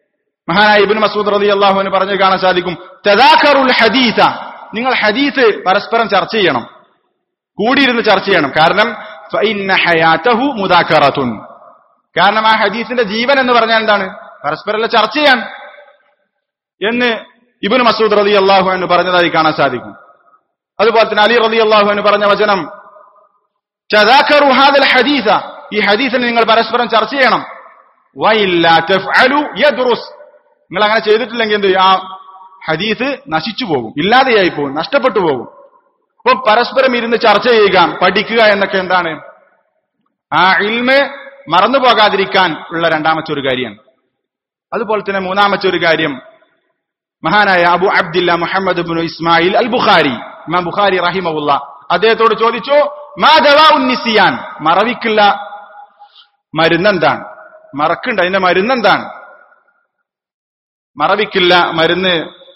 മഹാനായ ഇബ്നു മസൂദ് റളി അള്ളാഹുവിന് പറഞ്ഞു കാണാൻ സാധിക്കും തദാക്കറുൽ ഹദീസ നിങ്ങൾ ഹദീസ് പരസ്പരം ചർച്ച ചെയ്യണം കൂടിയിരുന്ന് ചർച്ച ചെയ്യണം കാരണം ഫഇന്ന ഹയാതഹു മുദാക്കറത്തുൻ കാരണം ആ ഹദീസിന്റെ ജീവൻ എന്ന് പറഞ്ഞാൽ എന്താണ് പരസ്പരം ചർച്ച ചെയ്യാൻ എന്ന് ഇബ്നു മസൂദ് റളി അള്ളാഹു എന്ന് പറഞ്ഞതായി കാണാൻ സാധിക്കും അതുപോലെ തന്നെ അലി റളി അള്ളാഹു എന്ന് പറഞ്ഞ വചനം തദാക്കറു ഹാദൽ ഹദീസ ഈ ഹദീസിനെ നിങ്ങൾ പരസ്പരം ചർച്ച ചെയ്യണം വഇല്ല തഫ്അലു യദ്റുസ് നിങ്ങൾ അങ്ങനെ ചെയ്തിട്ടില്ലെങ്കിൽ എന്ത് ചെയ്യും? ആ ഹദീസ് നശിച്ചു പോകും ഇല്ലാതെയായി പോകും നഷ്ടപ്പെട്ടു പോകും അപ്പൊ പരസ്പരം ഇരുന്ന് ചർച്ച ചെയ്യുക പഠിക്കുക എന്നൊക്കെ എന്താണ് ആ ഇൽമ് മറന്നു പോകാതിരിക്കാൻ ഉള്ള രണ്ടാമത്തെ ഒരു കാര്യമാണ് അതുപോലെ തന്നെ മൂന്നാമത്തെ ഒരു കാര്യം മഹാനായ Abu Abdillah Muhammad bin Ismail al Bukhari Imam Bukhari റഹിമവുള്ള അദ്ദേഹത്തോട് ചോദിച്ചു മാ ദവാ ഉന്നിസിയാൻ മറവിക്കുള്ള മരുന്നെന്താണ് മറക്കുണ്ട് അതിന്റെ മരുന്നെന്താണ് മറവിക്കില്ല മരുന്ന്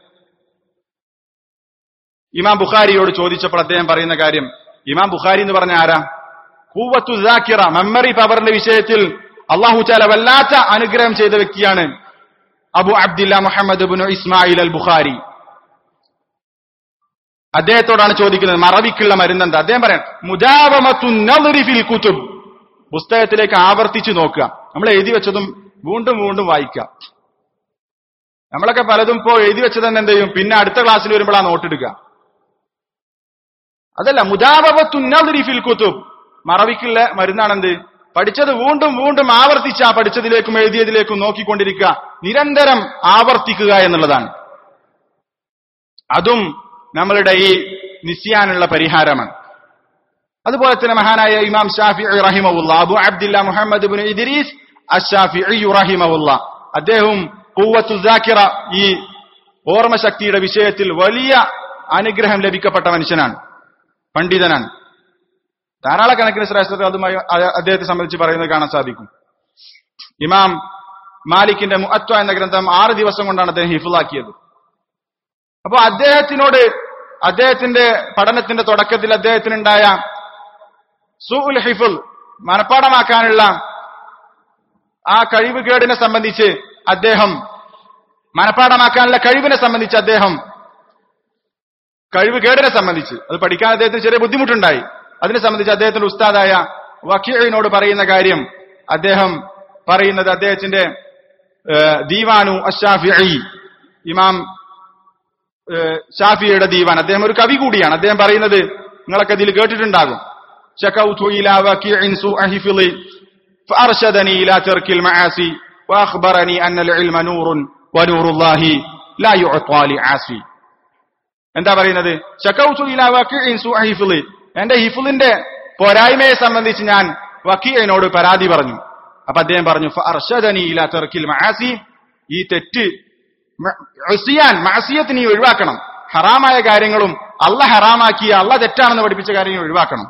ഇമാം ബുഖാരിയോട് ചോദിച്ചപ്പോൾ അദ്ദേഹം പറയുന്ന കാര്യം ഇമാം ബുഖാരി എന്ന് പറഞ്ഞ ആരാ കൂവത്തു ദാക്കിറ മെമ്മറി പവറിന്റെ വിഷയത്തിൽ അള്ളാഹു ചാല വല്ലാത്ത അനുഗ്രഹം ചെയ്ത വ്യക്തിയാണ് Abu Abdillah Muhammad bin Ismail al Bukhari അദ്ദേഹത്തോടാണ് ചോദിക്കുന്നത് മറവിക്കുള്ള മരുന്നെന്താ അദ്ദേഹം പറയാം മുജാവമത്തു നദ്രി ഫിൽ കുതുബ് പുസ്തകത്തിലേക്ക് ആവർത്തിച്ചു നോക്കുക നമ്മൾ എഴുതി വെച്ചതും വീണ്ടും വീണ്ടും വായിക്കുക നമ്മളൊക്കെ പലതും ഇപ്പോ എഴുതി വെച്ചത് തന്നെ എന്ത് ചെയ്യും പിന്നെ അടുത്ത ക്ലാസ്സിൽ വരുമ്പോഴാണ് നോട്ടെടുക്കുക അതല്ല മുജാവത്തുന്നതിരി ഫിൽ കുത്തുബ് മറവിക്കുള്ള മരുന്നാണെന്ത് പഠിച്ചത് വീണ്ടും വീണ്ടും ആവർത്തിച്ച ആ പഠിച്ചതിലേക്കും എഴുതിയതിലേക്കും നോക്കിക്കൊണ്ടിരിക്കുക നിരന്തരം ആവർത്തിക്കുക എന്നുള്ളതാണ് അതും നമ്മളുടെ ഈ നിസ്യാനുള്ള പരിഹാരമാണ് അതുപോലെ തന്നെ മഹാനായ ഇമാം ഷാഫി റഹിമവുള്ള Abu Abdillah Muhammad bin Idris Ashafi റഹിമവുള്ള അദ്ദേഹവും കൂവത്തു ദാക്കിറ ഈ ഓർമ്മശക്തിയുടെ വിഷയത്തിൽ വലിയ അനുഗ്രഹം ലഭിക്കപ്പെട്ട മനുഷ്യനാണ് പണ്ഡിതനാണ് ധാരാളക്കണക്കിന് ശ്രേഷ്ഠത അതുമായി അ- അദ്ദേഹത്തെ സംബന്ധിച്ച് പറയുന്നത് കാണാൻ സാധിക്കും ഇമാം മാലിക്കിന്റെ മുഅത്വ എന്ന ഗ്രന്ഥം ആറ് ദിവസം കൊണ്ടാണ് അദ്ദേഹം ഹിഫുലാക്കിയത് അപ്പൊ അദ്ദേഹത്തിനോട് അദ്ദേഹത്തിന്റെ പഠനത്തിന്റെ തുടക്കത്തിൽ അദ്ദേഹത്തിനുണ്ടായ സുഉൽ ഹിഫുൽ മനപ്പാടമാക്കാനുള്ള ആ കഴിവ് കേടിനെ സംബന്ധിച്ച് അദ്ദേഹം മനപ്പാടമാക്കാനുള്ള കഴിവിനെ സംബന്ധിച്ച് അദ്ദേഹം കഴിവ് കേടിനെ സംബന്ധിച്ച് അത് പഠിക്കാൻ അദ്ദേഹത്തിന് ചെറിയ ബുദ്ധിമുട്ടുണ്ടായി അതിനെ സംബന്ധിച്ച് അദ്ദേഹത്തിന്റെ ഉസ്താദായ വക്കീഴിനോട് പറയുന്ന കാര്യം അദ്ദേഹം പറയുന്നത് അദ്ദേഹത്തിന്റെ ഏഹ്, ദീവാനു അഷാഫി ഇമാം ഏഹ്, ഷാഫിയുടെ ദീവാൻ അദ്ദേഹം ഒരു കവി കൂടിയാണ് അദ്ദേഹം പറയുന്നത് നിങ്ങളൊക്കെ ഇതിൽ കേട്ടിട്ടുണ്ടാകും شكوت إلى وكيع سوء حفظي فأرشدني إلى ترك المعاصي وأخبرني أن العلم نور ونور الله لا يعطى لعاصي എന്താ പറയുന്നത് ഷക്കൗത്തു ഇല വക്കീഇൻ സു ഹിഫ്ളി എന്റെ ഹിഫുലിന്റെ പോരായ്മയെ സംബന്ധിച്ച് ഞാൻ വക്കീലിനോട് പരാതി പറഞ്ഞു അപ്പൊ അദ്ദേഹം പറഞ്ഞു ഫഅർഷദനി ഇല തർക്കിൽ മആസി ഈ തെറ്റ് മ- ഉസിയാൻ മാസിയത്ത് നീ ഒഴിവാക്കണം ഹറാമായ കാര്യങ്ങളും അല്ല ഹറാമാക്കിയ അല്ല തെറ്റാണെന്ന് പഠിപ്പിച്ച കാര്യങ്ങൾ ഒഴിവാക്കണം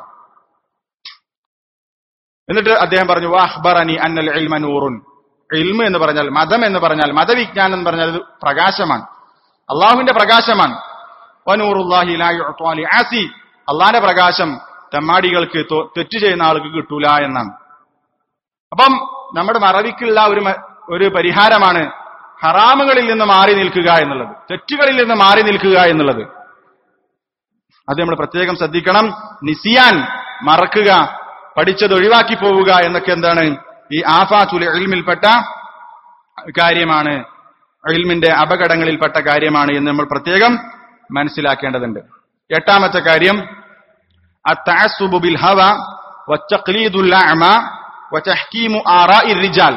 എന്നിട്ട് അദ്ദേഹം പറഞ്ഞു വാഹ്ബറനി അന്നൽ ഇൽമ നൂറുൻ ഇൽമ എന്ന് പറഞ്ഞാൽ മതം എന്ന് പറഞ്ഞാൽ മതവിജ്ഞാനം എന്ന് പറഞ്ഞാൽ ഇത് പ്രകാശമാണ് അള്ളാഹുവിന്റെ പ്രകാശമാണ് വനൂറുല്ലാഹി ലാ യുഅ്താ ലിആസി അള്ളാഹിന്റെ പ്രകാശം തെമ്മാടികൾക്ക് തൊ- തെറ്റ് ചെയ്യുന്ന ആൾക്ക് കിട്ടൂല എന്നാണ് അപ്പം നമ്മുടെ മറവിക്കുള്ള ഒരു മ- ഒരു പരിഹാരമാണ് ഹറാമുകളിൽ നിന്ന് മാറി നിൽക്കുക എന്നുള്ളത് തെറ്റുകളിൽ നിന്ന് മാറി നിൽക്കുക എന്നുള്ളത് അത് നമ്മൾ പ്രത്യേകം ശ്രദ്ധിക്കണം നിസിയാൻ മറക്കുക പഠിച്ചത് ഒഴിവാക്കി പോവുക എന്നൊക്കെ എന്താണ് ഈ ആഫാത്തുൽ ഇൽമിൽപ്പെട്ട കാര്യമാണ് ഇൽമിന്റെ അപകടങ്ങളിൽപ്പെട്ട കാര്യമാണ് എന്ന് നമ്മൾ പ്രത്യേകം മനസ്സിലാക്കേണ്ടതുണ്ട് എട്ടാമത്തെ കാര്യം التعصب بالهوى والتقليد الأعمى وتحكيم آراء الرجال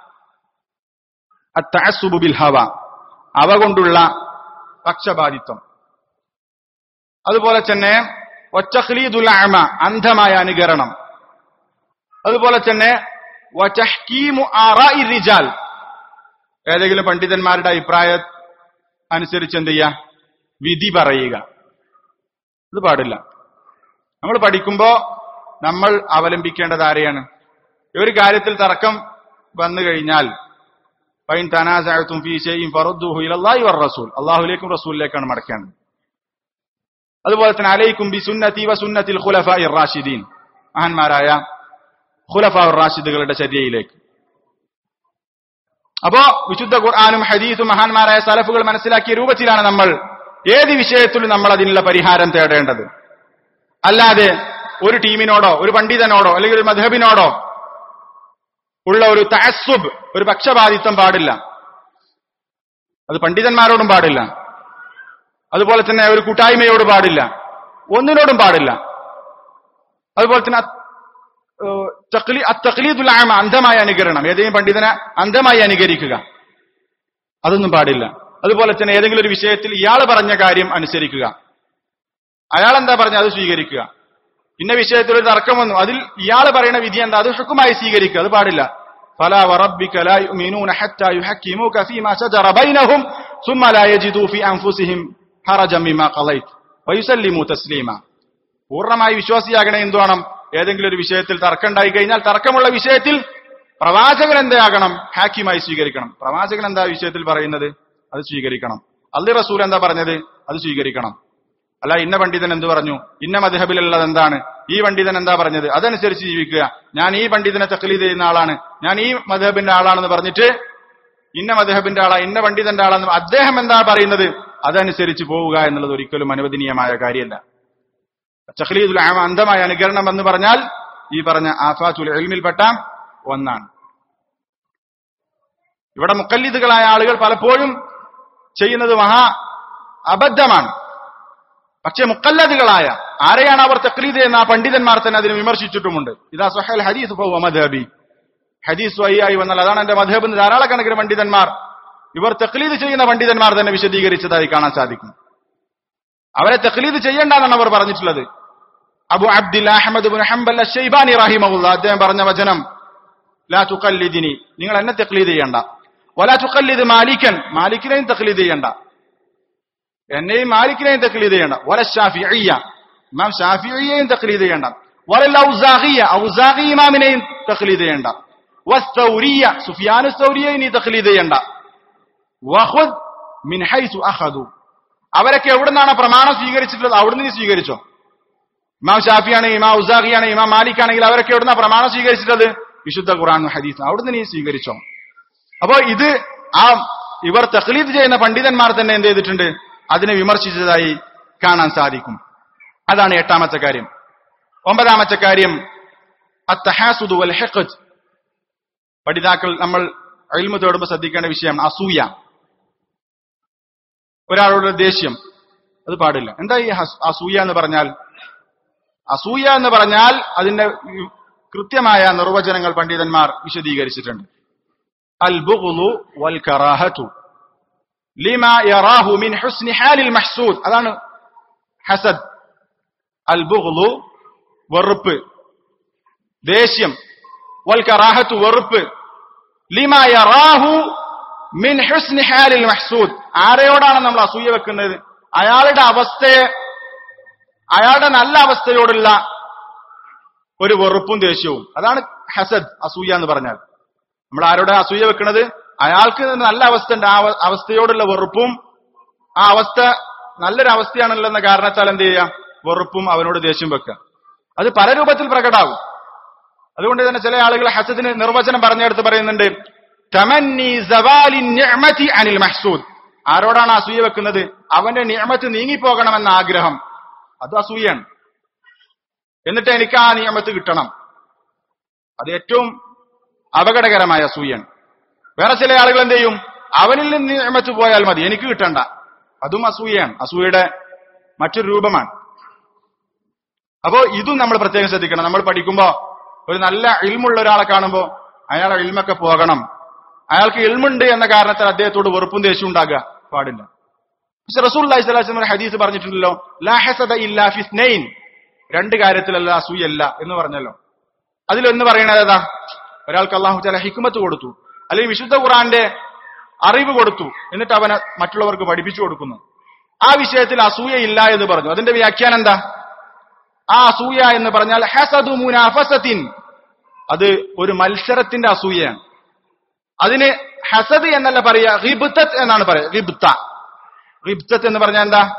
التعصب بالهوى അവ കൊണ്ടുള്ള പക്ഷപാതിത്വം അതുപോലെ തന്നെ ഒറ്റഖ്ലീദുൽ അമ അന്ധമായ അനുകരണം അതുപോലെ തന്നെ വതഹ്കീമു ആറാഇ റിജാൽ ഏതെങ്കിലും പണ്ഡിതന്മാരുടെ അഭിപ്രായം അനുസരിച്ച് എന്ത് ചെയ്യുക വിധി പറയുക ഇത് പാടില്ല നമ്മൾ പഠിക്കുമ്പോ നമ്മൾ അവലംബിക്കേണ്ടത് ആരെയാണ് ഒരു കാര്യത്തിൽ തർക്കം വന്നു കഴിഞ്ഞാൽ ഫൈൻ തനാസഅതും ഫീ ഷൈഇൻ ഫറദ്ദുഹു ഇലല്ലാഹി വർ റസൂൽ അല്ലാഹുവിലേക്കും റസൂലിലേക്കാണ് മടക്കേണ്ടത് അതുപോലെ തന്നെ അലൈക്കും ബി സുന്നതി വ സുന്നത്തിൽ ഖുലഫാഇ റാഷിദീൻ മഹാന്മാരായ ഖുലഫാ റാഷിദുകളുടെ ചര്യയിലേക്ക് അപ്പോ വിശുദ്ധ ഖുർആാനും ഹദീസും മഹാന്മാരായ സലഫുകൾ മനസ്സിലാക്കിയ രൂപത്തിലാണ് നമ്മൾ ഏത് വിഷയത്തിലും നമ്മൾ അതിനുള്ള പരിഹാരം തേടേണ്ടത് അല്ലാതെ ഒരു ടീമിനോടോ ഒരു പണ്ഡിതനോടോ അല്ലെങ്കിൽ ഒരു മധബിനോടോ ഉള്ള ഒരു തഅസ്സുബ് ഒരു പക്ഷപാതിത്വം പാടില്ല അത് പണ്ഡിതന്മാരോടും പാടില്ല അതുപോലെ തന്നെ ഒരു കൂട്ടായ്മയോട് പാടില്ല ഒന്നിനോടും പാടില്ല അതുപോലെ തന്നെ തക്ലീദുൽ ആമ അന്ധമായ അനുകരണം ഏതെങ്കിലും പണ്ഡിതനെ അന്ധമായി അനുകരിക്കുക അതൊന്നും പാടില്ല അതുപോലെ തന്നെ ഏതെങ്കിലും ഒരു വിഷയത്തിൽ ഇയാൾ പറഞ്ഞ കാര്യം അനുസരിക്കുക അയാൾ എന്താ പറഞ്ഞ അത് സ്വീകരിക്കുക ഇന്ന വിഷയത്തിൽ ഒരു തർക്കം വന്നു അതിൽ ഇയാൾ പറയുന്ന വിധി എന്താ അത് ഹുക്കുമായി സ്വീകരിക്കുക അത് പാടില്ല فلا وربك لا يؤمنون حتى يحكموك فيما شجر بينهم ثم لا يجدوا في أنفسهم حرجا مما قضيت ويسلموا تسليما പൂർണ്ണമായി വിശ്വാസിയാകണേ എന്ത് വേണം ഏതെങ്കിലും ഒരു വിഷയത്തിൽ തർക്കം ഉണ്ടായി കഴിഞ്ഞാൽ തർക്കമുള്ള വിഷയത്തിൽ പ്രവാചകൻ എന്താകണം ഹാക്കിമായി സ്വീകരിക്കണം പ്രവാചകൻ എന്താ വിഷയത്തിൽ പറയുന്നത് അത് സ്വീകരിക്കണം അള്ളി റസൂൽ എന്താ പറഞ്ഞത് അത് സ്വീകരിക്കണം അല്ല ഇന്ന പണ്ഡിതൻ എന്ത് പറഞ്ഞു ഇന്ന മധബിലുള്ളത് എന്താണ് ഈ പണ്ഡിതൻ എന്താ പറഞ്ഞത് അതനുസരിച്ച് ജീവിക്കുക ഞാൻ ഈ പണ്ഡിതനെ തക്ലീദ് ചെയ്യുന്ന ആളാണ് ഞാൻ ഈ മധബിന്റെ ആളാണെന്ന് പറഞ്ഞിട്ട് ഇന്ന മധബിന്റെ ആളാ ഇന്ന പണ്ഡിതന്റെ ആളാന്ന് അദ്ദേഹം എന്താ പറയുന്നത് അതനുസരിച്ച് പോവുക എന്നുള്ളത് ഒരിക്കലും അനുവദനീയമായ കാര്യമല്ല തഖ്ലീദുൽ ആമ അന്ധമായ അനുകരണം എന്ന് പറഞ്ഞാൽ ഈ പറഞ്ഞ ആഫാത്തുൽ എൽമിൽപ്പെട്ട ഒന്നാണ് ഇവിടെ മുക്കല്ലിദുകളായ ആളുകൾ പലപ്പോഴും ചെയ്യുന്നത് മഹാ അബദ്ധമാണ് പക്ഷെ മുക്കല്ലതുകളായ ആരെയാണ് അവർ തക്ലീദ് എന്ന ആ പണ്ഡിതന്മാർ തന്നെ അതിനെ വിമർശിച്ചിട്ടുമുണ്ട് ഇതാ സൊഹൽ ഹദീസ് മധബി ഹദീസ് വയ്യായി വന്നാൽ അതാണ് എന്റെ മധബ് എന്ന് ധാരാളക്കണക്കിന് പണ്ഡിതന്മാർ ഇവർ തക്ലീദ് ചെയ്യുന്ന പണ്ഡിതന്മാർ തന്നെ വിശദീകരിച്ചതായി കാണാൻ സാധിക്കും അവരെ തക്ലീദ് ചെയ്യേണ്ടെന്നാണ് അവർ പറഞ്ഞിട്ടുള്ളത് Abu Abdul Ahmad bin Hanbal Shaybani റഹിമഹുല്ല അദ്ദേഹം പറഞ്ഞ വചനം ലാ തുക്കല്ലിദിനി നിങ്ങൾ എന്നെ തക്ലീദ് ചെയ്യണ്ട വലാ തുക്കല്ലിദ് മാലിക്കൻ മാലിക്കിനെയും തക്ലീദ് ചെയ്യണ്ട എന്നെയും മാലിക്കിനെയും തക്ലീദ് ചെയ്യണ്ട വല ഷാഫിയ ഇമാം ഷാഫിയെയും തക്ലീദ് ചെയ്യണ്ട വല ഔസാഖിയ ഔസാഖി ഇമാമിനെയും തക്ലീദ് ചെയ്യണ്ട വസ്തൗരിയ സുഫിയാനു സൗരിയെ നീ തക്ലീദ് ചെയ്യണ്ട വഹുദ് മിൻ ഹൈസു അഖദു അവരൊക്കെ എവിടെ നിന്നാണ് പ്രമാണം സ്വീകരിച്ചിട്ടുള്ളത് അവിടുന്ന് നീ സ്വീകരിച്ചോ ഇമാം ഷാഫിയാണെങ്കിൽ ഇമാം ഉസാഖിയാണെങ്കിൽ ഇമാം മാലിക് ആണെങ്കിൽ അവരൊക്കെ എവിടുന്ന പ്രമാണം സ്വീകരിച്ചിട്ടുള്ളത് വിശുദ്ധ ഖുറാൻ ഹദീസ് അവിടുന്ന് നീ സ്വീകരിച്ചോ അപ്പോ ഇത് ആ ഇവർ തഖ്ലീദ് ചെയ്യുന്ന പണ്ഡിതന്മാർ തന്നെ എന്ത് ചെയ്തിട്ടുണ്ട് അതിനെ വിമർശിച്ചതായി കാണാൻ സാധിക്കും അതാണ് എട്ടാമത്തെ കാര്യം ഒമ്പതാമത്തെ കാര്യം അത്തഹാസുദു വൽ ഹഖദ് പഠിതാക്കൾ നമ്മൾ അഴിമ തേടുമ്പോൾ ശ്രദ്ധിക്കേണ്ട വിഷയം അസൂയ ഒരാളുടെ ദേഷ്യം അത് പാടില്ല എന്താ ഈ ഹസ്- അസൂയ എന്ന് പറഞ്ഞാൽ അസൂയ എന്ന് പറഞ്ഞാൽ അതിന്റെ വി- കൃത്യമായ നിർവചനങ്ങൾ പണ്ഡിതന്മാർ വിശദീകരിച്ചിട്ടുണ്ട് അൽ ബുഗ്ളു വൽ കറാഹത്തു ലിമാ യറാഹു മിൻ ഹുസ്നി ഹാലിൽ മഹ്സൂദ് അതാണ് ഹസദ് അൽ ബുഗ്ളു വെറുപ്പ് ദേഷ്യം വൽ കറാഹത്തു വെറുപ്പ് ലിമാ യറാഹു മിൻ ഹുസ്നി ഹാലിൽ മഹ്സൂദ് ആരെയോടാണ് നമ്മൾ അസൂയ വെക്കുന്നത് അയാളുടെ അവസ്ഥയെ അയാളുടെ നല്ല അവസ്ഥയോടുള്ള ഒരു വെറുപ്പും ദേഷ്യവും അതാണ് ഹസദ് അസൂയ എന്ന് പറഞ്ഞാൽ നമ്മൾ ആരോടെ അസൂയ വെക്കുന്നത് അയാൾക്ക് നല്ല അവസ്ഥ ഉണ്ട് ആ അവ- അവസ്ഥയോടുള്ള വെറുപ്പും ആ അവസ്ഥ നല്ലൊരു അവസ്ഥയാണല്ലോ എന്ന കാരണത്താൽ എന്ത് ചെയ്യുക വെറുപ്പും അവനോട് ദേഷ്യം വെക്കുക അത് പല രൂപത്തിൽ പ്രകടാവും അതുകൊണ്ട് തന്നെ ചില ആളുകൾ ഹസദിന് നിർവചനം പറഞ്ഞെടുത്ത് പറയുന്നുണ്ട് തമന്നി സവാലി നിഅമതി അനിൽ മഹ്സൂദ് ആരോടാണ് അസൂയ വെക്കുന്നത് അവന്റെ നിയമത്ത് നീങ്ങിപ്പോകണമെന്ന ആഗ്രഹം അത് അസൂയാണ് എന്നിട്ട് എനിക്ക് ആ നിയമത്ത് കിട്ടണം അത് ഏറ്റവും അപകടകരമായ അസൂയാണ് വേറെ ചില ആളുകൾ എന്ത് ചെയ്യും അവനിൽ നിന്ന് നിയമത്ത് പോയാൽ മതി എനിക്ക് കിട്ടണ്ട അതും അസൂയയാണ് അസൂയയുടെ മറ്റൊരു രൂപമാണ് അപ്പോ ഇതും നമ്മൾ പ്രത്യേകം ശ്രദ്ധിക്കണം നമ്മൾ പഠിക്കുമ്പോ ഒരു നല്ല ഇൽമുള്ള ഒരാളെ കാണുമ്പോ അയാളെ ഇൽമൊക്കെ പോകണം അയാൾക്ക് ഇൽമുണ്ട് എന്ന കാരണത്താൽ അദ്ദേഹത്തോട് വെറുപ്പും ദേഷ്യവും ഉണ്ടാകുക പാടില്ല പക്ഷെ റസൂൽ ഒരു ഹദീസ് പറഞ്ഞിട്ടുണ്ടല്ലോ ലാ ഹസദ ഇല്ലാ ഫിസ്നൈൻ രണ്ട് കാര്യത്തിലല്ല അസൂയല്ല എന്ന് പറഞ്ഞല്ലോ അതിലൊന്ന് പറയണത് ഏതാ ഒരാൾക്ക് അള്ളാഹു ചില ഹിക്മത്ത് കൊടുത്തു അല്ലെങ്കിൽ വിശുദ്ധ ഖുറാന്റെ അറിവ് കൊടുത്തു എന്നിട്ട് അവനെ മറ്റുള്ളവർക്ക് പഠിപ്പിച്ചു കൊടുക്കുന്നു ആ വിഷയത്തിൽ അസൂയ ഇല്ല എന്ന് പറഞ്ഞു അതിന്റെ വ്യാഖ്യാനം എന്താ ആ അസൂയ എന്ന് പറഞ്ഞാൽ ഹസദു മുനാഫസത്തിൻ അത് ഒരു മത്സരത്തിന്റെ അസൂയയാണ് അതിന് ഹസദ് എന്നല്ല പറയുക റിബ്തത്ത് എന്നാണ് പറയുക റിബ്ത റിബ്തത്ത് എന്ന് പറഞ്ഞാൽ എന്താ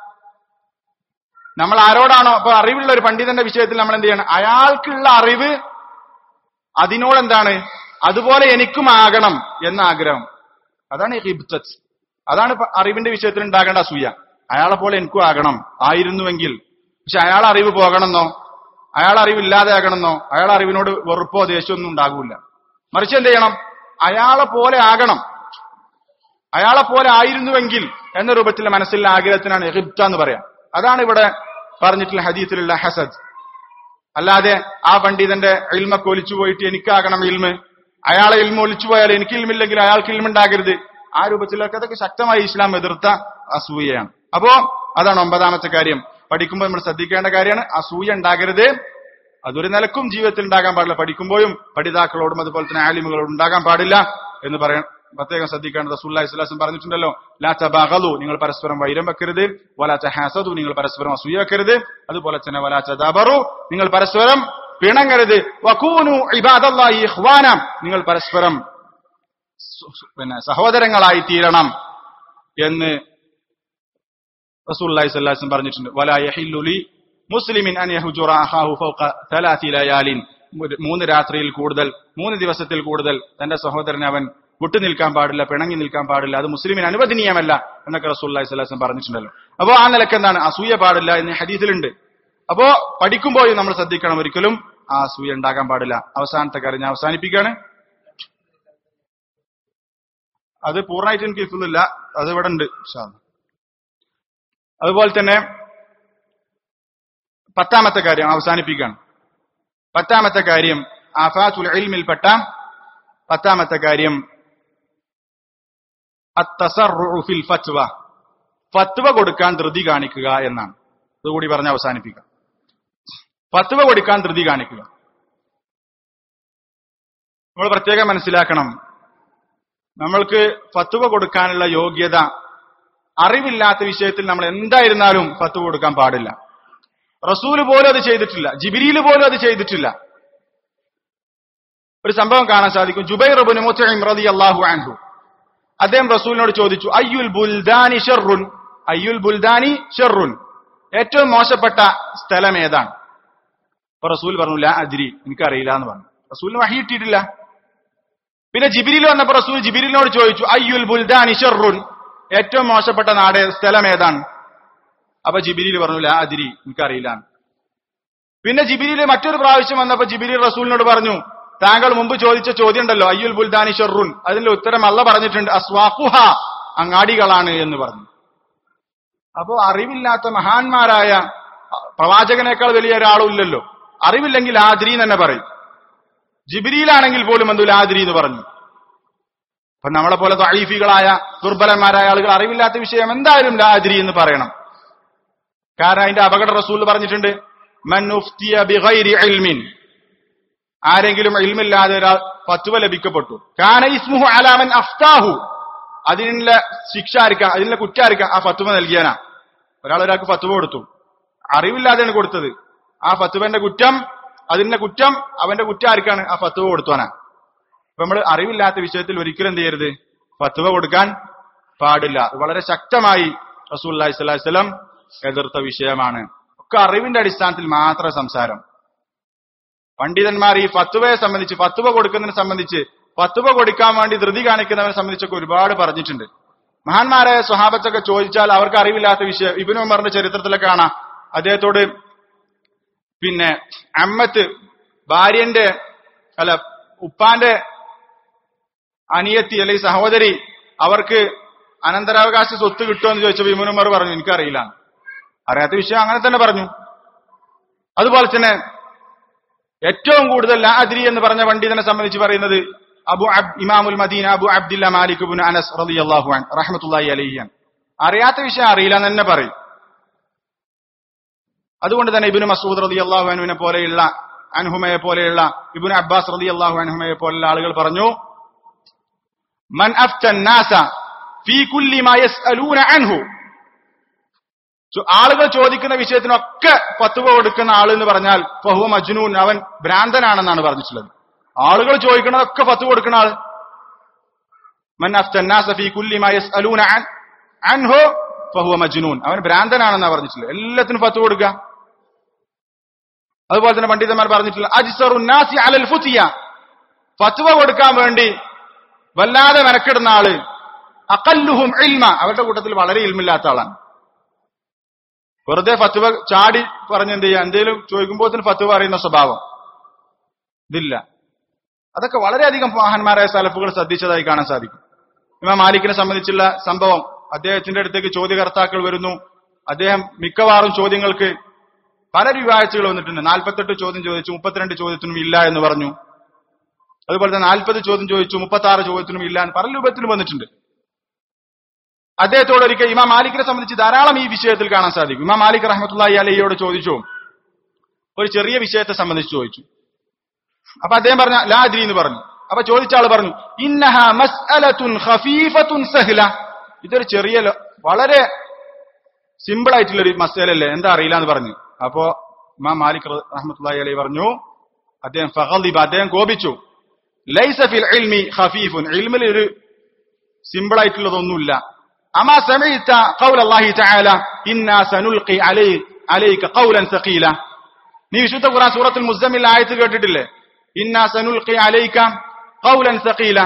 നമ്മൾ ആരോടാണോ അപ്പൊ അറിവുള്ള ഒരു പണ്ഡിതന്റെ വിഷയത്തിൽ നമ്മൾ എന്ത് ചെയ്യണം അയാൾക്കുള്ള അറിവ് അതിനോട് എന്താണ് അതുപോലെ എനിക്കും ആകണം എന്ന ആഗ്രഹം അതാണ് ഈ ഹിബ്തത്ത് അതാണ് ഇപ്പൊ അറിവിന്റെ വിഷയത്തിൽ ഉണ്ടാകേണ്ട അസൂയ അയാളെ പോലെ എനിക്കും ആകണം ആയിരുന്നുവെങ്കിൽ പക്ഷെ അയാൾ അറിവ് പോകണമെന്നോ അയാൾ അറിവ് ഇല്ലാതെ ആകണമെന്നോ അയാൾ അറിവിനോട് വെറുപ്പോ ദേഷ്യമൊന്നും ഉണ്ടാകൂല മറിച്ച് എന്ത് ചെയ്യണം അയാളെ പോലെ ആകണം അയാളെ പോലെ ആയിരുന്നുവെങ്കിൽ എന്ന രൂപത്തിലെ മനസ്സിലെ ആഗ്രഹത്തിനാണ് എഹിബ്ത എന്ന് പറയാം അതാണ് ഇവിടെ പറഞ്ഞിട്ടുള്ള ഹദീസിലുള്ള ഹസദ് അല്ലാതെ ആ പണ്ഡിതന്റെ ഇൽമൊക്കെ ഒലിച്ചു പോയിട്ട് എനിക്കാകണം ഇൽമ് അയാളെ ഇൽമ ഒലിച്ചു പോയാൽ എനിക്ക് ഇൽമില്ലെങ്കിൽ അയാൾക്ക് ഇൽമുണ്ടാകരുത് ആ രൂപത്തിലൊക്കെ അതൊക്കെ ശക്തമായി ഇസ്ലാം എതിർത്ത അസൂയയാണ് അപ്പോ അതാണ് ഒമ്പതാമത്തെ കാര്യം പഠിക്കുമ്പോൾ നമ്മൾ ശ്രദ്ധിക്കേണ്ട കാര്യമാണ് അസൂയ ഉണ്ടാകരുത് അതൊരു നിലക്കും ജീവിതത്തിൽ ഉണ്ടാകാൻ പാടില്ല പഠിക്കുമ്പോഴും പഠിതാക്കളോടും അതുപോലെ തന്നെ ആലിമുകളോടും ഉണ്ടാകാൻ പാടില്ല എന്ന് പറയാൻ പ്രത്യേകം ശ്രദ്ധിക്കേണ്ടത് റസൂല്ലാഹി സ്വലാസം പറഞ്ഞിട്ടുണ്ടല്ലോ ലാ തബാഗലു നിങ്ങൾ പരസ്പരം വൈരം വെക്കരുത് വലാ തഹാസദു നിങ്ങൾ പരസ്പരം അസൂയ വെക്കരുത് അതുപോലെ തന്നെ വലാ തദാബറു നിങ്ങൾ പരസ്പരം പിണങ്ങരുത് വകൂനു ഇബാദല്ലാഹി ഇഖ്വാന നിങ്ങൾ പരസ്പരം സു- സു- പിന്നെ സഹോദരങ്ങളായി തീരണം എന്ന് റസൂലുള്ളാഹി സ്വല്ലല്ലാഹു അലൈഹി വസല്ലം പറഞ്ഞിട്ടുണ്ട് വലാ യഹില്ലു ലി മുസ്ലിമിൻ അൻ യഹ്ജുറ അഖാഹു ഫൗക തലാത്തി ലയാലിൻ ഒരു- മൂന്ന് രാത്രിയിൽ കൂടുതൽ മൂന്ന് ദിവസത്തിൽ കൂടുതൽ തന്റെ സഹോദരനെ അവൻ വിട്ടുനിൽക്കാൻ പാടില്ല പിണങ്ങി നിൽക്കാൻ പാടില്ല അത് മുസ്ലിമിന് അനുവദനീയമല്ല എന്നൊക്കെ റസൂലുള്ളാഹി സ്വല്ലല്ലാഹു അലൈഹി വസല്ലം പറഞ്ഞിട്ടുണ്ടല്ലോ അപ്പോ ആ നിലക്ക് എന്താണ് അസൂയ പാടില്ല എന്ന് ഹദീസിലുണ്ട് അപ്പോ പഠിക്കുമ്പോഴും നമ്മൾ ശ്രദ്ധിക്കണം ഒരിക്കലും ആ അസൂയ ഉണ്ടാകാൻ പാടില്ല അവസാനത്തെ കാര്യം ഞാൻ അവസാനിപ്പിക്കുകയാണ് അത് പൂർണ്ണമായിട്ട് എനിക്ക് കിട്ടുന്നില്ല അത് ഇവിടെ ഉണ്ട് ഇൻഷാ അല്ലാ. അതുപോലെ തന്നെ പത്താമത്തെ കാര്യം അവസാനിപ്പിക്കുകയാണ് പത്താമത്തെ കാര്യം ആഫാത്തുൽ ഇൽമിൽപ്പെട്ട പത്താമത്തെ കാര്യം അത്തസർറുഉ ഫിൽ ഫത്വ ഫത്വ കൊടുക്കാൻ ധൃതി കാണിക്കുക എന്നാണ് ഇതുകൂടി പറഞ്ഞ് അവസാനിപ്പിക്കാം ഫത്വ കൊടുക്കാൻ ധൃതി കാണിക്കുക നമ്മൾ പ്രത്യേകം മനസ്സിലാക്കണം നമ്മൾക്ക് ഫത്വ കൊടുക്കാനുള്ള യോഗ്യത അറിവില്ലാത്ത വിഷയത്തിൽ നമ്മൾ എന്തായിരുന്നാലും ഫത്വ കൊടുക്കാൻ പാടില്ല റസൂല് പോലും അത് ചെയ്തിട്ടില്ല ജിബിരിയിൽ പോലും അത് ചെയ്തിട്ടില്ല ഒരു സംഭവം കാണാൻ സാധിക്കും ജുബൈർ ഇബ്നു മുത്ഇം റളിയല്ലാഹു അൻഹു അദ്ദേഹം റസൂലിനോട് ചോദിച്ചു അയ്യുൽ ബുൽദാനി ഷർറുൻ അയ്യുൽ ബുൽദാനി ഷർറുൻ ഏറ്റവും മോശപ്പെട്ട സ്ഥലം ഏതാണ് അപ്പൊ റസൂൽ പറഞ്ഞു ലാ അജ്രി എനിക്കറിയില്ല എന്ന് പറഞ്ഞു റസൂലിന് വഹി കിട്ടിയിട്ടില്ല പിന്നെ ജിബിരിൽ വന്നപ്പോ റസൂൽ ജിബിരിലിനോട് ചോദിച്ചു അയ്യുൽ ബുൽദാനി ഷർറുൻ ഏറ്റവും മോശപ്പെട്ട നാട് സ്ഥലം ഏതാണ് അപ്പൊ ജിബിരിൽ പറഞ്ഞു ലാ അജ്രി എനിക്കറിയില്ല എന്ന്. പിന്നെ ജിബിരിൽ മറ്റൊരു പ്രാവശ്യം വന്നപ്പോ ജിബിരി റസൂലിനോട് പറഞ്ഞു താങ്കൾ മുമ്പ് ചോദിച്ച ചോദ്യം ഉണ്ടല്ലോ അയ്യുൽ ബുൽദാനി ഷെറുൻ അതിന്റെ ഉത്തരം അല്ല പറഞ്ഞിട്ടുണ്ട് അസ്വാഖുഹ അങ്ങാടികളാണ് എന്ന് പറഞ്ഞു അപ്പോ അറിവില്ലാത്ത മഹാന്മാരായ പ്രവാചകനേക്കാൾ വലിയ ഒരാളും ഇല്ലല്ലോ അറിവില്ലെങ്കിൽ ആദ്രി എന്ന് തന്നെ പറയും ജിബിരിയിലാണെങ്കിൽ പോലും എന്തു ലാദ്രി എന്ന് പറഞ്ഞു അപ്പൊ നമ്മളെ പോലെ തൊഴീഫികളായ ദുർബലന്മാരായ ആളുകൾ അറിവില്ലാത്ത വിഷയം എന്തായാലും ലാദ്രി എന്ന് പറയണം കാരണം അതിന്റെ അപകട റസൂൽ പറഞ്ഞിട്ടുണ്ട് മൻ ഉഫ്തിയ ബിഗൈരി ഇൽമിൻ ആരെങ്കിലും ഇൽമില്ലാതെ ഒരാൾ ഫത്വ ലഭിക്കപ്പെട്ടു കാന ഇസ്മുഹു അലാമൻ അഫ്താഹു അതിനുള്ള ശിക്ഷ ആയിരിക്കാം അതിനുള്ള കുറ്റം ആയിരിക്കാം ആ ഫത്വ നൽകിയാനാ ഒരാൾ ഒരാൾക്ക് ഫത്വ കൊടുത്തു അറിവില്ലാതെയാണ് കൊടുത്തത് ആ ഫത്വന്റെ കുറ്റം അതിന്റെ കുറ്റം അവന്റെ കുറ്റം ആർക്കാണ് ആ ഫത്വ കൊടുത്തവനാ അപ്പൊ നമ്മൾ അറിവില്ലാത്ത വിഷയത്തിൽ ഒരിക്കലും എന്ത് ചെയ്യരുത് ഫത്വ കൊടുക്കാൻ പാടില്ല അത് വളരെ ശക്തമായി റസൂൽ അലൈഹി സ്വലാഹി സ്വലം എതിർത്ത വിഷയമാണ് ഒക്കെ അറിവിന്റെ അടിസ്ഥാനത്തിൽ മാത്രം സംസാരം പണ്ഡിതന്മാർ ഈ ഫത്വയെ സംബന്ധിച്ച് ഫത്വ കൊടുക്കുന്നതിനെ സംബന്ധിച്ച് ഫത്വ കൊടുക്കാൻ വേണ്ടി ധൃതി കാണിക്കുന്നവനെ സംബന്ധിച്ചൊക്കെ ഒരുപാട് പറഞ്ഞിട്ടുണ്ട് മഹാന്മാരായ സ്വഹാബത്തൊക്കെ ചോദിച്ചാൽ അവർക്ക് അറിവില്ലാത്ത വിഷയം ഇബിനു ഉമറിന്റെ ചരിത്രത്തിലൊക്കെ കാണാം അദ്ദേഹത്തോട് പിന്നെ അമ്മത്ത് ഭാര്യന്റെ അല്ല ഉപ്പാന്റെ അനിയത്തി അല്ലെങ്കിൽ സഹോദരി അവർക്ക് അനന്തരാവകാശ സ്വത്ത് കിട്ടുമെന്ന് ചോദിച്ചപ്പോൾ ഇബിനു ഉമർ പറഞ്ഞു എനിക്കറിയില്ല അറിയാത്ത വിഷയം അങ്ങനെ തന്നെ പറഞ്ഞു അതുപോലെ തന്നെ ഏറ്റവും കൂടുതൽ ലാദ്രി എന്ന് പറഞ്ഞ പണ്ഡിതനെ സംബന്ധിച്ച് പറയുന്നത് അബു അബ് ഇമാമുൽ Medina Abu Abdillah Malik bin Anas റളിയല്ലാഹു അൻ റഹ്മത്തുള്ളാഹി അലൈഹിയാണ് അറിയാത്ത വിഷയം അറിയില്ല എന്ന് തന്നെ പറയും അതുകൊണ്ട് തന്നെ ഇബ്നു മസൂദ് റളിയല്ലാഹു അൻഹുവിനെ പോലെയുള്ള അൻഹുമയെ പോലെയുള്ള ഇബ്നു അബ്ബാസ് റളിയല്ലാഹു അൻഹുമയെ പോലെയുള്ള ആളുകൾ പറഞ്ഞു മൻ അഫ്തൻ നാസ ഫീ കുല്ലി മാ യസ്അലൂന അൻഹു ചോ- ആളുകൾ ചോദിക്കുന്ന വിഷയത്തിനൊക്കെ ഫത്വ കൊടുക്കുന്ന ആൾ എന്ന് പറഞ്ഞാൽ ഫഹുവ മജ്നൂൻ അവൻ ഭ്രാന്തനാണെന്നാണ് പറഞ്ഞിട്ടുള്ളത് ആളുകൾ ചോദിക്കണതൊക്കെ ഫത്വ കൊടുക്കുന്ന ആൾ മൻ അഫ്തന്നാസ ഫീ കുല്ലി മാ യസ്അലൂന അൻ അൻഹു ഫഹുവ മജ്നൂൻ അവൻ ഭ്രാന്തനാണെന്നാണ് പറഞ്ഞിട്ടുള്ളത് എല്ലാത്തിനും ഫത്വ കൊടുക്കുക അതുപോലെ തന്നെ പണ്ഡിതന്മാർ പറഞ്ഞിട്ടുള്ള അജ്സറു നാസി അലൽ ഫുതിയ ഫത്വ കൊടുക്കാൻ വേണ്ടി വല്ലാതെ മെനക്കെടുന്ന ആള് അക്കല്ലുഹും ഇൽമ അവരുടെ കൂട്ടത്തിൽ വളരെ ഇൽമില്ലാത്ത ആളാണ് വെറുതെ ഫത്വ ചാടി പറഞ്ഞ് എന്ത് ചെയ്യുക എന്തേലും ചോദിക്കുമ്പോൾ ഫത്വ പറയുന്ന സ്വഭാവം ഇതില്ല അതൊക്കെ വളരെയധികം മഹാന്മാരായ സലഫുകൾ ശ്രദ്ധിച്ചതായി കാണാൻ സാധിക്കും ഇമാം മാലിക്കിനെ സംബന്ധിച്ചുള്ള സംഭവം അദ്ദേഹത്തിന്റെ അടുത്തേക്ക് ചോദ്യകർത്താക്കൾ വരുന്നു അദ്ദേഹം മിക്കവാറും ചോദ്യങ്ങൾക്ക് പല രൂപാഴ്ചകൾ വന്നിട്ടുണ്ട് നാൽപ്പത്തെട്ട് ചോദ്യം ചോദിച്ചു മുപ്പത്തിരണ്ട് ചോദ്യത്തിനും ഇല്ല എന്ന് പറഞ്ഞു അതുപോലെ തന്നെ നാൽപ്പത് ചോദ്യം ചോദിച്ചു മുപ്പത്തി ആറ് ചോദ്യത്തിനും ഇല്ല എന്ന് പല രൂപത്തിലും വന്നിട്ടുണ്ട് അദ്ദേഹത്തോട് ഒരിക്കൽ ഇമാം മാലിക്കിനെ സംബന്ധിച്ച് ധാരാളം ഈ വിഷയത്തിൽ കാണാൻ സാധിക്കും ഇമാം മാലിക് റഹ്മത്തുള്ളി അലയോട് ചോദിച്ചു ഒരു ചെറിയ വിഷയത്തെ സംബന്ധിച്ച് ചോദിച്ചു അപ്പൊ അദ്ദേഹം പറഞ്ഞ ലാദ്രി എന്ന് പറഞ്ഞു അപ്പൊ ചോദിച്ച ആള് പറഞ്ഞു ഇന്നഹ മസ്അലത്തുൻ ഖഫീഫത്തുൻ സഹ്ല ഇതൊരു ചെറിയ ലോ- വളരെ സിമ്പിൾ ആയിട്ടുള്ള ഒരു മസലല്ലേ എന്താ അറിയില്ല എന്ന് പറഞ്ഞു അപ്പോ ഇമാം മാലിക് റഹ്മത്തുള്ളി അലൈഹി പറഞ്ഞു അദ്ദേഹം ഫഗളിബ അദ്ദേഹം കോപിച്ചു ലൈസ ഫിൽ ഇൽമി ഖഫീഫുൻ ഇൽമിൽ ഒരു സിമ്പിൾ ആയിട്ടുള്ളതൊന്നുമില്ല അമാ സമയത്ത ഖൗൽ അല്ലാഹി തആല ഇന്നാ സനുൽഖി അലൈ അലൈക ഖൗലൻ സഖീല നീ വിശുദ്ധ ഖുർആൻ സൂറത്തുൽ മുസ്സമിൽ ആയത്ത് കേട്ടിട്ടില്ലേ ഇന്നാ സനുൽഖി അലൈക ഖൗലൻ സഖീല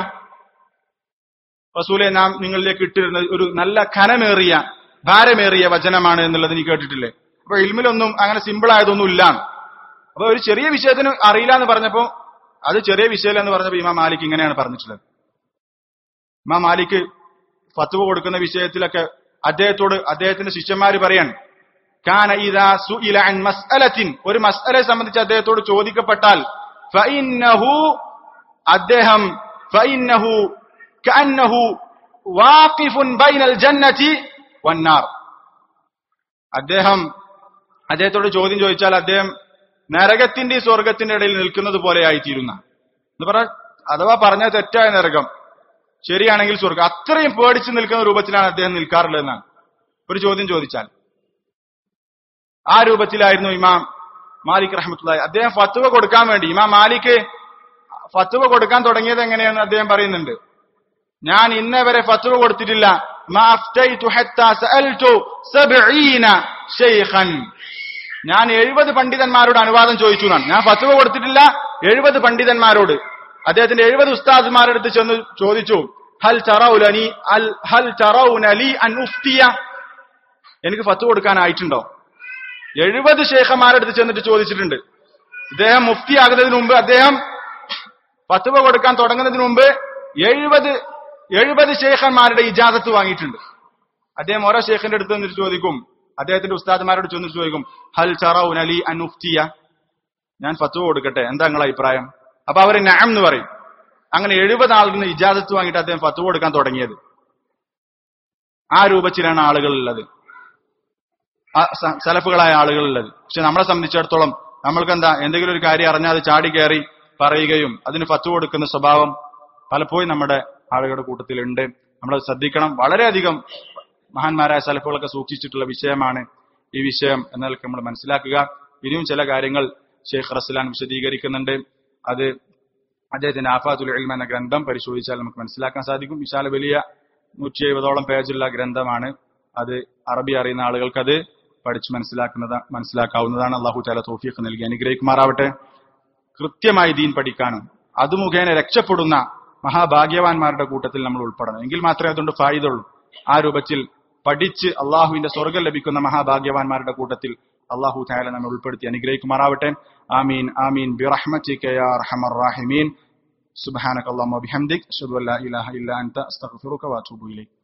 റസൂലെ നാം നിങ്ങളിലേക്ക് ഇട്ടിരുന്ന ഒരു നല്ല ഖനമേറിയ ഭാരമേറിയ വചനമാണ് എന്നുള്ളത് നീ കേട്ടിട്ടില്ലേ അപ്പൊ ഇൽമിലൊന്നും അങ്ങനെ സിമ്പിൾ ആയതൊന്നും ഇല്ല അപ്പൊ ഒരു ചെറിയ വിഷയത്തിന് അറിയില്ല എന്ന് പറഞ്ഞപ്പോ അത് ചെറിയ വിഷയം എന്ന് പറഞ്ഞപ്പോ ഇമാം മാലിക് ഇങ്ങനെയാണ് പറഞ്ഞിട്ടുള്ളത് ഇമാം മാലിക് ഫത്വ കൊടുക്കുന്ന വിഷയത്തിലൊക്കെ അദ്ദേഹത്തോട് അദ്ദേഹത്തിന്റെ ശിഷ്യന്മാര് പറയാൻ കാന ഇദാ സുഇല അൻ മസ്അലത്തിൻ ഒരു മസ്അലയെ സംബന്ധിച്ച് അദ്ദേഹത്തോട് ചോദിക്കപ്പെട്ടാൽ ഫഇന്നഹു അദ്ദേഹം ഫഇന്നഹു കഅന്നഹു വാഖിഫുൻ ബൈനൽ ജന്നതി വന്നാർ അദ്ദേഹം അദ്ദേഹത്തോട് ചോദ്യം ചോദിച്ചാൽ അദ്ദേഹം നരകത്തിന്റെ സ്വർഗത്തിന്റെ ഇടയിൽ നിൽക്കുന്നത് പോലെ ആയിത്തീരുന്ന എന്ന് പറഞ്ഞാൽ അഥവാ പറഞ്ഞ തെറ്റായ നരകം ശരിയാണെങ്കിൽ സ്വർഗം അത്രയും പേടിച്ച് നിൽക്കുന്ന രൂപത്തിലാണ് അദ്ദേഹം നിൽക്കാറുള്ളതെന്നാണ് ഒരു ചോദ്യം ചോദിച്ചാൽ ആ രൂപത്തിലായിരുന്നു ഇമാം മാലിക് റഹ്മത്തുള്ളാഹി അദ്ദേഹം ഫത്വ കൊടുക്കാൻ വേണ്ടി ഇമാം മാലിക് ഫത്വ കൊടുക്കാൻ തുടങ്ങിയത് എങ്ങനെയാണെന്ന് അദ്ദേഹം പറയുന്നുണ്ട് ഞാൻ ഇന്നേ വരെ ഫത്വ കൊടുത്തിട്ടില്ല മാ അഫ്തൈതു ഹത്താ സഅൽതു സബ്ഈന ശൈഖൻ ഞാൻ എഴുപത് പണ്ഡിതന്മാരോട് അനുവാദം ചോദിച്ചു എന്നാണ് ഞാൻ ഫത്വ കൊടുത്തിട്ടില്ല എഴുപത് പണ്ഡിതന്മാരോട് അദ്ദേഹത്തിന്റെ എഴുപത് ഉസ്താദ്മാരുടെ അടുത്ത് ചെന്ന് ചോദിച്ചു ഹൽ ചറൗലനി അൽ ഹൽ ചറൗനലി അൻ ഉഫ്തിയ എനിക്ക് ഫത്വ കൊടുക്കാനായിട്ടുണ്ടോ എഴുപത് ശേഖന്മാരുടെ അടുത്ത് ചെന്നിട്ട് ചോദിച്ചിട്ടുണ്ട് ഇദ്ദേഹം മുഫ്തി ആകുന്നതിന് മുമ്പ് അദ്ദേഹം ഫത്വ കൊടുക്കാൻ തുടങ്ങുന്നതിന് മുമ്പ് എഴുപത് എഴുപത് ശേഖന്മാരുടെ ഇജാസത്ത് വാങ്ങിയിട്ടുണ്ട് അദ്ദേഹം ഓരോ ശേഖന്റെ അടുത്ത് നിന്നിട്ട് ചോദിക്കും അദ്ദേഹത്തിന്റെ ഉസ്താദ്മാരോട് ചെന്നിട്ട് ചോദിക്കും ഹൽ ചറൗൻ അലി അൻ ഉഫ്തിയ ഞാൻ ഫത്വ കൊടുക്കട്ടെ എന്താ നിങ്ങളെ അഭിപ്രായം അപ്പൊ അവര് നാം എന്ന് പറയും അങ്ങനെ എഴുപത് ആളിൽ നിന്ന് ഇജാസത്ത് വാങ്ങിയിട്ട് അദ്ദേഹം ഫത്വ കൊടുക്കാൻ തുടങ്ങിയത് ആ രൂപത്തിലാണ് ആളുകളുള്ളത് ആ സ- സലഫുകളായ ആളുകളുള്ളത് പക്ഷെ നമ്മളെ സംബന്ധിച്ചിടത്തോളം നമ്മൾക്ക് എന്താ എന്തെങ്കിലും ഒരു കാര്യം അറിഞ്ഞാൽ അത് ചാടി കയറി പറയുകയും അതിന് ഫത്വ കൊടുക്കുന്ന സ്വഭാവം പലപ്പോഴും നമ്മുടെ ആളുകളുടെ കൂട്ടത്തിലുണ്ട് നമ്മൾ ശ്രദ്ധിക്കണം വളരെയധികം മഹാന്മാരായ സലഫുകളൊക്കെ സൂക്ഷിച്ചിട്ടുള്ള വിഷയമാണ് ഈ വിഷയം എന്നതൊക്കെ നമ്മൾ മനസ്സിലാക്കുക ഇനിയും ചില കാര്യങ്ങൾ ഷെയ്ഖ് റസ്ലാൻ വിശദീകരിക്കുന്നുണ്ട് അത് അദ്ദേഹത്തിന്റെ ആഫാത്തുൽ ഇൽമ എന്ന ഗ്രന്ഥം പരിശോധിച്ചാൽ നമുക്ക് മനസ്സിലാക്കാൻ സാധിക്കും വിശാല വലിയ നൂറ്റി എഴുപതോളം പേജുള്ള ഗ്രന്ഥമാണ് അത് അറബി അറിയുന്ന ആളുകൾക്ക് അത് പഠിച്ച് മനസ്സിലാക്കുന്നത് മനസ്സിലാക്കാവുന്നതാണ് അള്ളാഹു താല തോഫീഖ് നൽകി അനുഗ്രഹിക്കുമാറാവട്ടെ കൃത്യമായി ദീൻ പഠിക്കാനും അത് മുഖേന രക്ഷപ്പെടുന്ന മഹാഭാഗ്യവാന്മാരുടെ കൂട്ടത്തിൽ നമ്മൾ ഉൾപ്പെടണം എങ്കിൽ മാത്രമേ അതുകൊണ്ട് ഫായിദുള്ളൂ ആ രൂപത്തിൽ പഠിച്ച് അള്ളാഹുവിന്റെ സ്വർഗം ലഭിക്കുന്ന മഹാഭാഗ്യവാന്മാരുടെ കൂട്ടത്തിൽ അള്ളാഹു താല നമ്മെ ഉൾപ്പെടുത്തി അനുഗ്രഹിക്കുമാറാവട്ടെ ആമീൻ ആമീൻ ബിറഹ്മതിക യാ അർഹമർ റാഹിമീൻ സുബ്ഹാനക അല്ലാഹുമ്മ ബിഹംദിക് അഷ്ഹദു അൻ ലാ ഇലാഹ ഇല്ല അൻത അസ്തഗ്ഫിറുക വഅതൂബു ഇലൈക്